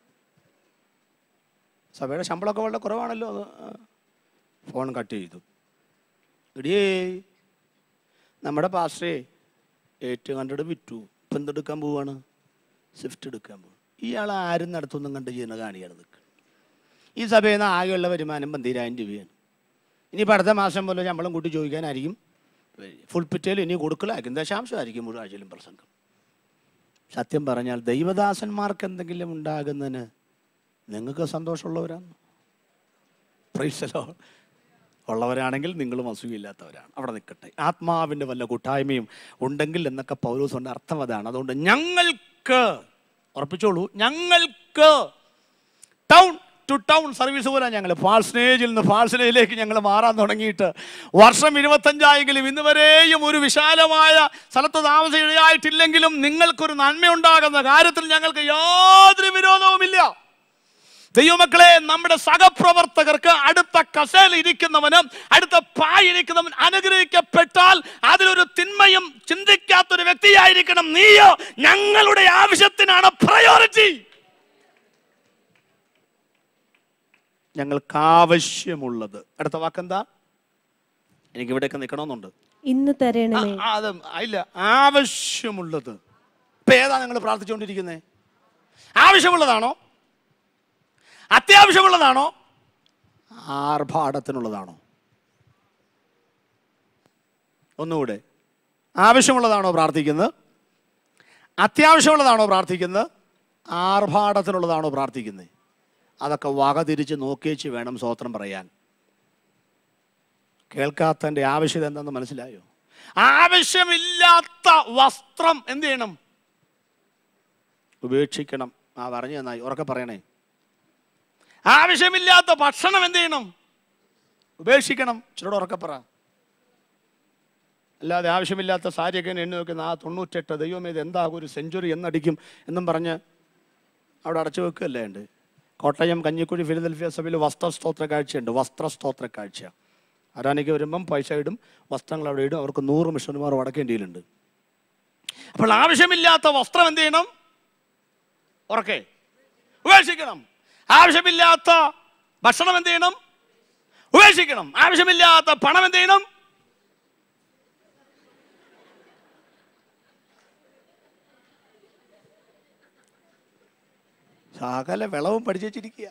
സഭയുടെ ശമ്പളമൊക്കെ വളരെ കുറവാണല്ലോ അത് ആ. ഫോൺ കട്ട് ചെയ്തു എടിയേ നമ്മുടെ പാസ്റ്റേ എയ്റ്റ് ഹൺഡ്രഡ് വിറ്റു ഇപ്പം എന്തെടുക്കാൻ പോവാണ് സ്വിഫ്റ്റ് എടുക്കാൻ പോകും ഇയാൾ ആരും നടത്തൊന്നും കണ്ട് ചെയ്യുന്ന കാണിയാണ് നിൽക്കുന്നത് ഈ സഭയിൽ നിന്ന് ആകെയുള്ള വരുമാനം പന്തിരായിരം രൂപയാണ് ഇനിയിപ്പോൾ അടുത്ത മാസം പോലെ ശമ്പളം കൂട്ടി ചോദിക്കാനായിരിക്കും ഫുൾ പിറ്റേൽ ഇനി കൊടുക്കലായിരിക്കും ദശാംശമായിരിക്കും മുഴുവൻ ആഴ്ചയിലും പ്രസംഗം സത്യം പറഞ്ഞാൽ ദൈവദാസന്മാർക്ക് എന്തെങ്കിലും ഉണ്ടാകുന്നതിന് നിങ്ങൾക്ക് സന്തോഷമുള്ളവരാണ് പ്രൈസലോ ഉള്ളവരാണെങ്കിൽ നിങ്ങളും അസൂയില്ലാത്തവരാണ് അവിടെ നിൽക്കട്ടെ ആത്മാവിൻ്റെ വല്ല കൂട്ടായ്മയും ഉണ്ടെങ്കിൽ എന്നൊക്കെ പൗലോസുണ്ട് അർത്ഥം അതാണ് അതുകൊണ്ട് ഞങ്ങൾക്ക് ഉറപ്പിച്ചോളൂ ഞങ്ങൾക്ക് ടൗൺ ടു ടൗൺ സർവീസ് പോലെ ഞങ്ങൾ ഫാൾസ്നേജിൽ നിന്ന് ഫാൾസ്നേജിലേക്ക് ഞങ്ങൾ മാറാൻ തുടങ്ങിയിട്ട് വർഷം ഇരുപത്തഞ്ചായെങ്കിലും ഇന്ന് വരെയും ഒരു വിശാലമായ സ്ഥലത്ത് താമസിക്കുകയായിട്ടില്ലെങ്കിലും നിങ്ങൾക്കൊരു നന്മയുണ്ടാകുന്ന കാര്യത്തിൽ ഞങ്ങൾക്ക് യാതൊരു വിരോധവുമില്ല ദൈവമക്കളെ നമ്മുടെ സഹപ്രവർത്തകർക്ക് അടുത്ത കസേല ഇരിക്കുന്നവനും അടുത്ത പായ ഇരിക്കുന്നവൻ അനുഗ്രഹിക്കപ്പെട്ടാൽ അതിലൊരു തിന്മയും ചിന്തിക്കാത്തൊരു വ്യക്തിയായിരിക്കണം നീയോ ഞങ്ങളുടെ ആവശ്യത്തിനാണ് പ്രയോറിറ്റി ഞങ്ങൾക്ക് ആവശ്യമുള്ളത് അടുത്ത വാക്കെന്താ എനിക്ക് ഇവിടെയൊക്കെ നിൽക്കണമെന്നുണ്ട് ഇന്ന് തരണമേ ആ, അത് ഇല്ല ആവശ്യമുള്ളത് ഇപ്പൊ ഏതാ നിങ്ങൾ പ്രാർത്ഥിച്ചുകൊണ്ടിരിക്കുന്നത് ആവശ്യമുള്ളതാണോ അത്യാവശ്യമുള്ളതാണോ ആർഭാടത്തിനുള്ളതാണോ ഒന്നുകൂടെ ആവശ്യമുള്ളതാണോ പ്രാർത്ഥിക്കുന്നത് അത്യാവശ്യമുള്ളതാണോ പ്രാർത്ഥിക്കുന്നത് ആർഭാടത്തിനുള്ളതാണോ പ്രാർത്ഥിക്കുന്നത് അതൊക്കെ വക തിരിച്ച് നോക്കിയേച്ച് വേണം സ്വോത്രം പറയാൻ കേൾക്കാത്തതിൻ്റെ ആവശ്യത എന്താണെന്ന് മനസ്സിലായോ ആവശ്യമില്ലാത്ത വസ്ത്രം എന്ത് ചെയ്യണം ഉപേക്ഷിക്കണം ആ പറഞ്ഞു നന്നായി ഉറക്കെ പറയണേ ആവശ്യമില്ലാത്ത ഭക്ഷണം എന്ത് ചെയ്യണം ഉപേക്ഷിക്കണം ഇച്ചിരൂടെ ഉറക്കെ പറ അല്ലാതെ ആവശ്യമില്ലാത്ത സാരിയൊക്കെ എണ്ണി നോക്കുന്ന ആ തൊണ്ണൂറ്റെട്ട് ദൈവം ഇത് എന്താകും ഒരു സെഞ്ചുറി എന്നടിക്കും എന്നും പറഞ്ഞ് അവിടെ അടച്ചു വെക്കുകയല്ലേ ഉണ്ട് കോട്ടയം കഞ്ഞിക്കുഴി ഫിലിദൽഫിയ സഭയിൽ വസ്ത്രസ്തോത്ര കാഴ്ചയുണ്ട് വസ്ത്രസ്തോത്ര കാഴ്ച ആരാനിക്ക് വരുമ്പം പൈസ ഇടും വസ്ത്രങ്ങൾ അവിടെ ഇടും അവർക്ക് നൂറ് മിഷണന്മാർ വടക്കേ ഇന്ത്യയിലുണ്ട് അപ്പോൾ ആവശ്യമില്ലാത്ത വസ്ത്രം എന്ത് ചെയ്യണം ഉറക്കെ ഉപേക്ഷിക്കണം ആവശ്യമില്ലാത്ത ഭക്ഷണം എന്ത് ചെയ്യണം ഉപേക്ഷിക്കണം ആവശ്യമില്ലാത്ത പണം എന്ത് ചെയ്യണം സകല വിളവും പഠിച്ചു വെച്ചിരിക്കുക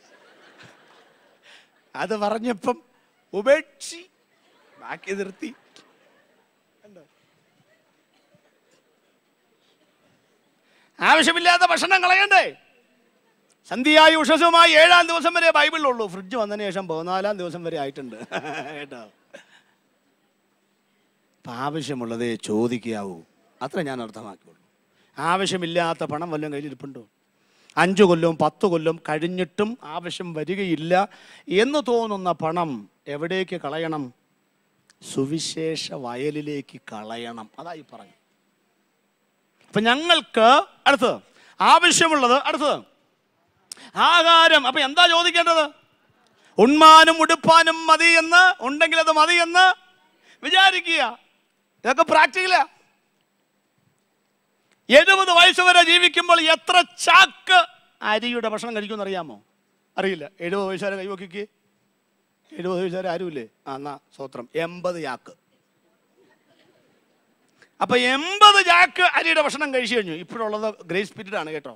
അത് പറഞ്ഞപ്പം ഉപേക്ഷി ബാക്കി നിർത്തി കണ്ടോ? ആവശ്യമില്ലാത്ത ഭക്ഷണം കളയണ്ടേ സന്ധ്യയായി ഉഷസുമായി ഏഴാം ദിവസം വരെ ബൈബിളിലുള്ളൂ ഫ്രിഡ്ജ് വന്നതിന് ശേഷം പതിനാലാം ദിവസം വരെ ആയിട്ടുണ്ട് കേട്ടോ അപ്പം ആവശ്യമുള്ളതേ ചോദിക്കാവൂ അത്ര ഞാൻ അർത്ഥമാക്കിയുള്ളൂ ആവശ്യമില്ലാത്ത പണം വല്ലതും കയ്യിലിരിപ്പുണ്ടോ അഞ്ച് കൊല്ലവും പത്ത് കൊല്ലം കഴിഞ്ഞിട്ടും ആവശ്യം വരികയില്ല എന്ന് തോന്നുന്ന പണം എവിടേക്ക് കളയണം സുവിശേഷ വയലിലേക്ക് കളയണം അതായി പറഞ്ഞു അപ്പൊ ഞങ്ങൾക്ക് അടുത്തത് ആവശ്യമുള്ളത് അടുത്തത് ആഹാരം അപ്പൊ എന്താ ചോദിക്കേണ്ടത് ഉണ്മാനും ഉടുപ്പാനും മതി എന്ന് ഉണ്ടെങ്കിൽ അത് മതി എന്ന് വിചാരിക്കുക ഇതൊക്കെ പ്രാക്ടിക്കലാ എഴുപത് വയസ്സ് വരെ ജീവിക്കുമ്പോൾ എത്ര ചാക്ക് അരിയുടെ ഭക്ഷണം കഴിക്കുമെന്ന് അറിയാമോ അറിയില്ല എഴുപത് വയസ്സ് വരെ കൈവക്കിക്ക് എഴുപത് വയസ്സ് വരെ ആരുമില്ലേ ആ എന്നാ സ്വത്രം എൺപത് ചാക്ക് അപ്പൊ എൺപത് ചാക്ക് അരിയുടെ ഭക്ഷണം കഴിച്ചു കഴിഞ്ഞു ഇപ്പോഴുള്ളത് ഗ്രേസ് പീരീഡ് ആണ് കേട്ടോ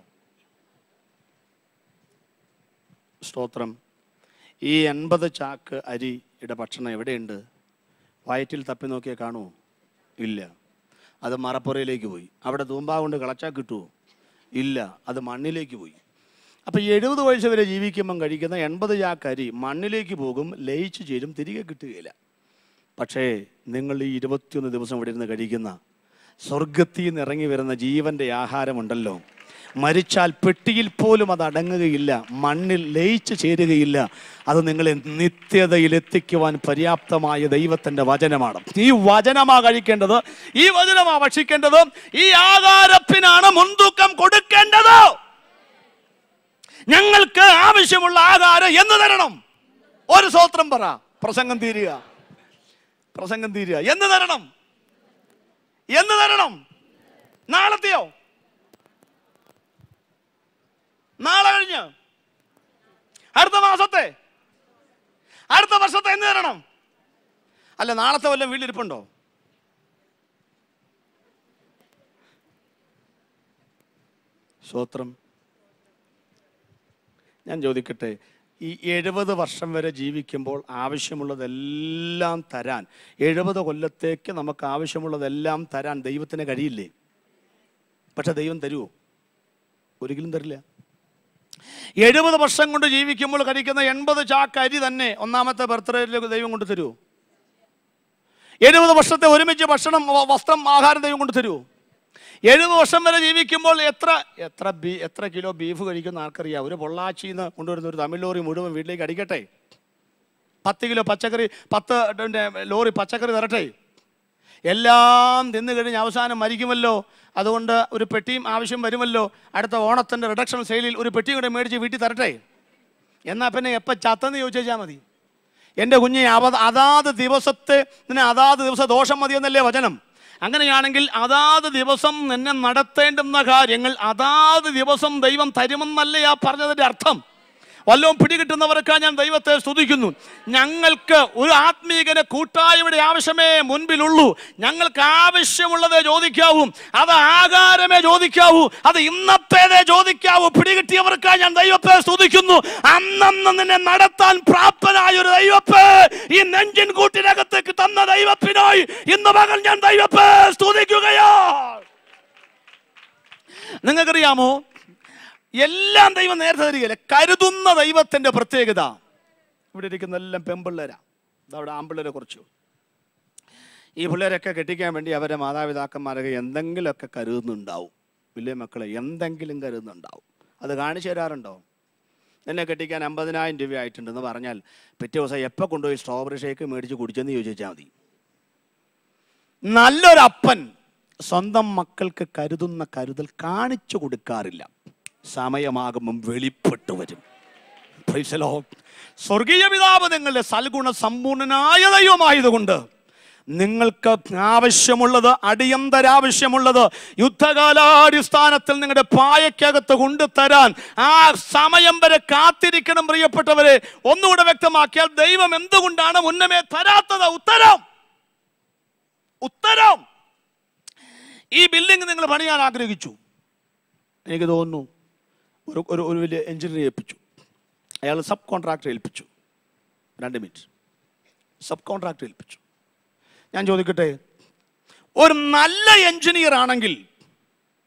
സ്തോത്രം ഈ എൺപത് ചാക്ക് അരിയുടെ ഭക്ഷണം എവിടെയുണ്ട് വയറ്റിൽ തപ്പി നോക്കിയാൽ കാണുമോ ഇല്ല അത് മറപ്പുറയിലേക്ക് പോയി അവിടെ തൂമ്പാ കൊണ്ട് കളച്ചാൽ കിട്ടുമോ ഇല്ല അത് മണ്ണിലേക്ക് പോയി അപ്പോൾ എഴുപത് വയസ്സ് വരെ ജീവിക്കുമ്പം കഴിക്കുന്ന എൺപത് ചാക്ക് അരി മണ്ണിലേക്ക് പോകും ലയിച്ചു ചേരും തിരികെ കിട്ടുകയില്ല പക്ഷേ നിങ്ങൾ ഈ ഇരുപത്തിയൊന്ന് ദിവസം ഇവിടെ ഇരുന്ന് കഴിക്കുന്ന സ്വർഗത്തിൽ നിന്ന് ഇറങ്ങി വരുന്ന ജീവന്റെ ആഹാരമുണ്ടല്ലോ മരിച്ചാൽ പെട്ടിയിൽ പോലും അത് അടങ്ങുകയില്ല മണ്ണിൽ ലയിച്ചു ചേരുകയില്ല അത് നിങ്ങളെ നിത്യതയിൽ എത്തിക്കുവാൻ പര്യാപ്തമായ ദൈവത്തിന്റെ വചനമാണ് ഈ വചനമാ കഴിക്കേണ്ടത് ഈ വചനമാ ഭക്ഷിക്കേണ്ടത് ഈ ആഹാരത്തിനാണ് മുൻതൂക്കം കൊടുക്കേണ്ടത് ഞങ്ങൾക്ക് ആവശ്യമുള്ള ആഹാരം എന്ന് തരണം ഒരു സ്വത്രം പറ പ്രസംഗം തീരുക പ്രസംഗം തീരുക എന്ന് തരണം എന്ന് തരണം നാളത്തെയോ നാളെ കഴിഞ്ഞ് അടുത്ത മാസത്തെ അടുത്ത വർഷത്തെ എന്ന് തരണം അല്ല നാളത്തെ വല്ലതും വീട്ടിലിരിപ്പുണ്ടോ സ്വത്രം ഞാൻ ചോദിക്കട്ടെ ഈ എഴുപത് വർഷം വരെ ജീവിക്കുമ്പോൾ ആവശ്യമുള്ളതെല്ലാം തരാൻ എഴുപത് കൊല്ലത്തേക്ക് നമുക്ക് ആവശ്യമുള്ളതെല്ലാം തരാൻ ദൈവത്തിന് കഴിയില്ലേ പക്ഷെ ദൈവം തരുമോ ഒരിക്കലും തരില്ല എഴുപത് വർഷം കൊണ്ട് ജീവിക്കുമ്പോൾ കഴിക്കുന്ന എൺപത് ചാക്ക് അരി തന്നെ ഒന്നാമത്തെ ബർത്ത്ഡേയിലേക്ക് ദൈവം കൊണ്ട് തരുമോ എഴുപത് വർഷത്തെ ഒരുമിച്ച് ഭക്ഷണം വ- വസ്ത്രം ആഹാരം ദൈവം കൊണ്ട് തരുമോ എഴുപത് വർഷം വരെ ജീവിക്കുമ്പോൾ എത്ര എത്ര ബീ എത്ര കിലോ ബീഫ് കഴിക്കുന്ന ആൾക്കറിയാം ഒരു പൊള്ളാച്ചിയിൽ നിന്ന് കൊണ്ടുവരുന്ന ഒരു തമിഴ് ലോറി മുഴുവൻ വീട്ടിലേക്ക് അടിക്കട്ടെ പത്ത് കിലോ പച്ചക്കറി പത്ത് പിന്നെ ലോറി പച്ചക്കറി തരട്ടെ എല്ലാം തിന്നു കഴിഞ്ഞ് അവസാനം മരിക്കുമല്ലോ അതുകൊണ്ട് ഒരു പെട്ടിയും ആവശ്യം വരുമല്ലോ അടുത്ത ഓണത്തിൻ്റെ റിഡക്ഷൻ സെയിലിൽ ഒരു പെട്ടിയും കൂടെ മേടിച്ച് വീട്ടിൽ തരട്ടെ എന്നാൽ പിന്നെ എപ്പോൾ ചത്തെന്ന് ചോദിച്ചാൽ മതി എൻ്റെ കുഞ്ഞെ അവ അതാത് ദിവസത്തെ നിന്നെ അതാത് ദിവസ ദോഷം മതിയെന്നല്ലേ വചനം അങ്ങനെയാണെങ്കിൽ അതാത് ദിവസം നിന്നെ നടത്തേണ്ടുന്ന കാര്യങ്ങൾ അതാത് ദിവസം ദൈവം തരുമെന്നല്ലേ ആ പറഞ്ഞതിൻ്റെ അർത്ഥം വല്ലവും പിടികിട്ടുന്നവർക്കാ ഞാൻ ദൈവത്തെ സ്തുതിക്കുന്നു ഞങ്ങൾക്ക് ഒരു ആത്മീകന് കൂട്ടായ്മയുടെ ആവശ്യമേ മുൻപിലുള്ളൂ ഞങ്ങൾക്ക് ആവശ്യമുള്ളതേ ചോദിക്കാവൂ അത് ആകാരമേ ചോദിക്കാവൂ അത് ഇന്നത്തേതേ ചോദിക്കാവൂ പിടികിട്ടിയവർക്കാ ഞാൻ ദൈവത്തെ സ്തുതിക്കുന്നു അന്നന്ന് നിന്നെ നടത്താൻ പ്രാപ്തനായ ഒരു ദൈവത്തെ ഈ നെഞ്ചിൻ കൂട്ടിനകത്തേക്ക് തന്ന ദൈവത്തിനായി ഇന്ന് പകൽ ഞാൻ ദൈവത്തെ സ്തുതിക്കുകയോ നിങ്ങൾക്കറിയാമോ എല്ലാം ദൈവം നേരത്തെ തരികയില്ല കരുതുന്ന ദൈവത്തിന്റെ പ്രത്യേകത ഇവിടെ ഇരിക്കുന്ന എല്ലാം പെമ്പിള്ളേരാ അവിടെ ആമ്പിള്ളേരെ കുറച്ചു ഈ പിള്ളേരൊക്കെ കെട്ടിക്കാൻ വേണ്ടി അവരെ മാതാപിതാക്കന്മാരൊക്കെ എന്തെങ്കിലുമൊക്കെ കരുതുന്നുണ്ടാവും വലിയ മക്കളെ എന്തെങ്കിലും കരുതുന്നുണ്ടാവും അത് കാണിച്ചു തരാറുണ്ടോ എന്നെ കെട്ടിക്കാൻ അമ്പതിനായിരം രൂപ ആയിട്ടുണ്ടെന്ന് പറഞ്ഞാൽ പിറ്റേ ദിവസം എപ്പോൾ കൊണ്ടുപോയി സ്ട്രോബെറി ഷേക്ക് മേടിച്ച് കുടിച്ചെന്ന് ചോദിച്ചാൽ മതി നല്ലൊരപ്പൻ സ്വന്തം മക്കൾക്ക് കരുതുന്ന കരുതൽ കാണിച്ചു കൊടുക്കാറില്ല സമയമാകുമ്പം വെളിപ്പെട്ടു വരും Praise the Lord. സ്വർഗീയ പിതാവ് നിങ്ങളുടെ സൽഗുണ സമ്പൂർണനായ ദൈവമായതുകൊണ്ട് നിങ്ങൾക്ക് ആവശ്യമുള്ളത് അടിയന്തരാവശ്യമുള്ളത് യുദ്ധകാലാടിസ്ഥാനത്തിൽ നിങ്ങളുടെ പായക്കകത്ത് കൊണ്ടുതരാൻ ആ സമയം വരെ കാത്തിരിക്കണം പ്രിയപ്പെട്ടവരെ ഒന്നുകൂടെ വ്യക്തമാക്കിയാൽ ദൈവം എന്തുകൊണ്ടാണ് മുന്നമേ തരാത്തത് ഉത്തരം ഉത്തരം ഈ ബിൽഡിംഗ് നിങ്ങൾ പണിയാൻ ആഗ്രഹിച്ചു എനിക്ക് തോന്നുന്നു ഒരു ഒരു ഒരു വലിയ എഞ്ചിനീയറെ ഏൽപ്പിച്ചു അയാൾ സബ് കോൺട്രാക്ടർ ഏൽപ്പിച്ചു രണ്ട് മിനിറ്റ് സബ് കോൺട്രാക്ടർ ഏൽപ്പിച്ചു ഞാൻ ചോദിക്കട്ടെ ഒരു നല്ല എഞ്ചിനീയർ ആണെങ്കിൽ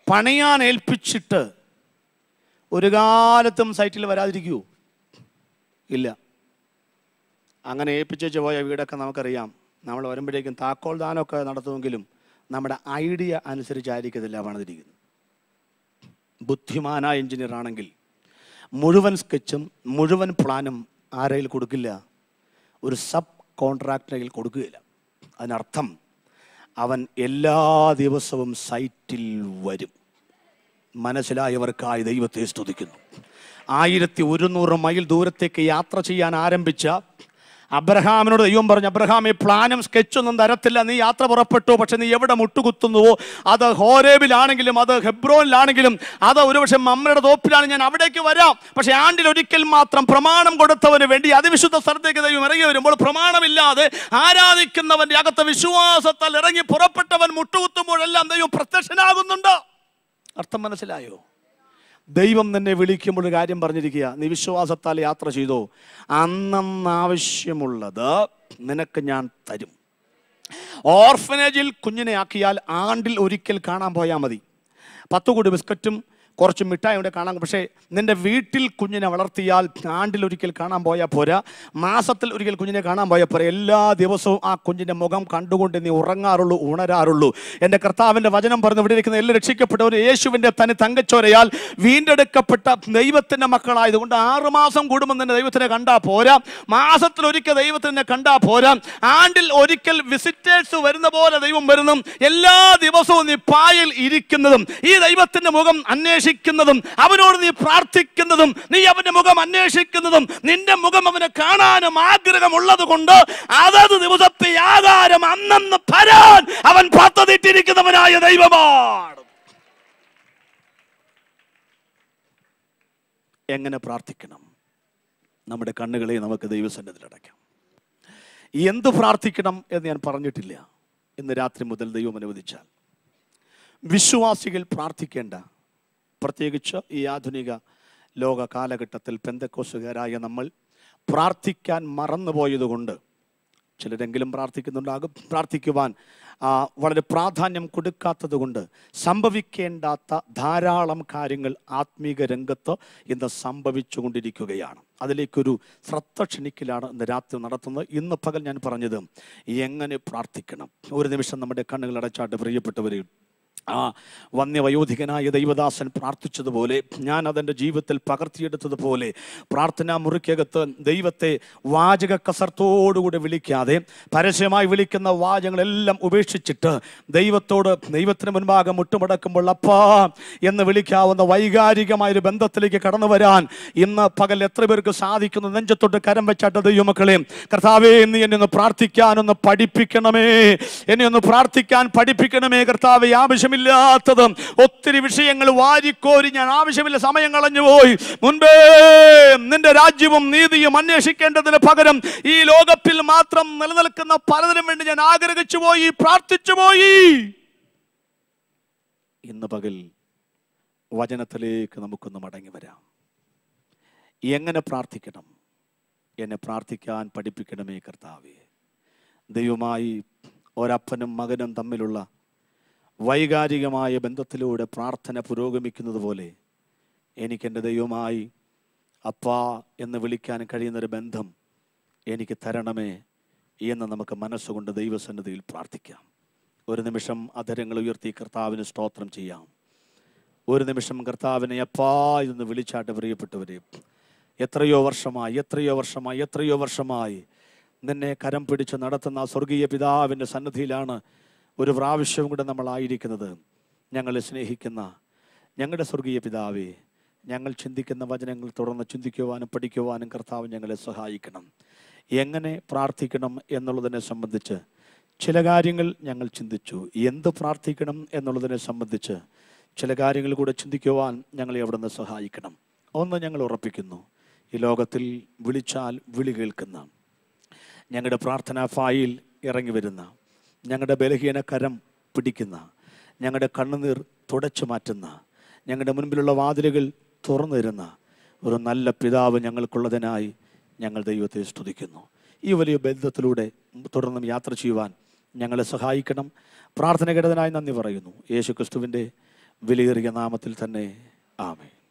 പണിയാൻ ഏൽപ്പിച്ചിട്ട് ഒരു കാലത്തും സൈറ്റിൽ വരാതിരിക്കൂ ഇല്ല അങ്ങനെ ഏൽപ്പിച്ചു പോയ വീടൊക്കെ നമുക്കറിയാം നമ്മൾ വരുമ്പോഴേക്കും താക്കോൽ ദാനമൊക്കെ നടത്തുമെങ്കിലും നമ്മുടെ ഐഡിയ അനുസരിച്ചായിരിക്കത്തില്ല പണിതിരിക്കുന്നത് ബുദ്ധിമാനായ എഞ്ചിനീയർ ആണെങ്കിൽ മുഴുവൻ സ്കെച്ചും മുഴുവൻ പ്ലാനും ആരെയിൽ കൊടുക്കില്ല ഒരു സബ് കോൺട്രാക്ടറിൽ കൊടുക്കുകയില്ല അതിനർത്ഥം അവൻ എല്ലാ ദിവസവും സൈറ്റിൽ വരും മനസ്സിലായവർക്കായി ദൈവത്തെ സ്തുതിക്കുന്നു ആയിരത്തി ഒരുന്നൂറ് മൈൽ ദൂരത്തേക്ക് യാത്ര ചെയ്യാൻ ആരംഭിച്ച അബ്രഹാമിനോട് ദൈവം പറഞ്ഞു അബ്രഹാം ഈ പ്ലാനും സ്കെച്ചൊന്നും തരത്തില്ല നീ യാത്ര പുറപ്പെട്ടു പക്ഷെ നീ എവിടെ മുട്ടുകുത്തുന്നുവോ അത് ഹോരേബിലാണെങ്കിലും അത് ഹെബ്രോനിലാണെങ്കിലും അത് ഒരുപക്ഷെ മമ്മയുടെ തോപ്പിലാണ് ഞാൻ അവിടേക്ക് വരാം പക്ഷെ ആണ്ടിൽ ഒരിക്കൽ മാത്രം പ്രമാണം കൊടുത്തവന് വേണ്ടി അതിവിശുദ്ധ സ്ഥലത്തേക്ക് ദൈവം ഇറങ്ങി വരുമ്പോൾ പ്രമാണമില്ലാതെ ആരാധിക്കുന്നവന്റെ അകത്ത് വിശ്വാസത്താൽ ഇറങ്ങി പുറപ്പെട്ടവൻ മുട്ടുകുത്തുമ്പോഴെല്ലാം ദൈവം പ്രത്യക്ഷനാകുന്നുണ്ട് അർത്ഥം മനസ്സിലായോ ദൈവം നിന്നെ വിളിക്കുമ്പോൾ ഒരു കാര്യം പറഞ്ഞിരിക്കുക നീ വിശ്വാസത്താൽ യാത്ര ചെയ്തോ അന്നന്ന് ആവശ്യമുള്ളത് നിനക്ക് ഞാൻ തരും ഓർഫനേജിൽ കുഞ്ഞിനെ ആക്കിയാൽ ആണ്ടിൽ ഒരിക്കൽ കാണാൻ പോയാൽ മതി പത്ത് കൂടി ബിസ്ക്കറ്റും കുറച്ച് മിഠായി ഇവിടെ കാണാം പക്ഷേ നിന്റെ വീട്ടിൽ കുഞ്ഞിനെ വളർത്തിയാൽ ആണ്ടിൽ ഒരിക്കൽ കാണാൻ പോയാൽ പോരാ മാസത്തിൽ ഒരിക്കൽ കുഞ്ഞിനെ കാണാൻ പോയാൽ പോരാ എല്ലാ ദിവസവും ആ കുഞ്ഞിൻ്റെ മുഖം കണ്ടുകൊണ്ട് നീ ഉറങ്ങാറുള്ളൂ ഉണരാറുള്ളൂ എൻ്റെ കർത്താവിൻ്റെ വചനം പറഞ്ഞ് ഇവിടെ ഇരിക്കുന്ന എല്ലാ രക്ഷിക്കപ്പെട്ടവർ യേശുവിൻ്റെ തനി തങ്കച്ചോരയാൽ വീണ്ടെടുക്കപ്പെട്ട ദൈവത്തിൻ്റെ മക്കളായതുകൊണ്ട് ആറ് മാസം കൂടുമ്പോൾ തന്നെ ദൈവത്തിനെ കണ്ടാൽ പോരാ മാസത്തിൽ ഒരിക്കൽ ദൈവത്തിനെ കണ്ടാൽ പോരാ ആണ്ടിൽ ഒരിക്കൽ വിസിറ്റേഴ്സ് വരുന്ന പോലെ ദൈവം വരുന്നതും എല്ലാ ദിവസവും നീ പായിൽ ഇരിക്കുന്നതും ഈ ദൈവത്തിന്റെ മുഖം അന്വേഷിക്കുന്നതും അവനോട് നീ പ്രാർത്ഥിക്കുന്നതും നീ അവന്റെ മുഖം അന്വേഷിക്കുന്നതും നിന്റെ മുഖം അവന് കാണാനും ആഗ്രഹമുള്ളത് കൊണ്ട് അതത് ദിവസത്തെ ആകാരം അന്നന്ന് പരാൻ അവൻ പദ്ധതിട്ടിരിക്കുന്നവനായ ദൈവമാണ് എങ്ങനെ പ്രാർത്ഥിക്കണം നമ്മുടെ കണ്ണുകളെ നമുക്ക് ദൈവസന്നിധിയിൽ അടയ്ക്കാം എന്ത് പ്രാർത്ഥിക്കണം എന്ന് ഞാൻ പറഞ്ഞിട്ടില്ല ഇന്ന് രാത്രി മുതൽ ദൈവം അനുവദിച്ചാൽ വിശ്വാസികൾ പ്രാർത്ഥിക്കേണ്ട പ്രത്യേകിച്ച് ഈ ആധുനിക ലോക കാലഘട്ടത്തിൽ പെന്തക്കോസുകാരായ നമ്മൾ പ്രാർത്ഥിക്കാൻ മറന്നുപോയതുകൊണ്ട് ചിലരെങ്കിലും പ്രാർത്ഥിക്കുന്നുണ്ടാകും പ്രാർത്ഥിക്കുവാൻ ആ, വളരെ പ്രാധാന്യം കൊടുക്കാത്തത് കൊണ്ട് സംഭവിക്കേണ്ടാത്ത ധാരാളം കാര്യങ്ങൾ ആത്മീക രംഗത്ത് ഇന്ന് സംഭവിച്ചു കൊണ്ടിരിക്കുകയാണ് അതിലേക്കൊരു ശ്രദ്ധ ക്ഷണിക്കലാണ് ഇന്ന് രാത്രി നടത്തുന്നത് ഇന്ന് പകൽ ഞാൻ പറഞ്ഞത് എങ്ങനെ പ്രാർത്ഥിക്കണം ഒരു നിമിഷം നമ്മുടെ കണ്ണുകൾ അടച്ചാട്ട് പ്രിയപ്പെട്ടവരെ ആ വന്യവയോധികനായ ദൈവദാസൻ പ്രാർത്ഥിച്ചതുപോലെ ഞാൻ അതെൻ്റെ ജീവിതത്തിൽ പകർത്തിയെടുത്തതുപോലെ പ്രാർത്ഥനാ മുറിക്കകത്ത് ദൈവത്തെ വാചക കസർത്തോടുകൂടി വിളിക്കാതെ പരസ്യമായി വിളിക്കുന്ന വാചകങ്ങളെല്ലാം ഉപേക്ഷിച്ചിട്ട് ദൈവത്തോട് ദൈവത്തിന് മുൻപാകെ മുട്ടുമടക്കുമ്പോൾ അപ്പാ എന്ന് വിളിക്കാവുന്ന വൈകാരികമായ ഒരു ബന്ധത്തിലേക്ക് കടന്നു വരാൻ ഇന്ന് പകൽ എത്ര പേർക്ക് സാധിക്കുന്നു നെഞ്ചത്തൊട്ട് കരം വെച്ചാട്ട് ദൈവമക്കളെ കർത്താവേ നീ എന്നെ ഒന്ന് പ്രാർത്ഥിക്കാനൊന്ന് പഠിപ്പിക്കണമേ എന്നെ ഒന്ന് പ്രാർത്ഥിക്കാൻ പഠിപ്പിക്കണമേ കർത്താവെ ആവശ്യമില്ലാത്തത് ഒത്തിരി വിഷയങ്ങൾ വാരിക്കോരി ഞാൻ ആവശ്യമില്ല സമയം കളഞ്ഞു പോയി മുൻപേ നിന്റെ രാജ്യവും നീതിയും അന്വേഷിക്കേണ്ടതിന് പകരം ഈ ലോകത്തിൽ മാത്രം നിലനിൽക്കുന്ന പലതിനും വേണ്ടി ഞാൻ ആഗ്രഹിച്ചു പോയി പ്രാർത്ഥിച്ചു പോയി ഇന്ന് പകൽ വചനത്തിലേക്ക് നമുക്കൊന്ന് മടങ്ങി വരാം എങ്ങനെ പ്രാർത്ഥിക്കണം എന്നെ പ്രാർത്ഥിക്കാൻ പഠിപ്പിക്കണമേ കർത്താവേ ദൈവമായി ഒരപ്പനും മകനും തമ്മിലുള്ള വൈകാരികമായ ബന്ധത്തിലൂടെ പ്രാർത്ഥന പുരോഗമിക്കുന്നത് പോലെ എനിക്കെൻ്റെ ദൈവമായി അപ്പാ എന്ന് വിളിക്കാൻ കഴിയുന്നൊരു ബന്ധം എനിക്ക് തരണമേ എന്ന് നമുക്ക് മനസ്സുകൊണ്ട് ദൈവസന്നിധിയിൽ പ്രാർത്ഥിക്കാം ഒരു നിമിഷം അധരങ്ങൾ ഉയർത്തി കർത്താവിന് സ്തോത്രം ചെയ്യാം ഒരു നിമിഷം കർത്താവിനെ അപ്പാ എന്ന് വിളിച്ചാട്ട് പ്രിയപ്പെട്ടവരെ എത്രയോ വർഷമായി എത്രയോ വർഷമായി എത്രയോ വർഷമായി നിന്നെ കരം പിടിച്ച് നടത്തുന്ന ആ സ്വർഗീയ പിതാവിൻ്റെ സന്നിധിയിലാണ് ഒരു പ്രാവശ്യവും കൂടെ നമ്മളായിരിക്കുന്നത് ഞങ്ങളെ സ്നേഹിക്കുന്ന ഞങ്ങളുടെ സ്വർഗീയ പിതാവേ ഞങ്ങൾ ചിന്തിക്കുന്ന വചനങ്ങൾ തുടർന്ന് ചിന്തിക്കുവാനും പഠിക്കുവാനും കർത്താവ് ഞങ്ങളെ സഹായിക്കണം എങ്ങനെ പ്രാർത്ഥിക്കണം എന്നുള്ളതിനെ സംബന്ധിച്ച് ചില കാര്യങ്ങൾ ഞങ്ങൾ ചിന്തിച്ചു എന്ത് പ്രാർത്ഥിക്കണം എന്നുള്ളതിനെ സംബന്ധിച്ച് ചില കാര്യങ്ങൾ കൂടെ ചിന്തിക്കുവാൻ ഞങ്ങളെ അവിടെ നിന്ന് സഹായിക്കണം ഒന്ന് ഞങ്ങൾ ഉറപ്പിക്കുന്നു ഈ ലോകത്തിൽ വിളിച്ചാൽ വിളി കേൾക്കുന്ന ഞങ്ങളുടെ പ്രാർത്ഥനാ ഫായിൽ ഇറങ്ങി വരുന്ന ഞങ്ങളുടെ ബലഹീന കരം പിടിക്കുന്ന ഞങ്ങളുടെ കണ്ണുനീർ തുടച്ചു മാറ്റുന്ന ഞങ്ങളുടെ മുൻപിലുള്ള വാതിലുകൾ തുറന്നു തരുന്ന ഒരു നല്ല പിതാവ് ഞങ്ങൾക്കുള്ളതിനായി ഞങ്ങൾ ദൈവത്തെ സ്തുതിക്കുന്നു ഈ വലിയ ബന്ധത്തിലൂടെ തുടർന്നും യാത്ര ചെയ്യുവാൻ ഞങ്ങളെ സഹായിക്കണം പ്രാർത്ഥന കേട്ടതിനായി നന്ദി പറയുന്നു യേശു ക്രിസ്തുവിൻ്റെ വിലയേറിയ നാമത്തിൽ തന്നെ ആമേ